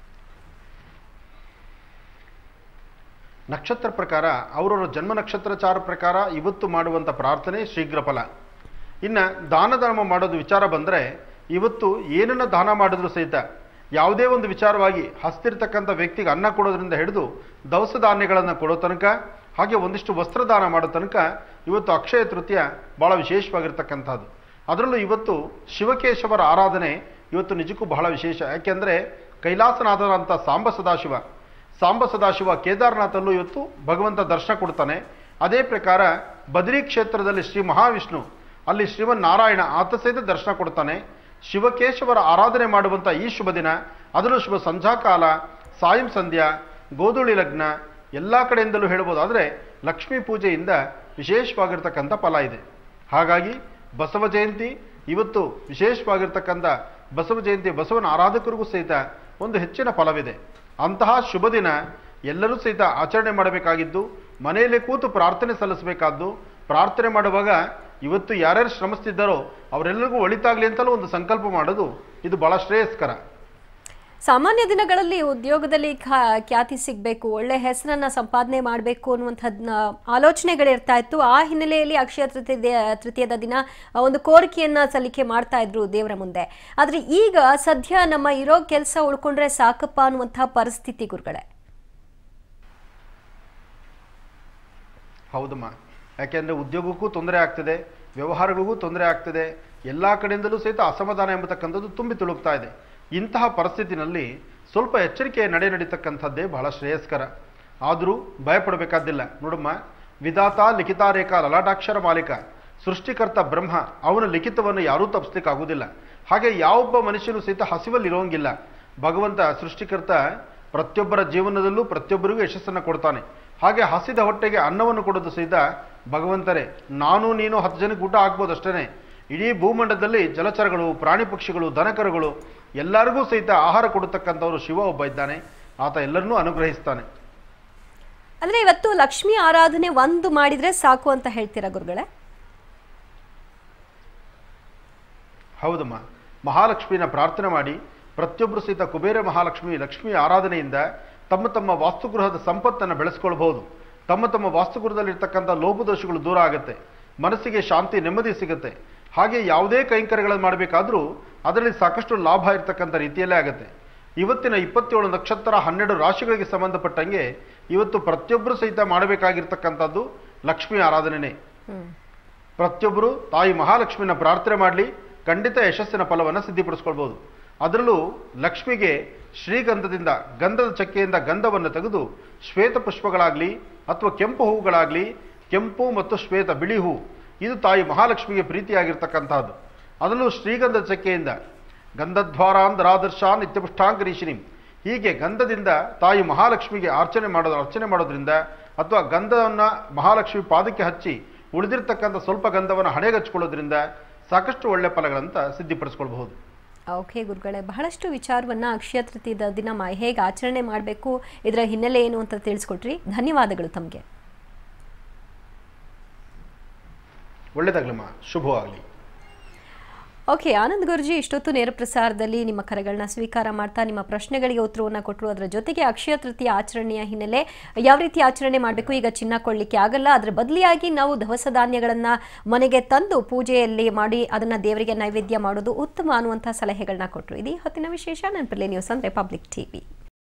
ನಕ್ಷತ್ರ ಪ್ರಕಾರ ಅವರವರ ಜನ್ಮ ನಕ್ಷತ್ರಚಾರ ಪ್ರಕಾರ ಇವತ್ತು ಮಾಡುವಂಥ ಪ್ರಾರ್ಥನೆ ಶೀಘ್ರ ಫಲ ಇನ್ನು ದಾನ ಧರ್ಮ ಮಾಡೋದು ವಿಚಾರ ಬಂದರೆ ಇವತ್ತು ಏನನ್ನ ದಾನ ಮಾಡಿದ್ರು ಸಹಿತ ಯಾವುದೇ ಒಂದು ವಿಚಾರವಾಗಿ ಹಸ್ತಿರ್ತಕ್ಕಂಥ ವ್ಯಕ್ತಿಗೆ ಅನ್ನ ಕೊಡೋದ್ರಿಂದ ಹಿಡಿದು ದವಸ ಧಾನ್ಯಗಳನ್ನು ಕೊಡೋ ತನಕ ಹಾಗೆ ಒಂದಿಷ್ಟು ವಸ್ತ್ರದಾನ ಮಾಡೋ ತನಕ ಇವತ್ತು ಅಕ್ಷಯ ತೃತೀಯ ಭಾಳ ವಿಶೇಷವಾಗಿರ್ತಕ್ಕಂಥದ್ದು ಅದರಲ್ಲೂ ಇವತ್ತು ಶಿವಕೇಶವರ ಆರಾಧನೆ ಇವತ್ತು ನಿಜಕ್ಕೂ ಬಹಳ ವಿಶೇಷ ಯಾಕೆಂದರೆ ಕೈಲಾಸನಾಥನಂಥ ಸಾಂಬ ಸದಾಶಿವ ಸಾಂಬ ಸದಾಶಿವ ಕೇದಾರನಾಥಲ್ಲೂ ಇವತ್ತು ಭಗವಂತ ದರ್ಶನ ಕೊಡ್ತಾನೆ ಅದೇ ಪ್ರಕಾರ ಬದ್ರಿ ಕ್ಷೇತ್ರದಲ್ಲಿ ಶ್ರೀ ಮಹಾವಿಷ್ಣು ಅಲ್ಲಿ ಶ್ರೀಮನ್ ನಾರಾಯಣ ಆತ ಸಹಿತ ದರ್ಶನ ಕೊಡ್ತಾನೆ ಶಿವಕೇಶವರ ಆರಾಧನೆ ಮಾಡುವಂಥ ಈ ಶುಭ ದಿನ ಅದರಲ್ಲೂ ಶುಭ ಸಂಧ್ಯಾಕಾಲ ಸಾಯಂ ಸಂಧ್ಯಾ ಗೋಧೂಳಿ ಲಗ್ನ ಎಲ್ಲ ಕಡೆಯಿಂದಲೂ ಹೇಳ್ಬೋದು ಆದರೆ ಲಕ್ಷ್ಮೀ ಪೂಜೆಯಿಂದ ವಿಶೇಷವಾಗಿರ್ತಕ್ಕಂಥ ಫಲ ಇದೆ ಹಾಗಾಗಿ ಬಸವ ಜಯಂತಿ ಇವತ್ತು ವಿಶೇಷವಾಗಿರ್ತಕ್ಕಂಥ ಬಸವ ಜಯಂತಿ ಬಸವನ ಆರಾಧಕರಿಗೂ ಸಹಿತ ಒಂದು ಹೆಚ್ಚಿನ ಫಲವಿದೆ ಅಂತಹ ಶುಭ ದಿನ ಎಲ್ಲರೂ ಸಹಿತ ಆಚರಣೆ ಮಾಡಬೇಕಾಗಿದ್ದು ಮನೆಯಲ್ಲೇ ಕೂತು ಪ್ರಾರ್ಥನೆ ಸಲ್ಲಿಸಬೇಕಾದ್ದು ಪ್ರಾರ್ಥನೆ ಮಾಡುವಾಗ ಇವತ್ತು ಯಾರ್ಯಾರು ಶ್ರಮಿಸ್ತಿದ್ದಾರೋ ಅವರೆಲ್ಲರಿಗೂ ಒಳಿತಾಗಲಿ ಅಂತಲೂ ಒಂದು ಸಂಕಲ್ಪ ಮಾಡೋದು ಇದು ಬಹಳ ಶ್ರೇಯಸ್ಕರ ಸಾಮಾನ್ಯ ದಿನಗಳಲ್ಲಿ ಉದ್ಯೋಗದಲ್ಲಿ ಖಾ- ಖ್ಯಾತಿ ಸಿಗಬೇಕು ಒಳ್ಳೆ ಹೆಸರನ್ನ ಸಂಪಾದನೆ ಮಾಡಬೇಕು ಅನ್ನುವಂಥದ್ನ ಆಲೋಚನೆಗಳಿರ್ತಾ ಇತ್ತು ಆ ಹಿನ್ನೆಲೆಯಲ್ಲಿ ಅಕ್ಷಯ ತೃತೀಯ ತೃತೀಯದ ದಿನ ಆ ಒಂದು ಕೋರಿಕೆಯನ್ನ ಸಲ್ಲಿಕೆ ಮಾಡ್ತಾ ಇದ್ರು ದೇವರ ಮುಂದೆ ಆದ್ರೆ ಈಗ ಸದ್ಯ ನಮ್ಮ ಇರೋ ಕೆಲಸ ಉಳ್ಕೊಂಡ್ರೆ ಸಾಕಪ್ಪ ಅನ್ನುವಂಥ ಪರಿಸ್ಥಿತಿ ಗುರುಗಳೇ ಹೌದಮ್ಮ ಯಾಕೆಂದರೆ ಉದ್ಯೋಗಕ್ಕೂ ತೊಂದರೆ ಆಗ್ತಿದೆ ವ್ಯವಹಾರಗಳಿಗೂ ತೊಂದರೆ ಆಗ್ತಿದೆ ಎಲ್ಲ ಕಡೆಯಿಂದಲೂ ಸಹಿತ ಅಸಮಾಧಾನ ಎಂಬತಕ್ಕಂಥದ್ದು ತುಂಬಿ ತುಳುಕ್ತಾ ಇದೆ ಇಂತಹ ಪರಿಸ್ಥಿತಿನಲ್ಲಿ ಸ್ವಲ್ಪ ಎಚ್ಚರಿಕೆಯ ನಡೆ ನಡೀತಕ್ಕಂಥದ್ದೇ ಬಹಳ ಶ್ರೇಯಸ್ಕರ ಆದರೂ ಭಯಪಡಬೇಕಾದ್ದಿಲ್ಲ ನೋಡಮ್ಮ ವಿಧಾತ ಲಿಖಿತಾರೇಖ ಲಲಾಟಾಕ್ಷರ ಮಾಲೀಕ ಸೃಷ್ಟಿಕರ್ತ ಬ್ರಹ್ಮ ಅವನ ಲಿಖಿತವನ್ನು ಯಾರೂ ತಪ್ಪಿಸ್ಲಿಕ್ಕೆ ಆಗುವುದಿಲ್ಲ ಹಾಗೆ ಯಾವೊಬ್ಬ ಮನುಷ್ಯನು ಸಹಿತ ಹಸಿವಲ್ಲಿ ಇರೋಂಗಿಲ್ಲ ಭಗವಂತ ಸೃಷ್ಟಿಕರ್ತ ಪ್ರತಿಯೊಬ್ಬರ ಜೀವನದಲ್ಲೂ ಪ್ರತಿಯೊಬ್ಬರಿಗೂ ಯಶಸ್ಸನ್ನು ಕೊಡ್ತಾನೆ ಹಾಗೆ ಹಸಿದ ಹೊಟ್ಟೆಗೆ ಅನ್ನವನ್ನು ಕೊಡೋದು ಸಹಿತ ಭಗವಂತರೇ ನಾನು ನೀನು ಹತ್ತು ಜನಕ್ಕೆ ಊಟ ಆಗ್ಬೋದು ಅಷ್ಟೇ ಇಡೀ ಭೂಮಂಡಲದಲ್ಲಿ ಜಲಚರಗಳು ಪ್ರಾಣಿ ಪಕ್ಷಿಗಳು ದನಕರುಗಳು ಎಲ್ಲರಿಗೂ ಸಹಿತ ಆಹಾರ ಕೊಡತಕ್ಕಂಥವರು ಶಿವ ಒಬ್ಬ ಇದ್ದಾನೆ ಆತ ಎಲ್ಲರನ್ನೂ ಅನುಗ್ರಹಿಸ್ತಾನೆ ಅಂದ್ರೆ ಇವತ್ತು ಲಕ್ಷ್ಮಿ ಆರಾಧನೆ ಒಂದು ಮಾಡಿದ್ರೆ ಸಾಕು ಅಂತ ಹೇಳ್ತೀರಾ ಗುರುಗಳೇ ಹೌದಮ್ಮ ಮಹಾಲಕ್ಷ್ಮಿನ ಪ್ರಾರ್ಥನೆ ಮಾಡಿ ಪ್ರತಿಯೊಬ್ಬರು ಸಹಿತ ಕುಬೇರ ಮಹಾಲಕ್ಷ್ಮಿ ಲಕ್ಷ್ಮಿ ಆರಾಧನೆಯಿಂದ ತಮ್ಮ ತಮ್ಮ ವಾಸ್ತುಗೃಹದ ಸಂಪತ್ತನ್ನು ಬೆಳೆಸ್ಕೊಳ್ಬಹುದು ತಮ್ಮ ತಮ್ಮ ವಾಸ್ತುಗೃಹದಲ್ಲಿರ್ತಕ್ಕಂಥ ಲೋಪದೋಷಗಳು ದೂರ ಆಗುತ್ತೆ ಮನಸ್ಸಿಗೆ ಶಾಂತಿ ನೆಮ್ಮದಿ ಸಿಗುತ್ತೆ ಹಾಗೆ ಯಾವುದೇ ಕೈಂಕರ್ಯಗಳನ್ನು ಮಾಡಬೇಕಾದ್ರೂ ಅದರಲ್ಲಿ ಸಾಕಷ್ಟು ಲಾಭ ಇರತಕ್ಕಂಥ ರೀತಿಯಲ್ಲೇ ಆಗುತ್ತೆ ಇವತ್ತಿನ ಇಪ್ಪತ್ತೇಳು ನಕ್ಷತ್ರ ಹನ್ನೆರಡು ರಾಶಿಗಳಿಗೆ ಸಂಬಂಧಪಟ್ಟಂಗೆ ಇವತ್ತು ಪ್ರತಿಯೊಬ್ಬರು ಸಹಿತ ಮಾಡಬೇಕಾಗಿರ್ತಕ್ಕಂಥದ್ದು ಲಕ್ಷ್ಮಿ ಆರಾಧನೆನೇ ಪ್ರತಿಯೊಬ್ಬರು ತಾಯಿ ಮಹಾಲಕ್ಷ್ಮಿನ ಪ್ರಾರ್ಥನೆ ಮಾಡಲಿ ಖಂಡಿತ ಯಶಸ್ಸಿನ ಫಲವನ್ನು ಸಿದ್ಧಿಪಡಿಸ್ಕೊಳ್ಬೋದು ಅದರಲ್ಲೂ ಲಕ್ಷ್ಮಿಗೆ ಶ್ರೀಗಂಧದಿಂದ ಗಂಧದ ಚಕ್ಕೆಯಿಂದ ಗಂಧವನ್ನು ತೆಗೆದು ಶ್ವೇತ ಪುಷ್ಪಗಳಾಗಲಿ ಅಥವಾ ಕೆಂಪು ಹೂವುಗಳಾಗಲಿ ಕೆಂಪು ಮತ್ತು ಶ್ವೇತ ಬಿಳಿ ಹೂ ಇದು ತಾಯಿ ಮಹಾಲಕ್ಷ್ಮಿಗೆ ಪ್ರೀತಿಯಾಗಿರ್ತಕ್ಕಂಥದ್ದು ಅದರಲ್ಲೂ ಶ್ರೀಗಂಧದ ಚಕ್ಕೆಯಿಂದ ಗಂಧದ್ವಾರಾಂಧರಾದರ್ಶ ನಿತ್ಯಪುಷ್ಟಾಂಕರೀಶಿನಿ ಹೀಗೆ ಗಂಧದಿಂದ ತಾಯಿ ಮಹಾಲಕ್ಷ್ಮಿಗೆ ಅರ್ಚನೆ ಮಾಡೋದು ಅರ್ಚನೆ ಮಾಡೋದ್ರಿಂದ ಅಥವಾ ಗಂಧವನ್ನು ಮಹಾಲಕ್ಷ್ಮಿ ಪಾದಕ್ಕೆ ಹಚ್ಚಿ ಉಳಿದಿರ್ತಕ್ಕಂಥ ಸ್ವಲ್ಪ ಗಂಧವನ್ನು ಹಣೆಗೆ ಹಚ್ಕೊಳ್ಳೋದ್ರಿಂದ ಸಾಕಷ್ಟು ಒಳ್ಳೆ ಫಲಗಳಂತ ಸಿದ್ಧಿಪಡಿಸ್ಕೊಳ್ಬಹುದು ಓಕೆ ಗುರುಗಳೇ ಬಹಳಷ್ಟು ವಿಚಾರವನ್ನು ಅಕ್ಷಯ ತೃತೀಯದ ದಿನ ಮ ಹೇಗೆ ಆಚರಣೆ ಮಾಡಬೇಕು ಇದರ ಹಿನ್ನೆಲೆ ಏನು ಅಂತ ತಿಳಿಸ್ಕೊಟ್ರಿ ಧನ್ಯವಾದಗಳು ತಮಗೆ ಒಳ್ಳೆಯದಾಗಲಮ್ಮ ಶುಭವಾಗಲಿ ಓಕೆ ಆನಂದ್ ಗುರುಜಿ ಇಷ್ಟೊತ್ತು ನೇರ ಪ್ರಸಾರದಲ್ಲಿ ನಿಮ್ಮ ಕರೆಗಳನ್ನ ಸ್ವೀಕಾರ ಮಾಡ್ತಾ ನಿಮ್ಮ ಪ್ರಶ್ನೆಗಳಿಗೆ ಉತ್ತರವನ್ನು ಕೊಟ್ಟರು ಅದರ ಜೊತೆಗೆ ಅಕ್ಷಯ ತೃತೀಯ ಆಚರಣೆಯ ಹಿನ್ನೆಲೆ ಯಾವ ರೀತಿ ಆಚರಣೆ ಮಾಡಬೇಕು ಈಗ ಚಿನ್ನ ಕೊಳ್ಳಿಕ್ಕೆ ಆಗಲ್ಲ ಅದರ ಬದಲಿಯಾಗಿ ನಾವು ದವಸ ಧಾನ್ಯಗಳನ್ನು ಮನೆಗೆ ತಂದು ಪೂಜೆಯಲ್ಲಿ ಮಾಡಿ ಅದನ್ನು ದೇವರಿಗೆ ನೈವೇದ್ಯ ಮಾಡೋದು ಉತ್ತಮ ಅನ್ನುವಂಥ ಸಲಹೆಗಳನ್ನ ಕೊಟ್ಟರು ಇದು ಈ ಹೊತ್ತಿನ ವಿಶೇಷ ನೆನಪಲ್ಲಿ ನ್ಯೂಸ್ ಅಂದರೆ ಪಬ್ಲಿಕ್ ಟಿವಿ